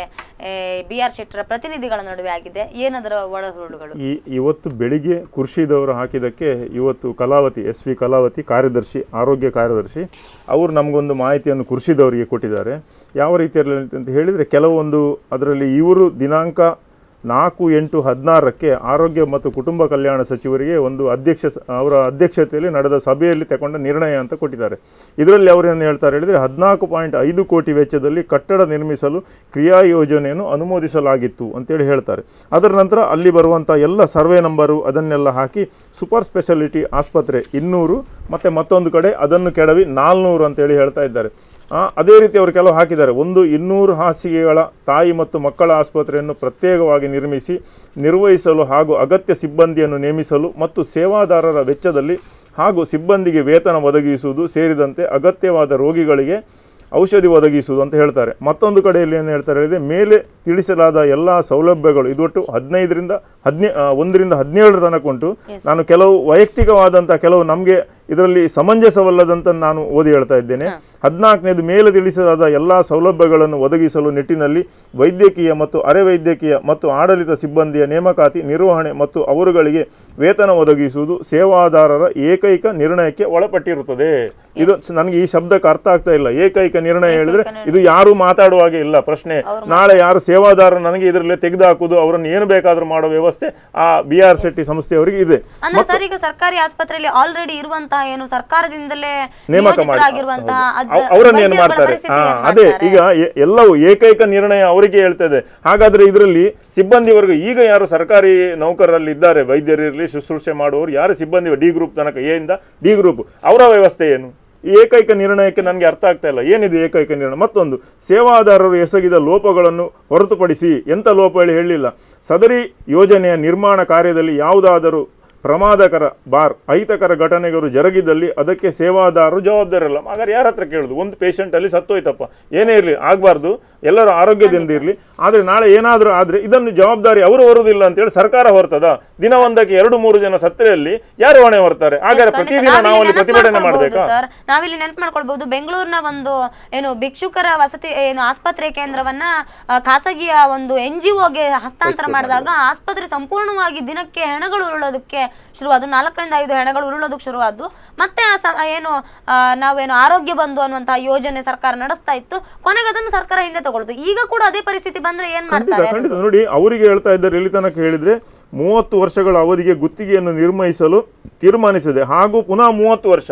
ಬಿ ಆರ್ ಶೆಟ್ಟರ ಪ್ರತಿನಿಧಿಗಳ ನಡುವೆ ಆಗಿದೆ ಏನದರ ಒಳಹುರುಳುಗಳು ಈ ಇವತ್ತು ಬೆಳಿಗ್ಗೆ ಕುರ್ಷಿದವರು ಹಾಕಿದ್ದಕ್ಕೆ ಇವತ್ತು ಕಲಾವತಿ ಎಸ್ ವಿ ಕಲಾವತಿ ಕಾರ್ಯದರ್ಶಿ ಆರೋಗ್ಯ ಕಾರ್ಯದರ್ಶಿ ಅವರು ನಮಗೊಂದು ಮಾಹಿತಿಯನ್ನು ಕುರ್ಷಿದವರಿಗೆ ಕೊಟ್ಟಿದ್ದಾರೆ ಯಾವ ರೀತಿಯಲ್ಲಿ ಅಂತ ಹೇಳಿದರೆ ಕೆಲವೊಂದು ಅದರಲ್ಲಿ ಇವರು ದಿನಾಂಕ ನಾಲ್ಕು ಎಂಟು ಹದಿನಾರಕ್ಕೆ ಆರೋಗ್ಯ ಮತ್ತು ಕುಟುಂಬ ಕಲ್ಯಾಣ ಸಚಿವರಿಗೆ ಒಂದು ಅಧ್ಯಕ್ಷ ಅವರ ಅಧ್ಯಕ್ಷತೆಯಲ್ಲಿ ನಡೆದ ಸಭೆಯಲ್ಲಿ ತಗೊಂಡ ನಿರ್ಣಯ ಅಂತ ಕೊಟ್ಟಿದ್ದಾರೆ ಇದರಲ್ಲಿ ಅವರು ಏನು ಹೇಳ್ತಾರೆ ಹೇಳಿದರೆ ಹದಿನಾಲ್ಕು ಪಾಯಿಂಟ್ ಐದು ಕೋಟಿ ವೆಚ್ಚದಲ್ಲಿ ಕಟ್ಟಡ ನಿರ್ಮಿಸಲು ಕ್ರಿಯಾ ಯೋಜನೆಯನ್ನು ಅನುಮೋದಿಸಲಾಗಿತ್ತು ಅಂತೇಳಿ ಹೇಳ್ತಾರೆ ಅದರ ನಂತರ ಅಲ್ಲಿ ಬರುವಂಥ ಎಲ್ಲ ಸರ್ವೆ ನಂಬರು ಅದನ್ನೆಲ್ಲ ಹಾಕಿ ಸೂಪರ್ ಸ್ಪೆಷಾಲಿಟಿ ಆಸ್ಪತ್ರೆ ಇನ್ನೂರು ಮತ್ತು ಮತ್ತೊಂದು ಕಡೆ ಅದನ್ನು ಕೆಡವಿ ನಾಲ್ನೂರು ಅಂತೇಳಿ ಹೇಳ್ತಾ ಇದ್ದಾರೆ ಆ, ಅದೇ ರೀತಿ ಅವರು ಕೆಲವು ಹಾಕಿದ್ದಾರೆ ಒಂದು ಇನ್ನೂರು ಹಾಸಿಗೆಗಳ ತಾಯಿ ಮತ್ತು ಮಕ್ಕಳ ಆಸ್ಪತ್ರೆಯನ್ನು ಪ್ರತ್ಯೇಕವಾಗಿ ನಿರ್ಮಿಸಿ ನಿರ್ವಹಿಸಲು ಹಾಗೂ ಅಗತ್ಯ ಸಿಬ್ಬಂದಿಯನ್ನು ನೇಮಿಸಲು ಮತ್ತು ಸೇವಾದಾರರ ವೆಚ್ಚದಲ್ಲಿ ಹಾಗೂ ಸಿಬ್ಬಂದಿಗೆ ವೇತನ ಒದಗಿಸುವುದು ಸೇರಿದಂತೆ ಅಗತ್ಯವಾದ ರೋಗಿಗಳಿಗೆ ಔಷಧಿ ಒದಗಿಸುವುದು ಅಂತ ಹೇಳ್ತಾರೆ ಮತ್ತೊಂದು ಕಡೆಯಲ್ಲಿ ಏನು ಹೇಳ್ತಾರೆ ಹೇಳಿದರೆ ಮೇಲೆ ತಿಳಿಸಲಾದ ಎಲ್ಲ ಸೌಲಭ್ಯಗಳು ಇದು ಒಟ್ಟು ಹದಿನೈದರಿಂದ ಹದಿನೇ ಆ, ಒಂದರಿಂದ ಹದಿನೇಳರ ತನಕ ಉಂಟು ನಾನು ಕೆಲವು ವೈಯಕ್ತಿಕವಾದಂಥ ಕೆಲವು ನಮಗೆ ಇದರಲ್ಲಿ ಸಮಂಜಸವಲ್ಲದಂತ ನಾನು ಓದಿ ಹೇಳ್ತಾ ಇದ್ದೇನೆ ಹದಿನಾಲ್ಕನೇದು ಮೇಲೆ ತಿಳಿಸಲಾದ ಎಲ್ಲ ಸೌಲಭ್ಯಗಳನ್ನು ಒದಗಿಸಲು ನಿಟ್ಟಿನಲ್ಲಿ ವೈದ್ಯಕೀಯ ಮತ್ತು ಅರೆ ವೈದ್ಯಕೀಯ ಮತ್ತು ಆಡಳಿತ ಸಿಬ್ಬಂದಿಯ ನೇಮಕಾತಿ ನಿರ್ವಹಣೆ ಮತ್ತು ಅವರುಗಳಿಗೆ ವೇತನ ಒದಗಿಸುವುದು ಸೇವಾದಾರರ ಏಕೈಕ ನಿರ್ಣಯಕ್ಕೆ ಒಳಪಟ್ಟಿರುತ್ತದೆ ಇದು ನನಗೆ ಈ ಶಬ್ದಕ್ಕೆ ಅರ್ಥ ಆಗ್ತಾ ಇಲ್ಲ ಏಕೈಕ ನಿರ್ಣಯ ಹೇಳಿದ್ರೆ ಇದು ಯಾರು ಮಾತಾಡುವಾಗೆ ಇಲ್ಲ ಪ್ರಶ್ನೆ ನಾಳೆ ಯಾರು ಸೇವಾದಾರ ನನಗೆ ಇದರಲ್ಲಿ ತೆಗೆದುಹಾಕುವುದು ಅವರನ್ನು ಏನು ಬೇಕಾದ್ರೂ ಮಾಡೋ ವ್ಯವಸ್ಥೆ ಆ ಬಿ ಆರ್ ಶೆಟ್ಟಿ ಸಂಸ್ಥೆಯವರಿಗೆ ಇದೆ ಅಂದ್ರೆ ಸರ್ ಈಗ ಸರ್ಕಾರಿ ಆಸ್ಪತ್ರೆಯಲ್ಲಿ ಆಲ್ರೆಡಿ ಇರುವಂತಹ ಏನು ಸರ್ಕಾರದಿಂದಲೇ ನೇಮಕ ಮಾಡಿ ನಿಯೋಜಿತರಾಗಿರುವಂತಹ ಅದ್- ಅವ್- ಅವರನ್ನು ಏನು ವೈದ್ಯರುಗಳ ಮಾಡ್ತಾರೆ ಪರಿಸ್ಥಿತಿ ಹಾ, ಏನ್ ಅದೇ ಮಾಡ್ತಾರೆ? ಈಗ ಎ- ಎಲ್ಲವೂ ಏಕೈಕ ನಿರ್ಣಯ ಅವರಿಗೆ ಹೇಳ್ತದೆ ಹಾಗಾದ್ರೆ ಇದರಲ್ಲಿ ಸಿಬ್ಬಂದಿ ವರ್ಗ ಈಗ ಯಾರು ಸರ್ಕಾರಿ ನೌಕರರಲ್ಲಿ ಇದ್ದಾರೆ ವೈದ್ಯರಿರಲಿ ಶುಶ್ರೂಷೆ ಮಾಡುವವರು ಯಾರು ಸಿಬ್ಬಂದಿ ಡಿ ಗ್ರೂಪ್ ತನಕ ಎ ಇಂದ ಡಿ ಗ್ರೂಪ್ ಅವರ ವ್ಯವಸ್ಥೆ ಏನು ಈ ಏಕೈಕ ನಿರ್ಣಯಕ್ಕೆ ನನಗೆ ಅರ್ಥ ಆಗ್ತಾ ಇಲ್ಲ ಏನಿದೆ ಏಕೈಕ ನಿರ್ಣಯ ಮತ್ತೊಂದು ಸೇವಾದಾರರು ಎಸಗಿದ ಲೋಪಗಳನ್ನು ಹೊರತುಪಡಿಸಿ ಎಂಥ ಲೋಪ ಹೇಳಿ ಹೇಳಿಲ್ಲ ಸದರಿ ಯೋಜನೆಯ ನಿರ್ಮಾಣ ಕಾರ್ಯದಲ್ಲಿ ಯಾವುದಾದರೂ ಪ್ರಮಾದಕರ ಬಾರ್ ಅಹಿತಕರ ಘಟನೆಗಳು ಜರುಗಿದಲ್ಲಿ ಅದಕ್ಕೆ ಸೇವಾದಾರರು ಜವಾಬ್ದಾರಲ್ಲ ಹಾಗಾದ್ರೆ ಯಾರ ಹತ್ರ ಕೇಳುದು ಒಂದು patient ಅಲ್ಲಿ ಸತ್ತೋಯ್ತಪ್ಪ ಏನೇ ಇರಲಿ ಆಗಬಾರ್ದು ಎಲ್ಲರೂ ಆರೋಗ್ಯದಿಂದ ಇರಲಿ ಆದರೆ ನಾಳೆ ಏನಾದರೂ ಆದರೆ ಇದನ್ನು ಜವಾಬ್ದಾರಿ ಅವರು ಹೊರುವುದಿಲ್ಲ ಅಂತೇಳಿ ಸರ್ಕಾರ ಹೊರ್ತದ ದಿನ ಒಂದಕ್ಕೆ ಎರಡು ಮೂರು ಜನ ಸತ್ತರೆಯಲ್ಲಿ ಯಾರು ಹೊಣೆ ಹೊರ್ತಾರೆ ಹಾಗಾದ್ರೆ ಖಂಡಿತ. ಪ್ರತಿದಿನ ನಾವಿಲ್ಲಿ ನಾವು ಅಲ್ಲಿ ನೆನಪು ಪ್ರತಿಭಟನೆ ಮಾಡ್ಕೊಳ್ಬೋದು ಮಾಡಬೇಕಾ ಸರ್ ನಾವಿಲ್ಲಿ ನೆನಪು ಮಾಡ್ಕೊಳ್ಬಹುದು ಬೆಂಗಳೂರಿನ ಒಂದು ಏನು ಭಿಕ್ಷುಕರ ವಸತಿ ಏನು ಆಸ್ಪತ್ರೆ ಕೇಂದ್ರವನ್ನ ಆ, ಖಾಸಗಿಯ ಒಂದು ಎನ್ ಜಿ ಒಗೆ ಹಸ್ತಾಂತರ ಮಾಡಿದಾಗ ಆಸ್ಪತ್ರೆ ಸಂಪೂರ್ಣವಾಗಿ ದಿನಕ್ಕೆ ಹೆಣಗಳು ಉರುಳೋದಕ್ಕೆ ಶುರುವಾದ್ದು ನಾಲ್ಕರಿಂದ ಐದು ಹೆಣಗಳು ಉರುಳೋದಕ್ಕೆ ಶುರುವಾದ್ದು ಮತ್ತೆ ಆ ಸ- ಏನು ಆ, ನಾವೇನು ಆರೋಗ್ಯ ಬಂಧು ಅನ್ನುವಂತಹ ಯೋಜನೆ ಸರ್ಕಾರ ನಡೆಸ್ತಾ ಇತ್ತು ಕೊನೆಗೆ ಅದನ್ನು ಸರ್ಕಾರ ಹಿಂದೆ ತಗೊಳ್ತು ಈಗ ಕೂಡ ಅದೇ ಪರಿಸ್ಥಿತಿ ಬಂದ್ರೆ ಏನ್ ಖಂಡಿತ ಮಾಡ್ತಾರೆ ಖಂಡಿತ ನೋಡಿ ಅವರಿಗೆ ಹೇಳ್ತಾ ಇದ್ದಾರೆ ಎಲ್ಲಿ ತನಕ ಹೇಳಿದ್ರೆ ಮೂವತ್ತು ವರ್ಷಗಳ ಅವಧಿಗೆ ಗುತ್ತಿಗೆಯನ್ನು ನಿರ್ವಹಿಸಲು ತೀರ್ಮಾನಿಸಿದೆ ಹಾಗೂ ಪುನಃ ಮೂವತ್ತು ವರ್ಷ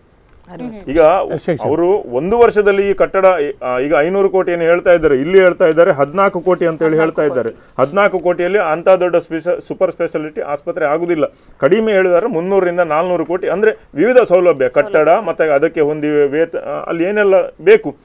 ಈಗ ಅವರು ಒಂದು ವರ್ಷದಲ್ಲಿ ಈ ಕಟ್ಟಡ ಆ, ಈಗ ಐನೂರು ಕೋಟಿಯನ್ನು ಹೇಳ್ತಾ ಇದ್ದಾರೆ ಇಲ್ಲಿ ಹೇಳ್ತಾ ಇದ್ದಾರೆ ಹದಿನಾಲ್ಕು ಕೋಟಿ ಅಂತ ಹೇಳಿ ಹೇಳ್ತಾ ಇದ್ದಾರೆ ಹದಿನಾಲ್ಕು ಕೋಟಿಯಲ್ಲಿ ಅಂತ ದೊಡ್ಡ ಸ್ಪೆಷ ಸೂಪರ್ ಸ್ಪೆಷಾಲಿಟಿ ಆಸ್ಪತ್ರೆ ಆಗುದಿಲ್ಲ ಕಡಿಮೆ ಹೇಳಿದರೆ ಮುನ್ನೂರರಿಂದ ನಾಲ್ನೂರು ಕೋಟಿ ಅಂದ್ರೆ ವಿವಿಧ ಸೌಲಭ್ಯ ಕಟ್ಟಡ ಮತ್ತೆ ಅದಕ್ಕೆ ಹೊಂದಿ ವೇತ ಆ, ಅಲ್ಲಿ ಏನೆಲ್ಲ ಬೇಕು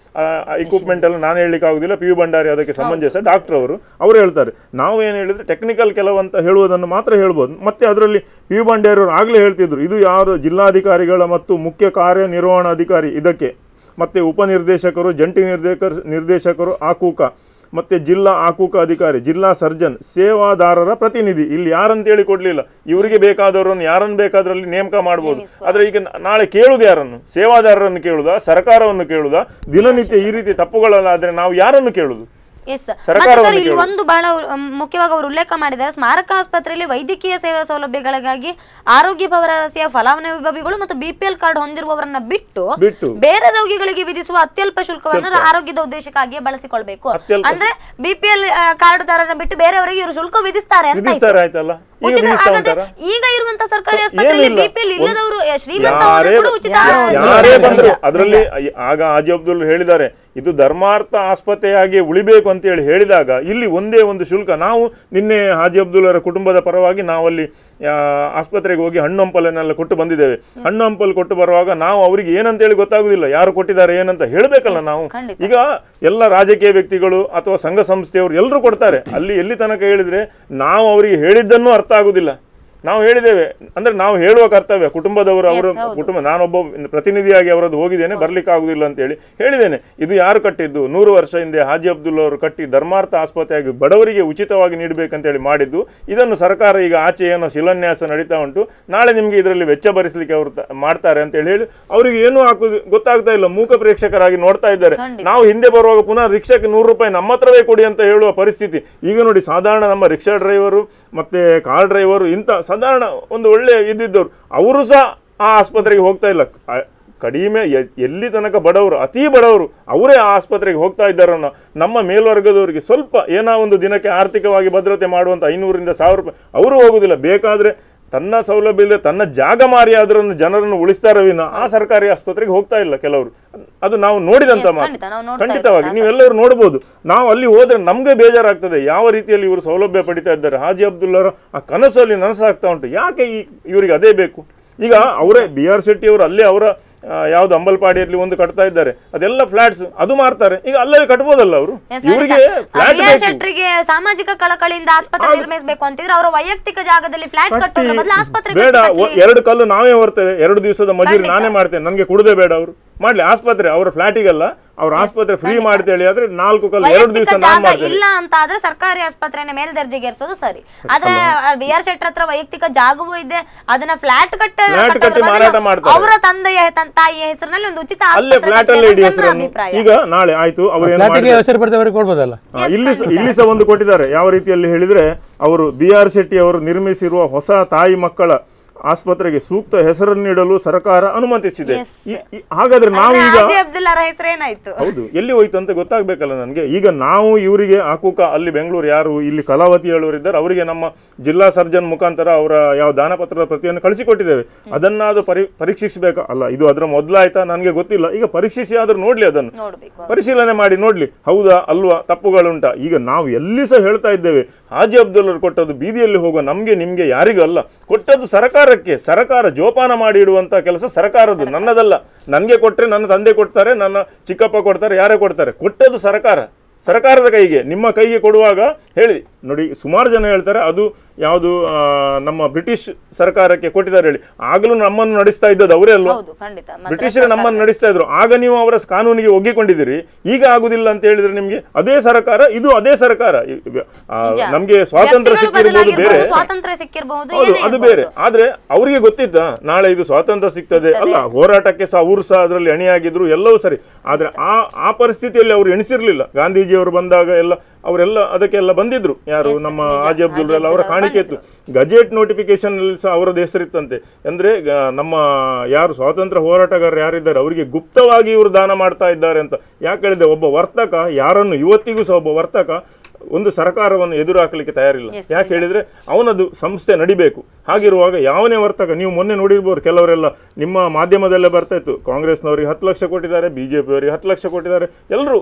ಇಕ್ವಿಪ್ಮೆಂಟ್ ಎಲ್ಲ ನಾನು ಹೇಳಲಿಕ್ಕೆ ಆಗುದಿಲ್ಲ ಪಿ ಯು ಭಂಡಾರಿ ಅದಕ್ಕೆ ಸಮಂಜಸ ಡಾಕ್ಟರ್ ಅವರು ಅವರು ಹೇಳ್ತಾರೆ ನಾವು ಏನು ಹೇಳಿದ್ರೆ ಟೆಕ್ನಿಕಲ್ ಕೆಲವಂತ ಹೇಳುವುದನ್ನು ಮಾತ್ರ ಹೇಳ್ಬೋದು ಮತ್ತೆ ಅದರಲ್ಲಿ ಪಿ ಯು ಭಂಡಾರಿ ಅವರು ಆಗಲೇ ಹೇಳ್ತಿದ್ರು ಇದು ಯಾರು ಜಿಲ್ಲಾಧಿಕಾರಿಗಳ ಮತ್ತು ಮುಖ್ಯ ಕಾರ್ಯನಿರ್ವಹಣಾಧಿಕಾರಿ ಇದಕ್ಕೆ ಮತ್ತೆ ಉಪನಿರ್ದೇಶಕರು ಜಂಟಿ ನಿರ್ದೇಶಕರು ನಿರ್ದೇಶಕರು ಆಕೂಕ ಮತ್ತೆ ಜಿಲ್ಲಾ ಆಕೂಕ ಅಧಿಕಾರಿ ಜಿಲ್ಲಾ ಸರ್ಜನ್ ಸೇವಾದಾರರ ಪ್ರತಿನಿಧಿ ಇಲ್ಲಿ ಯಾರಂತೇಳಿ ಕೊಡ್ಲಿಲ್ಲ ಇವರಿಗೆ ಬೇಕಾದವರನ್ನು ಯಾರನ್ನು ಬೇಕಾದ್ರಲ್ಲಿ ನೇಮಕ ಮಾಡ್ಬೋದು ಆದ್ರೆ ಈಗ ನ- ನಾಳೆ ಕೇಳುದು ಯಾರನ್ನು ಸೇವಾದಾರರನ್ನು ಕೇಳುದಾ ಸರ್ಕಾರವನ್ನು ಕೇಳುದಾ ದಿನನಿತ್ಯ ಈ ರೀತಿ ತಪ್ಪುಗಳಲ್ಲಾದ್ರೆ ನಾವು ಯಾರನ್ನು ಕೇಳುದು ಎಸ್ ಮತ್ತೆ ಸರ್ಕಾರವನ್ನು ಸರ್ ಇಲ್ಲಿ ಕೇಳು. ಒಂದು ಬಹಳ ಅಮ್, ಮುಖ್ಯವಾಗಿ ಅವರು ಉಲ್ಲೇಖ ಮಾಡಿದ್ದಾರೆ ಸ್ಮಾರಕ ಆಸ್ಪತ್ರೆಯಲ್ಲಿ ವೈದ್ಯಕೀಯ ಸೇವಾ ಸೌಲಭ್ಯಗಳಿಗಾಗಿ ಆರೋಗ್ಯ ಭರವಸೆಯ ಫಲಾನುಭವಿಗಳು ಮತ್ತು ಬಿಪಿಎಲ್ ಕಾರ್ಡ್ ಹೊಂದಿರುವವರನ್ನ ಬಿಟ್ಟು ಬಿಟ್ಟು. ಬೇರೆ ರೋಗಿಗಳಿಗೆ ವಿಧಿಸುವ ಅತ್ಯಲ್ಪ ಶುಲ್ಕವನ್ನು ಆರೋಗ್ಯದ ಉದ್ದೇಶಕ್ಕಾಗಿಯೇ ಬಳಸಿಕೊಳ್ಬೇಕು ಅತ್ಯಲ್ಪ ಅಂದ್ರೆ ಬಿಪಿಎಲ್ ಕಾರ್ಡ್ ದಾರನ ಬಿಟ್ಟು ಬೇರೆಯವರಿಗೆ ಇವರು ಶುಲ್ಕ ವಿಧಿಸ್ತಾರೆ ಅಂತ ಆಯ್ತು. ವಿಧಿಸ್ತಾರೆ ಆಯ್ತಲ್ಲ ಈಗ ಉಚಿತ ವಿಧಿಸ್ತಾ ಹಾಗಾದ್ರೆ ಉಂಟಾರ ಈಗ ಇರುವಂತ ಸರ್ಕಾರಿ ಆಸ್ಪತ್ರೆಯಲ್ಲಿ ಏನಿಲ್ಲ. ಬಿಪಿಎಲ್ ಇಲ್ಲದವರು ಒಂದು- ಶ್ರೀಮಂತ ಯಾರೇ ಕೂಡ ಉಚಿತ ಯಾರೇ ಬಂದ್ರು ಅದರಲ್ಲಿ ಆಗ ಹಾಜಿ ಅಬ್ದುಲ್ ಹೇಳಿದ್ದಾರೆ ಇದು ಧರ್ಮಾರ್ಥ ಆಸ್ಪತ್ರೆಯಾಗಿ ಉಳಿಬೇಕು ಅಂತ ಹೇಳಿ ಹೇಳಿದಾಗ ಇಲ್ಲಿ ಒಂದೇ ಒಂದು ಶುಲ್ಕ ನಾವು ನಿನ್ನೆ ಹಾಜಿ ಅಬ್ದುಲ್ಲರ ಕುಟುಂಬದ ಪರವಾಗಿ ನಾವಲ್ಲಿ ಆ, ಆಸ್ಪತ್ರೆಗೆ ಹೋಗಿ ಹಣ್ಣು ಹಂಪಲನ್ನೆಲ್ಲ ಕೊಟ್ಟು ಬಂದಿದ್ದೇವೆ ಹಣ್ಣು ಹಂಪಲು ಕೊಟ್ಟು ಬರುವಾಗ ನಾವು ಅವರಿಗೆ ಏನಂತೇಳಿ ಗೊತ್ತಾಗುದಿಲ್ಲ ಯಾರು ಕೊಟ್ಟಿದ್ದಾರೆ ಏನಂತ ಹೇಳಬೇಕಲ್ಲ ನಾವು ಖಂಡಿತ. ಈಗ ಎಲ್ಲ ರಾಜಕೀಯ ವ್ಯಕ್ತಿಗಳು ಅಥವಾ ಸಂಘ ಸಂಸ್ಥೆಯವರು ಎಲ್ಲರೂ ಕೊಡ್ತಾರೆ ಅಲ್ಲಿ ಎಲ್ಲಿ ತನಕ ಹೇಳಿದ್ರೆ ನಾವು ಅವರಿಗೆ ಹೇಳಿದ್ದನ್ನೂ ಅರ್ಥ ಆಗುದಿಲ್ಲ ನಾವು ಹೇಳಿದ್ದೇವೆ ಅಂದ್ರೆ ನಾವು ಹೇಳುವ ಕರ್ತವ್ಯ ಕುಟುಂಬದವರು ಅವರ ಕುಟುಂಬ ನಾನೊಬ್ಬ ಪ್ರತಿನಿಧಿಯಾಗಿ ಅವರದ್ದು ಹೋಗಿದ್ದೇನೆ ಬರ್ಲಿಕ್ಕೆ ಆಗುದಿಲ್ಲ ಅಂತ ಹೇಳಿ ಹೇಳಿದ್ದೇನೆ ಇದು ಯಾರು ಕಟ್ಟಿದ್ದು ನೂರು ವರ್ಷ ಹಿಂದೆ ಹಾಜಿ ಅಬ್ದುಲ್ ಅವರು ಕಟ್ಟಿ ಧರ್ಮಾರ್ಥ ಆಸ್ಪತ್ರೆಯಾಗಿ ಬಡವರಿಗೆ ಉಚಿತವಾಗಿ ನೀಡಬೇಕಂತ ಹೇಳಿ ಮಾಡಿದ್ದು ಇದನ್ನು ಸರ್ಕಾರ ಈಗ ಆಚೆ ಏನೋ ಶಿಲಾನ್ಯಾಸ ನಡೀತಾ ಉಂಟು ನಾಳೆ ನಿಮಗೆ ಇದರಲ್ಲಿ ವೆಚ್ಚ ಭರಿಸಲಿಕ್ಕೆ ಅವರು ತ- ಮಾಡ್ತಾರೆ ಅಂತ ಹೇಳಿ ಹೇಳಿ ಅವರಿಗೆ ಏನೂ ಹಾಕುದು ಗೊತ್ತಾಗ್ತಾ ಇಲ್ಲ ಮೂಕ ಪ್ರೇಕ್ಷಕರಾಗಿ ನೋಡ್ತಾ ಇದ್ದಾರೆ ನಾವು ಹಿಂದೆ ಬರುವಾಗ ಪುನಃ ರಿಕ್ಷಾಕ್ಕೆ ನೂರು ರೂಪಾಯಿ ನಮ್ಮ ಹತ್ರವೇ ಕೊಡಿ ಅಂತ ಹೇಳುವ ಪರಿಸ್ಥಿತಿ ಈಗ ನೋಡಿ ಸಾಧಾರಣ ನಮ್ಮ ರಿಕ್ಷಾ ಡ್ರೈವರು ಮತ್ತೆ ಕಾರ್ ಡ್ರೈವರು ಇಂಥ ಸಾಧಾರಣ ಒಂದು ಒಳ್ಳೆ ಇದ್ದಿದ್ದವರು ಅವರು ಸಹ ಆ ಆಸ್ಪತ್ರೆಗೆ ಹೋಗ್ತಾ ಇಲ್ಲ ಆ- ಕಡಿಮೆ ಎ- ಎಲ್ಲಿ ತನಕ ಬಡವರು ಅತಿ ಬಡವರು ಅವರೇ ಆ ಆಸ್ಪತ್ರೆಗೆ ಹೋಗ್ತಾ ಇದ್ದಾರನ್ನ ನಮ್ಮ ಮೇಲ್ವರ್ಗದವರಿಗೆ ಸ್ವಲ್ಪ ಏನೋ ಒಂದು ದಿನಕ್ಕೆ ಆರ್ಥಿಕವಾಗಿ ಭದ್ರತೆ ಮಾಡುವಂಥ ಐನೂರಿಂದ ಸಾವಿರ ರೂಪಾಯಿ ಅವರು ಹೋಗುದಿಲ್ಲ ಬೇಕಾದ್ರೆ ತನ್ನ ಸೌಲಭ್ಯ ಇಲ್ಲದೆ ತನ್ನ ಜಾಗ ಮಾರಿ ಅದರನ್ನು ಜನರನ್ನು ಉಳಿಸ್ತಾರೆ ವಿನ ಆ ಸರ್ಕಾರಿ ಆಸ್ಪತ್ರೆಗೆ ಹೋಗ್ತಾ ಇಲ್ಲ ಕೆಲವರು ಅದು ನಾವು ನೋಡಿದಂತ Yes, ಮಾತು ಖಂಡಿತ, ನಾವು ನೋಡ್ತಾ ಖಂಡಿತವಾಗಿ ಇದ್ದೀವಿ. ನೀವೆಲ್ಲರೂ ನೋಡ್ಬೋದು ನಾವು ಅಲ್ಲಿ ಹೋದ್ರೆ ನಮ್ಗೆ ಬೇಜಾರಾಗ್ತದೆ ಯಾವ ರೀತಿಯಲ್ಲಿ ಇವರು ಸೌಲಭ್ಯ ಪಡಿತಾ ಇದ್ದಾರೆ ಹಾಜಿ ಅಬ್ದುಲ್ಲರ ಆ ಕನಸಲ್ಲಿ ನನಸಾಗ್ತಾ ಉಂಟು ಯಾಕೆ ಈ ಇವರಿಗೆ ಅದೇ ಬೇಕು ಈಗ ಅವರೇ ಬಿ ಆರ್ ಶೆಟ್ಟಿ ಅವರು ಅಲ್ಲೇ ಅವರ ಆ, ಯಾವ್ದು ಅಂಬಲ್ಪಾಡಿಯಲ್ಲಿ ಒಂದು ಕಟ್ತಾ ಇದ್ದಾರೆ ಅದೆಲ್ಲ ಫ್ಲಾಟ್ಸ್ ಅದು ಮಾರ್ತಾರೆ ಈಗ ಅಲ್ಲೇ ಕಟ್ಬೋದಲ್ಲ ಅವರು Yes, ಇವರಿಗೆ ಖಂಡಿತ. ಫ್ಲಾಟ್ ವಿ ಆರ್ ಬೇಕು ಶೆಟ್ರಿಗೆ ಸಾಮಾಜಿಕ ಕಳಕಳಿಯಿಂದ ಆಸ್ಪತ್ರೆ ನಿರ್ಮಿಸಬೇಕು ಅಂತಿದ್ರೆ ಅವರ ವೈಯಕ್ತಿಕ ಜಾಗದಲ್ಲಿ ಫ್ಲಾಟ್ ಕಟ್ಟಿ ಕಟ್ಟೋದ್ರ ಬದಲು ಆಸ್ಪತ್ರೆ ಬೇಡ ಕಟ್ಟಿ ಒ- ಎರಡು ಕಲ್ಲು ನಾವೇ ಬರ್ತೇವೆ ಎರಡು ದಿವಸದ ಮಜೂರಿ ನಾನೇ ಮಾಡ್ತೇನೆ ನನಗೆ ಕುಡದೆ ಬೇಡ ಅವರು ಮಾಡ್ಲಿ ಆಸ್ಪತ್ರೆ ಅವರ ಫ್ಲಾಟಿಗಲ್ಲ ಅವ್ರ ಆಸ್ಪತ್ರೆ ಫ್ರೀ ಮಾಡ್ತೇಳಿ ಆದ್ರೆ ನಾಲ್ಕು ಕಲ್ಲು ಎರಡು ದಿವಸ ವೈಯಕ್ತಿಕ ನಾನು ಜಾಗ ಮಾಡ್ತೇನೆ ಇಲ್ಲ ಅಂತ ಆದ್ರೆ ಸರ್ಕಾರಿ ಆಸ್ಪತ್ರೆನ ಮೇಲ್ದರ್ಜೆಗೇರಿಸೋದು ಸರಿ ಆದ್ರೆ ಬಿ ಆರ್ ಶೆಟ್ರ ಹತ್ರ ವೈಯಕ್ತಿಕ ಜಾಗವೂ ಇದೆ ಅದನ್ನ ಫ್ಲಾಟ್ ಕಟ್ಟ Flat ಕಟ್ಟಿ ಮಾರಾಟ ಮಾಡ್ತಾರೆ. ಅವರ ತಂದೆಯ ತನ್- ತಾಯಿಯ ಹೆಸರಿನಲ್ಲಿ ಒಂದು ಉಚಿತ ಅಲ್ಲೇ ಆಸ್ಪತ್ರೆ ಫ್ಲಾಟ್ ಅಲ್ಲೇ ಇಡಿ ಕಟ್ಟುವ ಜನರ ಹೆಸರನ್ನು ಅಭಿಪ್ರಾಯ ಈಗ ನಾಳೆ ಆಯ್ತು ಅವ್ರು ಏನು ಫ್ಲಾಟಿಗೆ ಮಾಡಿದ್ರು ಹೆಸರು ಬರ್ತವರಿಗೆ ಕೊಡ್ಬೋದಲ್ಲ ಆ, ಇಲ್ಲಿ ಸ- ಇಲ್ಲಿ ಸಹ ಒಂದು ಕೊಟ್ಟಿದ್ದಾರೆ ಯಾವ ರೀತಿಯಲ್ಲಿ ಹೇಳಿದ್ರೆ ಅವರು ಬಿ ಆರ್ ಶೆಟ್ಟಿ ಅವರು ನಿರ್ಮಿಸಿರುವ ಹೊಸ ತಾಯಿ ಮಕ್ಕಳ ಆಸ್ಪತ್ರೆಗೆ ಸೂಕ್ತ ಹೆಸರನ್ನು ನೀಡಲು ಸರ್ಕಾರ ಅನುಮತಿಸಿದೆ Yes. ಈ- ಈ- ಹಾಗಾದ್ರೆ ನಾವು ಆದ್ರೆ ಈಗ ಹಾಜಿ ಅಬ್ದುಲ್ಲಾರ ಹೆಸರೇನಾಯ್ತು ಹೌದು ಎಲ್ಲಿ ಹೋಯ್ತು ಅಂತ ಗೊತ್ತಾಗ್ಬೇಕಲ್ಲ ನನಗೆ ಈಗ ನಾವು ಇವರಿಗೆ ಹಾಕುಕ ಅಲ್ಲಿ ಬೆಂಗಳೂರು ಯಾರು ಇಲ್ಲಿ ಕಲಾವತಿ ಹೇಳುವವರು ಇದ್ದಾರೆ ಅವರಿಗೆ ನಮ್ಮ ಜಿಲ್ಲಾ ಸರ್ಜನ್ ಮುಖಾಂತರ ಅವರ ಯಾವ ದಾನಪತ್ರದ ಪ್ರತಿಯನ್ನು ಕಳಿಸಿಕೊಟ್ಟಿದ್ದೇವೆ ಅದನ್ನಾದ್ರೂ ಪರಿ ಪರೀಕ್ಷಿಸಬೇಕಾ ಅಲ್ಲ ಇದು ಅದರ ಮೊದಲಾಯ್ತಾ ನನಗೆ ಗೊತ್ತಿಲ್ಲ ಈಗ ಪರೀಕ್ಷಿಸಿ ಆದ್ರೂ ನೋಡ್ಲಿ ಅದನ್ನು ನೋಡ್ಬೇಕು ಪರಿಶೀಲನೆ ಮಾಡಿ ನೋಡ್ಲಿ ಹೌದಾ ಅಲ್ವಾ ತಪ್ಪುಗಳುಂಟಾ ಈಗ ನಾವು ಎಲ್ಲಿ ಸಹ ಹೇಳ್ತಾ ಇದ್ದೇವೆ ಹಾಜಿ ಅಬ್ದುಲ್ಲರು ಕೊಟ್ಟದ್ದು ಬೀದಿಯಲ್ಲಿ ಹೋಗೋ ನಮ್ಗೆ ನಿಮ್ಗೆ ಯಾರಿಗೂ ಅಲ್ಲ ಕೊಟ್ಟದ್ದು ಸರ್ಕಾರಕ್ಕೆ ಸರ್ಕಾರ ಜೋಪಾನ ಮಾಡಿ ಇಡುವಂತ ಕೆಲಸ ಸರ್ಕಾರದ್ದು ನನ್ನದಲ್ಲ ನನಗೆ ಕೊಟ್ರೆ ನನ್ನ ತಂದೆ ಕೊಡ್ತಾರೆ ನನ್ನ ಚಿಕ್ಕಪ್ಪ ಕೊಡ್ತಾರೆ ಯಾರೇ ಕೊಡ್ತಾರೆ ಕೊಟ್ಟದ್ದು ಸರ್ಕಾರ ಸರ್ಕಾರದ ಕೈಗೆ ನಿಮ್ಮ ಕೈಗೆ ಕೊಡುವಾಗ ಹೇಳಿ ನೋಡಿ ಸುಮಾರು ಜನ ಹೇಳ್ತಾರೆ ಅದು ಯಾವುದು ಆ, ನಮ್ಮ ಬ್ರಿಟಿಷ್ ಸರ್ಕಾರಕ್ಕೆ ಕೊಟ್ಟಿದ್ದಾರೆ ಹೇಳಿ ಆಗಲೂ ನಮ್ಮನ್ನು ನಡೆಸ್ತಾ ಇದ್ದದ್ದು ಅವರೇ ಅಲ್ವಾ ಹೌದು ಖಂಡಿತ ಮತ್ತೆ ಬ್ರಿಟಿಷರೇ ನಮ್ಮನ್ನು ನಡೆಸ್ತಾ ಇದ್ರು ಆಗ ನೀವು ಅವರ ಕಾನೂನಿಗೆ ಒಗ್ಗಿಕೊಂಡಿದ್ದೀರಿ ಈಗ ಆಗುದಿಲ್ಲ ಅಂತ ಹೇಳಿದ್ರೆ ನಿಮ್ಗೆ ಅದೇ ಸರ್ಕಾರ ಇದು ಅದೇ ಸರ್ಕಾರ ಈ- ಆ, ನಿಜ. ನಮ್ಗೆ ಸ್ವಾತಂತ್ರ್ಯ ವ್ಯಕ್ತಿಗಳು ಸಿಕ್ಕಿರ್ಬೋದು ಬೇರೆ ಬದಲಾಗಿರ್ಬೋದು, ಸ್ವಾತಂತ್ರ್ಯ ಸಿಕ್ಕಿರಬಹುದು ಹೌದು ಅದು ಬೇರೆ ಆದ್ರೆ ಅವರಿಗೆ ಗೊತ್ತಿತ್ತ ನಾಳೆ ಇದು ಸ್ವಾತಂತ್ರ್ಯ ಸಿಗ್ತದೆ ಅಲ್ಲ ಹೋರಾಟಕ್ಕೆ ಸಹ ಅವರು ಸಹ ಅದರಲ್ಲಿ ಅಣಿಯಾಗಿದ್ರು ಎಲ್ಲವೂ ಸರಿ ಆದ್ರೆ ಆ ಆ ಪರಿಸ್ಥಿತಿಯಲ್ಲಿ ಅವರು ಎಣಿಸಿರ್ಲಿಲ್ಲ ಗಾಂಧೀಜಿಯವರು ಬಂದಾಗ ಎಲ್ಲ ಅವರೆಲ್ಲ ಅದಕ್ಕೆಲ್ಲ ಬಂದಿದ್ರು ಯಾರು ನಮ್ಮ ಹಾಜಿ ಅಬ್ದುಲ್ ಎಲ್ಲ ಅವರ ಕಾಣಿಕೆ ಇತ್ತು ಗಜೆಟ್ ನೋಟಿಫಿಕೇಶನ್ ಸಹ ಅವರದ್ದು ಹೆಸರಿತ್ತಂತೆ ಅಂದ್ರೆ ಗ- ನಮ್ಮ ಯಾರು ಸ್ವಾತಂತ್ರ್ಯ ಹೋರಾಟಗಾರರು ಯಾರಿದ್ದಾರೆ ಅವರಿಗೆ ಗುಪ್ತವಾಗಿ ಇವರು ದಾನ ಮಾಡ್ತಾ ಇದ್ದಾರೆ ಅಂತ ಯಾಕೆ ಹೇಳಿದೆ ಒಬ್ಬ ವರ್ತಕ ಯಾರನ್ನು ಇವತ್ತಿಗೂ ಸಹ ಒಬ್ಬ ವರ್ತಕ ಒಂದು ಸರ್ಕಾರವನ್ನು ಎದುರು ಹಾಕಲಿಕ್ಕೆ ತಯಾರಿಲ್ಲ Yes, ಯಾಕೆ ಹೇಳಿದ್ರೆ ಅವನದು ಸಂಸ್ಥೆ ನಡಿಬೇಕು ಹಾಗಿರುವಾಗ ಯಾವನೇ ವರ್ತಕ ನೀವು ಮೊನ್ನೆ ನೋಡಿರ್ಬೋದು ಕೆಲವರೆಲ್ಲ ನಿಮ್ಮ ಮಾಧ್ಯಮದಲ್ಲೇ ಬರ್ತಾ ಇತ್ತು ಕಾಂಗ್ರೆಸ್ನವರಿಗೆ ಹತ್ತು ಲಕ್ಷ ಕೊಟ್ಟಿದ್ದಾರೆ ಬಿಜೆಪಿ ಅವರಿಗೆ ಹತ್ತು ಲಕ್ಷ ಕೊಟ್ಟಿದ್ದಾರೆ ಎಲ್ಲರೂ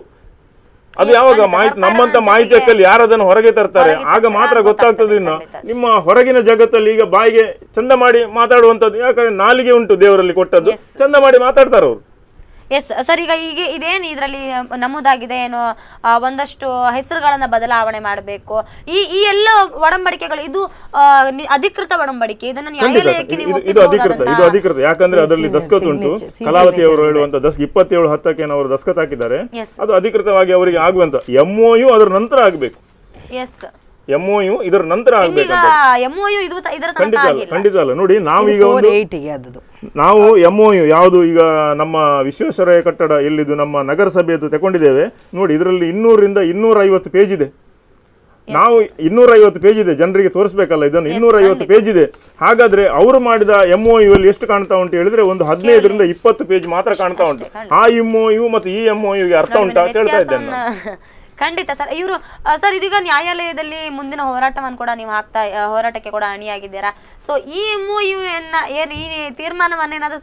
ಅದು Yes, ಯಾವಾಗ ಖಂಡಿತ. ಮಾಹಿತಿ ಸರ್ಕಾರದ ನಮ್ಮಂತ ಜೊತೆಗೆ ಮಾಹಿತಿಯಲ್ಲಿ ಯಾರು ಅದನ್ನು ಹೊರಗೆ ತರ್ತಾರೆ ಹೊರಗೆ ಆಗ ತರ್ತಾರೆ, ಮಾತ್ರ ಆಗ ಗೊತ್ತಾಗ್ತದೆ ಗೊತ್ತಾಗ್ತದೆ, ಇನ್ನು ಖಂಡಿತ. ನಿಮ್ಮ ಹೊರಗಿನ ಜಗತ್ತಲ್ಲಿ ಈಗ ಬಾಯಿಗೆ ಚಂದ ಮಾಡಿ ಮಾತಾಡುವಂಥದ್ದು ಯಾಕಂದ್ರೆ ನಾಲಿಗೆ ಉಂಟು ದೇವರಲ್ಲಿ ಕೊಟ್ಟದ್ದು Yes. ಚಂದ ಮಾಡಿ ಮಾತಾಡ್ತಾರೆ ಅವರು ಎಸ್ ಸರ್ ಈಗ ಈಗ ಇದೇನು ಇದರಲ್ಲಿ ನಮೂದಾಗಿದೆ ಏನು ಆ, ಒಂದಷ್ಟು ಹೆಸರುಗಳನ್ನ ಬದಲಾವಣೆ ಮಾಡಬೇಕು ಈ ಈ ಎಲ್ಲ ಒಡಂಬಡಿಕೆಗಳು ಇದು ಆ, ನಿ- ಅಧಿಕೃತ ಒಡಂಬಡಿಕೆ ಇದನ್ನ ಖಂಡಿತ ನ್ಯಾಯಾಲಯಕ್ಕೆ ನೀವು ಇದು ಇದು ಅಧಿಕೃತ ಇದು ಒಪ್ಪಿಸಬಹುದಾದಂತಹ- ಅಧಿಕೃತ ಯಾಕಂದ್ರೆ ಅದರಲ್ಲಿ ದಸ್ಕತ್ ಉಂಟು signature, ಕಲಾವತಿ ಅವರು ಹೇಳುವಂತ ದಸ್ ಇಪ್ಪತ್ತೇಳು ಹತ್ತಕ್ಕೆ ಏನು ಅವರು ದಸ್ಕತ್ ಹಾಕಿದ್ದಾರೆ Yes. ಅದು ಅಧಿಕೃತವಾಗಿ ಅವರಿಗೆ ಆಗುವಂತ ಎಂಒಯು ಅದರ ನಂತರ ಆಗಬೇಕು ಎಸ್ ಎಂಒಯು ಇದರ ನಂತರ ಈಗ ಆಗ್ಬೇಕಂತ ಎಂಒಯು ಇದು ತ- ಇದರ ತನಕ ಖಂಡಿತ ಅಲ್ಲ ಆಗಿಲ್ಲ ಖಂಡಿತ ಅಲ್ಲ ನೋಡಿ ನಾವೀಗ ಫೋರ್ ಒಂದು ಏಯ್ಟಿಗೆ ಅದು ನಾವು ಎಂಒಯು ಯಾವುದು ಈಗ ನಮ್ಮ ವಿಶ್ವೇಶ್ವರಯ್ಯ ಕಟ್ಟಡ ಎಲ್ಲಿದು ನಮ್ಮ ನಗರಸಭೆಯದ್ದು ತಗೊಂಡಿದ್ದೇವೆ ನೋಡಿ ಇದರಲ್ಲಿ ಇನ್ನೂರಿಂದ ಇನ್ನೂರ ಐವತ್ತು ಪೇಜ್ ಇದೆ ನಾವು ಇನ್ನೂರ ಐವತ್ತು ಪೇಜ್ ಇದೆ ಜನರಿಗೆ ತೋರಿಸ್ಬೇಕಲ್ಲ ಇದನ್ನು ಇನ್ನೂರ ಐವತ್ತು ಪೇಜ್ ಇದೆ ಹಾಗಾದ್ರೆ ಅವರು ಮಾಡಿದ ಎಂಒಯು ಅಲ್ಲಿ ಎಷ್ಟು ಕಾಣ್ತಾ ಉಂಟು ಹೇಳಿದ್ರೆ ಒಂದು ಹದಿನೈದರಿಂದ ಇಪ್ಪತ್ತು ಪೇಜ್ ಮಾತ್ರ ಕಾಣ್ತಾ ಉಂಟು ಆ ಎಂಒಯು ಮತ್ತು ಈ ಎಂಒಯುಗೆ ಅರ್ಥ ಉಂಟಾ ಅಂತ ಹೇಳ್ತಾ ಇದ್ದೇನೆ ನಾನು. ವ್ಯತ್ಯಾಸವನ್ನ ಖಂಡಿತ ಸರ್ ಇವರು ಸರ್ ಇದೀಗ ನ್ಯಾಯಾಲಯದಲ್ಲಿ ಮುಂದಿನ ಹೋರಾಟವನ್ನು ಕೂಡ ನೀವು ಹಾಕ್ತಾ ಆ, ಹೋರಾಟಕ್ಕೆ ಕೂಡ ಅಣಿಯಾಗಿದ್ದೀರಾ ಸೊ ಈ ಎಮ್ ಯು ಎನ್ನ ಏನು ಈ ತೀರ್ಮಾನವನ್ನೇನಾದ್ರೂ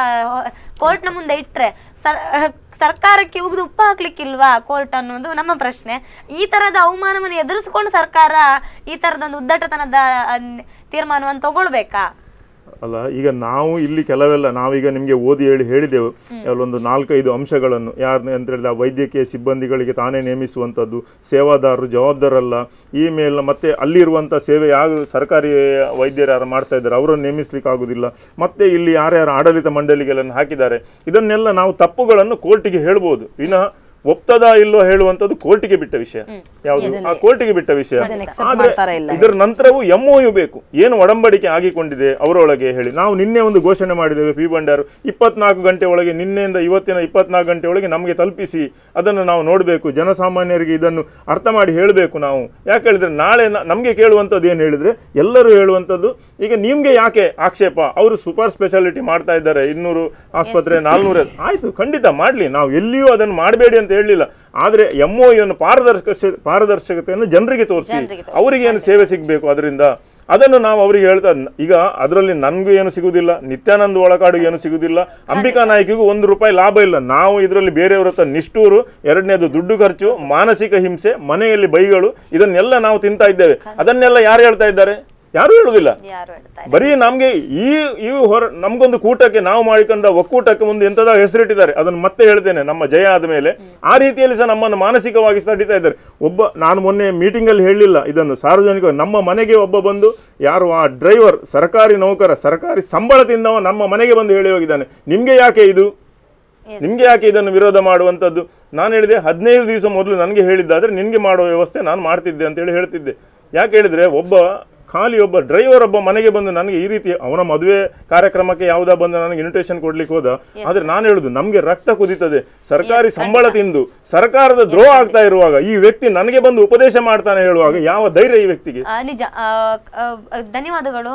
ಕೋರ್ಟ್ನ ಮುಂದೆ ಇಟ್ರೆ ಸರ್ ಸರ್ಕಾರಕ್ಕೆ ಉಗಿದು ಉಪ್ಪು ಹಾಕ್ಲಿಕ್ಕಿಲ್ವಾ ಕೋರ್ಟ್ ಅನ್ನೋದು ನಮ್ಮ ಪ್ರಶ್ನೆ ಈ ತರದ ಅವಮಾನವನ್ನು ಎದುರಿಸ್ಕೊಂಡು ಸರ್ಕಾರ ಈ ತರದೊಂದು ಉದ್ದಟತನದ ಆ, ತೀರ್ಮಾನವನ್ನು ತಗೊಳ್ಬೇಕಾ ಅಲ್ಲ ಈಗ ನಾವು ಇಲ್ಲಿ ಕೆಲವೆಲ್ಲ ನಾವೀಗ ನಿಮಗೆ ಓದಿ ಹೇಳಿ ಹೇಳಿದೆವು ಕೆಲವೊಂದು ನಾಲ್ಕೈದು ಅಂಶಗಳನ್ನು ಯಾರು ಅಂತ ಹೇಳಿದ್ರೆ ಆ ವೈದ್ಯಕೀಯ ಸಿಬ್ಬಂದಿಗಳಿಗೆ ತಾನೇ ನೇಮಿಸುವಂಥದ್ದು ಸೇವಾದಾರರು ಜವಾಬ್ದಾರಲ್ಲ ಇಮೇಲ್ ಮತ್ತೆ ಅಲ್ಲಿರುವಂಥ ಸೇವೆ ಯಾವ ಸರ್ಕಾರಿ ವೈದ್ಯರು ಯಾರು ಮಾಡ್ತಾ ಇದ್ದಾರೆ ಅವರನ್ನು ನೇಮಿಸ್ಲಿಕ್ಕೆ ಆಗುದಿಲ್ಲ ಮತ್ತೆ ಇಲ್ಲಿ ಯಾರ್ಯಾರು ಆಡಳಿತ ಮಂಡಳಿಗಳನ್ನು ಹಾಕಿದ್ದಾರೆ ಇದನ್ನೆಲ್ಲ ನಾವು ತಪ್ಪುಗಳನ್ನು ಕೋರ್ಟಿಗೆ ಹೇಳ್ಬೋದು ವಿನಃ ಒಪ್ತದಾ ಇಲ್ಲೋ ಹೇಳುವಂಥದ್ದು ಕೋರ್ಟಿಗೆ ಬಿಟ್ಟ ವಿಷಯ ಯಾವುದು ಆ ಕೋರ್ಟಿಗೆ ಬಿಟ್ಟ ವಿಷಯ accept ಆದ್ರೆ ಮಾಡ್ತಾರಾ ಇಲ್ಲ ಇದರ ನಂತರವೂ ಎಂಒಯು ಬೇಕು ಏನು ಒಡಂಬಡಿಕೆ ಆಗಿಕೊಂಡಿದೆ ಅವರೊಳಗೆ ಹೇಳಿ ನಾವು ನಿನ್ನೆ ಒಂದು ಘೋಷಣೆ ಮಾಡಿದ್ದೇವೆ ಪಿ ಬಂಡಾರು ಇಪ್ಪತ್ನಾಲ್ಕು ಗಂಟೆ ಒಳಗೆ ನಿನ್ನೆಯಿಂದ ಇವತ್ತಿನ ಇಪ್ಪತ್ನಾಲ್ಕು ಗಂಟೆ ಒಳಗೆ ನಮಗೆ ತಲುಪಿಸಿ ಅದನ್ನು ನಾವು ನೋಡಬೇಕು ಜನಸಾಮಾನ್ಯರಿಗೆ ಇದನ್ನು ಅರ್ಥ ಮಾಡಿ ಹೇಳಬೇಕು ನಾವು ಯಾಕೆ ಹೇಳಿದ್ರೆ ನಾಳೆ ನಮಗೆ ಕೇಳುವಂಥದ್ದು ಏನು ಹೇಳಿದ್ರೆ ಎಲ್ಲರೂ ಹೇಳುವಂಥದ್ದು ಈಗ ನಿಮ್ಗೆ ಯಾಕೆ ಆಕ್ಷೇಪ ಅವರು ಸೂಪರ್ ಸ್ಪೆಷಾಲಿಟಿ ಮಾಡ್ತಾ ಇದ್ದಾರೆ ಇನ್ನೂರು ಆಸ್ಪತ್ರೆ ನಾಲ್ನೂರ ಆಯ್ತು ಖಂಡಿತ ಮಾಡಲಿ ನಾವು ಎಲ್ಲಿಯೂ ಅದನ್ನು ಮಾಡಬೇಡಿ ಅಂತ ಹೇಳಲಿಲ್ಲ ಆದರೆ ಎಂಒಯನ್ನು ಪಾರದರ್ಶಕ ಪಾರದರ್ಶಕತೆಯನ್ನು ಜನರಿಗೆ ತೋರಿಸಿ ಜನರಿಗೆ ತೋರಿಸಿ. ಅವರಿಗೆ ಏನು ಸೇವೆ ಸಿಗಬೇಕು ಅದರಿಂದ ಅದನ್ನು ನಾವು ಅವರಿಗೆ ಹೇಳ್ತಾ ಈಗ ಅದರಲ್ಲಿ ನನಗೂ ಏನು ಸಿಗುವುದಿಲ್ಲ ನಿತ್ಯಾನಂದ ಒಳಕಾಡು ಏನು ಸಿಗುವುದಿಲ್ಲ ಅಂಬಿಕಾ ನಾಯ್ಕಿಗೂ ಒಂದು ರೂಪಾಯಿ ಲಾಭ ಇಲ್ಲ ನಾವು ಇದರಲ್ಲಿ ಬೇರೆಯವ್ರ ಹತ್ರ ನಿಷ್ಠೂರು ಎರಡನೇದು ದುಡ್ಡು ಖರ್ಚು ಮಾನಸಿಕ ಹಿಂಸೆ ಮನೆಯಲ್ಲಿ ಬೈಗಳು ಇದನ್ನೆಲ್ಲ ನಾವು ತಿಂತಾ ಇದ್ದೇವೆ ಅದನ್ನೆಲ್ಲ ಯಾರು ಹೇಳ್ತಾ ಇದ್ದಾರೆ ಯಾರು ಹೇಳುವುದಿಲ್ಲ ಯಾರು ಹೇಳ್ತಾ ಇಲ್ಲ. ಬರೀ ನಮ್ಗೆ ಈ ಈ ಹೊರ ನಮ್ಗೊಂದು ಕೂಟಕ್ಕೆ ನಾವು ಮಾಡಿಕೊಂಡ ಒಕ್ಕೂಟಕ್ಕೆ ಒಂದು ಎಂತದ ಹೆಸರಿಟ್ಟಿದ್ದಾರೆ ಅದನ್ನು ಮತ್ತೆ ಹೇಳ್ತೇನೆ ನಮ್ಮ ಜಯ ಆದ ಮೇಲೆ ಆ ರೀತಿಯಲ್ಲಿ ಸಹ ನಮ್ಮನ್ನು ಮಾನಸಿಕವಾಗಿ ತಡಿತಾ ಇದ್ದಾರೆ ಒಬ್ಬ ನಾನು ಮೊನ್ನೆ ಮೀಟಿಂಗ್ ಅಲ್ಲಿ ಹೇಳಲಿಲ್ಲ ಇದನ್ನು ಸಾರ್ವಜನಿಕ ನಮ್ಮ ಮನೆಗೆ ಒಬ್ಬ ಬಂದು ಯಾರು ಆ ಡ್ರೈವರ್ ಸರ್ಕಾರಿ ನೌಕರ ಸರ್ಕಾರಿ ಸಂಬಳ ತಿಂದವ ನಮ್ಮ ಮನೆಗೆ ಬಂದು ಹೇಳಿ ಹೋಗಿದ್ದಾನೆ ನಿಮ್ಗೆ ಯಾಕೆ ಇದು ನಿಮ್ಗೆ ಯಾಕೆ ಇದನ್ನು ವಿರೋಧ ಮಾಡುವಂಥದ್ದು ನಾನು ಹೇಳಿದೆ ಹದಿನೈದು ದಿವಸ ಮೊದಲು ನನಗೆ ಹೇಳಿದ್ದಾದ್ರೆ ನಿನ್ಗೆ ಮಾಡುವ ವ್ಯವಸ್ಥೆ ನಾನು ಮಾಡ್ತಿದ್ದೆ ಅಂತೇಳಿ ಹೇಳ್ತಿದ್ದೆ ಯಾಕೆ ಹೇಳಿದ್ರೆ ಒಬ್ಬ ಖಾಲಿ ಒಬ್ಬ ಡ್ರೈವರ್ ಒಬ್ಬ ಮನೆಗೆ ಬಂದು ನನಗೆ ಈ ರೀತಿ ಅವನ ಮದುವೆ ಕಾರ್ಯಕ್ರಮಕ್ಕೆ ಯಾವುದಾ ಬಂದು ನನಗೆ ಇನ್ವಿಟೇಷನ್ ಕೊಡ್ಲಿಕ್ಕೆ ಹೋದ ಆದ್ರೆ ನಾನು ಹೇಳುದು ನಮ್ಗೆ ರಕ್ತ ಕುದೀತದೆ ಸರ್ಕಾರಿ ಸಂಬಳ ತಿಂದು ಸರ್ಕಾರದ ದ್ರೋಹ ಆಗ್ತಾ ಇರುವಾಗ ಈ ವ್ಯಕ್ತಿ ನನಗೆ ಬಂದು ಉಪದೇಶ ಮಾಡ್ತಾನೆ ಹೇಳುವಾಗ ಯಾವ ಧೈರ್ಯ ಈ ವ್ಯಕ್ತಿಗೆ ಆ, ನಿಜ ಆ, ಆ, ಧನ್ಯವಾದಗಳು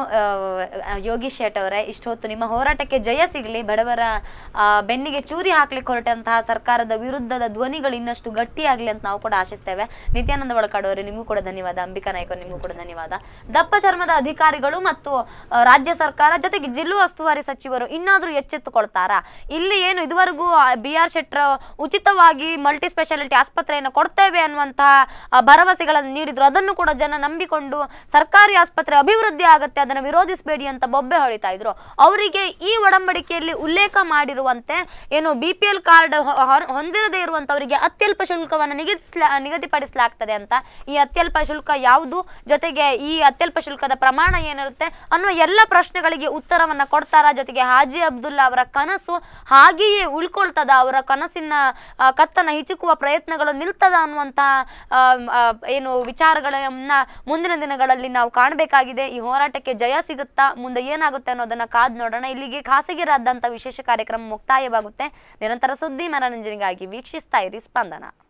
ಆ, ಯೋಗೀಶ್ ಶೆಟ್ ಅವರೇ ಇಷ್ಟೊತ್ತು ನಿಮ್ಮ ಹೋರಾಟಕ್ಕೆ ಜಯ ಸಿಗಲಿ ಬಡವರ ಆ, ಬೆನ್ನಿಗೆ ಚೂರಿ ಹಾಕ್ಲಿಕ್ಕೆ ಹೊರಟಂತಹ ಸರ್ಕಾರದ ವಿರುದ್ಧದ ಧ್ವನಿಗಳು ಇನ್ನಷ್ಟು ಗಟ್ಟಿಯಾಗಲಿ ಅಂತ ನಾವು ಕೂಡ ಆಶಿಸ್ತೇವೆ ನಿತ್ಯಾನಂದ ಒಳಕಾಡು ಅವರೇ ನಿಮಗೂ ಕೂಡ ಧನ್ಯವಾದ ಅಂಬಿಕಾ ನಾಯ್ಕ ನಿಮಗೂ ಕೂಡ ಧನ್ಯವಾದ ದಪ್ಪ ಚರ್ಮದ ಅಧಿಕಾರಿಗಳು ಮತ್ತು ಆ, ರಾಜ್ಯ ಸರ್ಕಾರ ಜೊತೆಗೆ ಜಿಲ್ಲಾ ಉಸ್ತುವಾರಿ ಸಚಿವರು ಇನ್ನಾದ್ರೂ ಎಚ್ಚೆತ್ತುಕೊಳ್ತಾರಾ ಇಲ್ಲಿ ಏನು ಇದುವರೆಗೂ ಬಿ ಆರ್ ಶೆಟ್ರ ಉಚಿತವಾಗಿ ಮಲ್ಟಿ ಸ್ಪೆಷಾಲಿಟಿ ಆಸ್ಪತ್ರೆಯನ್ನು ಕೊಡ್ತೇವೆ ಅನ್ನುವಂತಹ ಆ, ಭರವಸೆಗಳನ್ನು ನೀಡಿದ್ರು ಅದನ್ನು ಕೂಡ ಜನ ನಂಬಿಕೊಂಡು ಸರ್ಕಾರಿ ಆಸ್ಪತ್ರೆ ಅಭಿವೃದ್ಧಿ ಆಗುತ್ತೆ ಅದನ್ನು ವಿರೋಧಿಸಬೇಡಿ ಅಂತ ಬೊಬ್ಬೆ ಹೊಳಿತಾ ಇದ್ರು ಅವರಿಗೆ ಈ ಒಡಂಬಡಿಕೆಯಲ್ಲಿ ಉಲ್ಲೇಖ ಮಾಡಿರುವಂತೆ ಏನು ಬಿ ಪಿ ಎಲ್ ಕಾರ್ಡ್ ಹೊಂದಿರದೇ ಇರುವಂತವರಿಗೆ ಅತ್ಯಲ್ಪ ಶುಲ್ಕವನ್ನು ನಿಗದಿಸ್ಲಾ ನಿಗದಿಪಡಿಸಲಾಗ್ತದೆ ಅಂತ ಈ ಅತ್ಯಲ್ಪ ಶುಲ್ಕ ಯಾವುದು ಜೊತೆಗೆ ಈ ಅತ್ಯಲ್ಪ ಶುಲ್ಕದ ಪ್ರಮಾಣ ಏನಿರುತ್ತೆ ಅನ್ನುವ ಎಲ್ಲ ಪ್ರಶ್ನೆಗಳಿಗೆ ಉತ್ತರವನ್ನ ಕೊಡ್ತಾರ ಜೊತೆಗೆ ಹಾಜಿ ಅಬ್ದುಲ್ಲಾ ಅವರ ಕನಸು ಹಾಗೆಯೇ ಉಳ್ಕೊಳ್ತದ ಅವರ ಕನಸಿನ ಆ, ಕತ್ತನ ಹಿಚುಕುವ ಪ್ರಯತ್ನಗಳು ನಿಲ್ತದ ಅನ್ನುವಂತ ಆ, ಆ, ಏನು ವಿಚಾರಗಳನ್ನ ಮುಂದಿನ ದಿನಗಳಲ್ಲಿ ನಾವು ಕಾಣಬೇಕಾಗಿದೆ ಈ ಹೋರಾಟಕ್ಕೆ ಜಯ ಸಿಗುತ್ತಾ ಮುಂದೆ ಏನಾಗುತ್ತೆ ಅನ್ನೋದನ್ನ ಕಾದ್ ನೋಡೋಣ ಇಲ್ಲಿಗೆ ಖಾಸಗಿರಾದಂಥ ವಿಶೇಷ ಕಾರ್ಯಕ್ರಮ ಮುಕ್ತಾಯವಾಗುತ್ತೆ ನಿರಂತರ ಸುದ್ದಿ ಮನರಂಜನೆಗಾಗಿ ವೀಕ್ಷಿಸ್ತಾ ಇರಿ ಸ್ಪಂದನ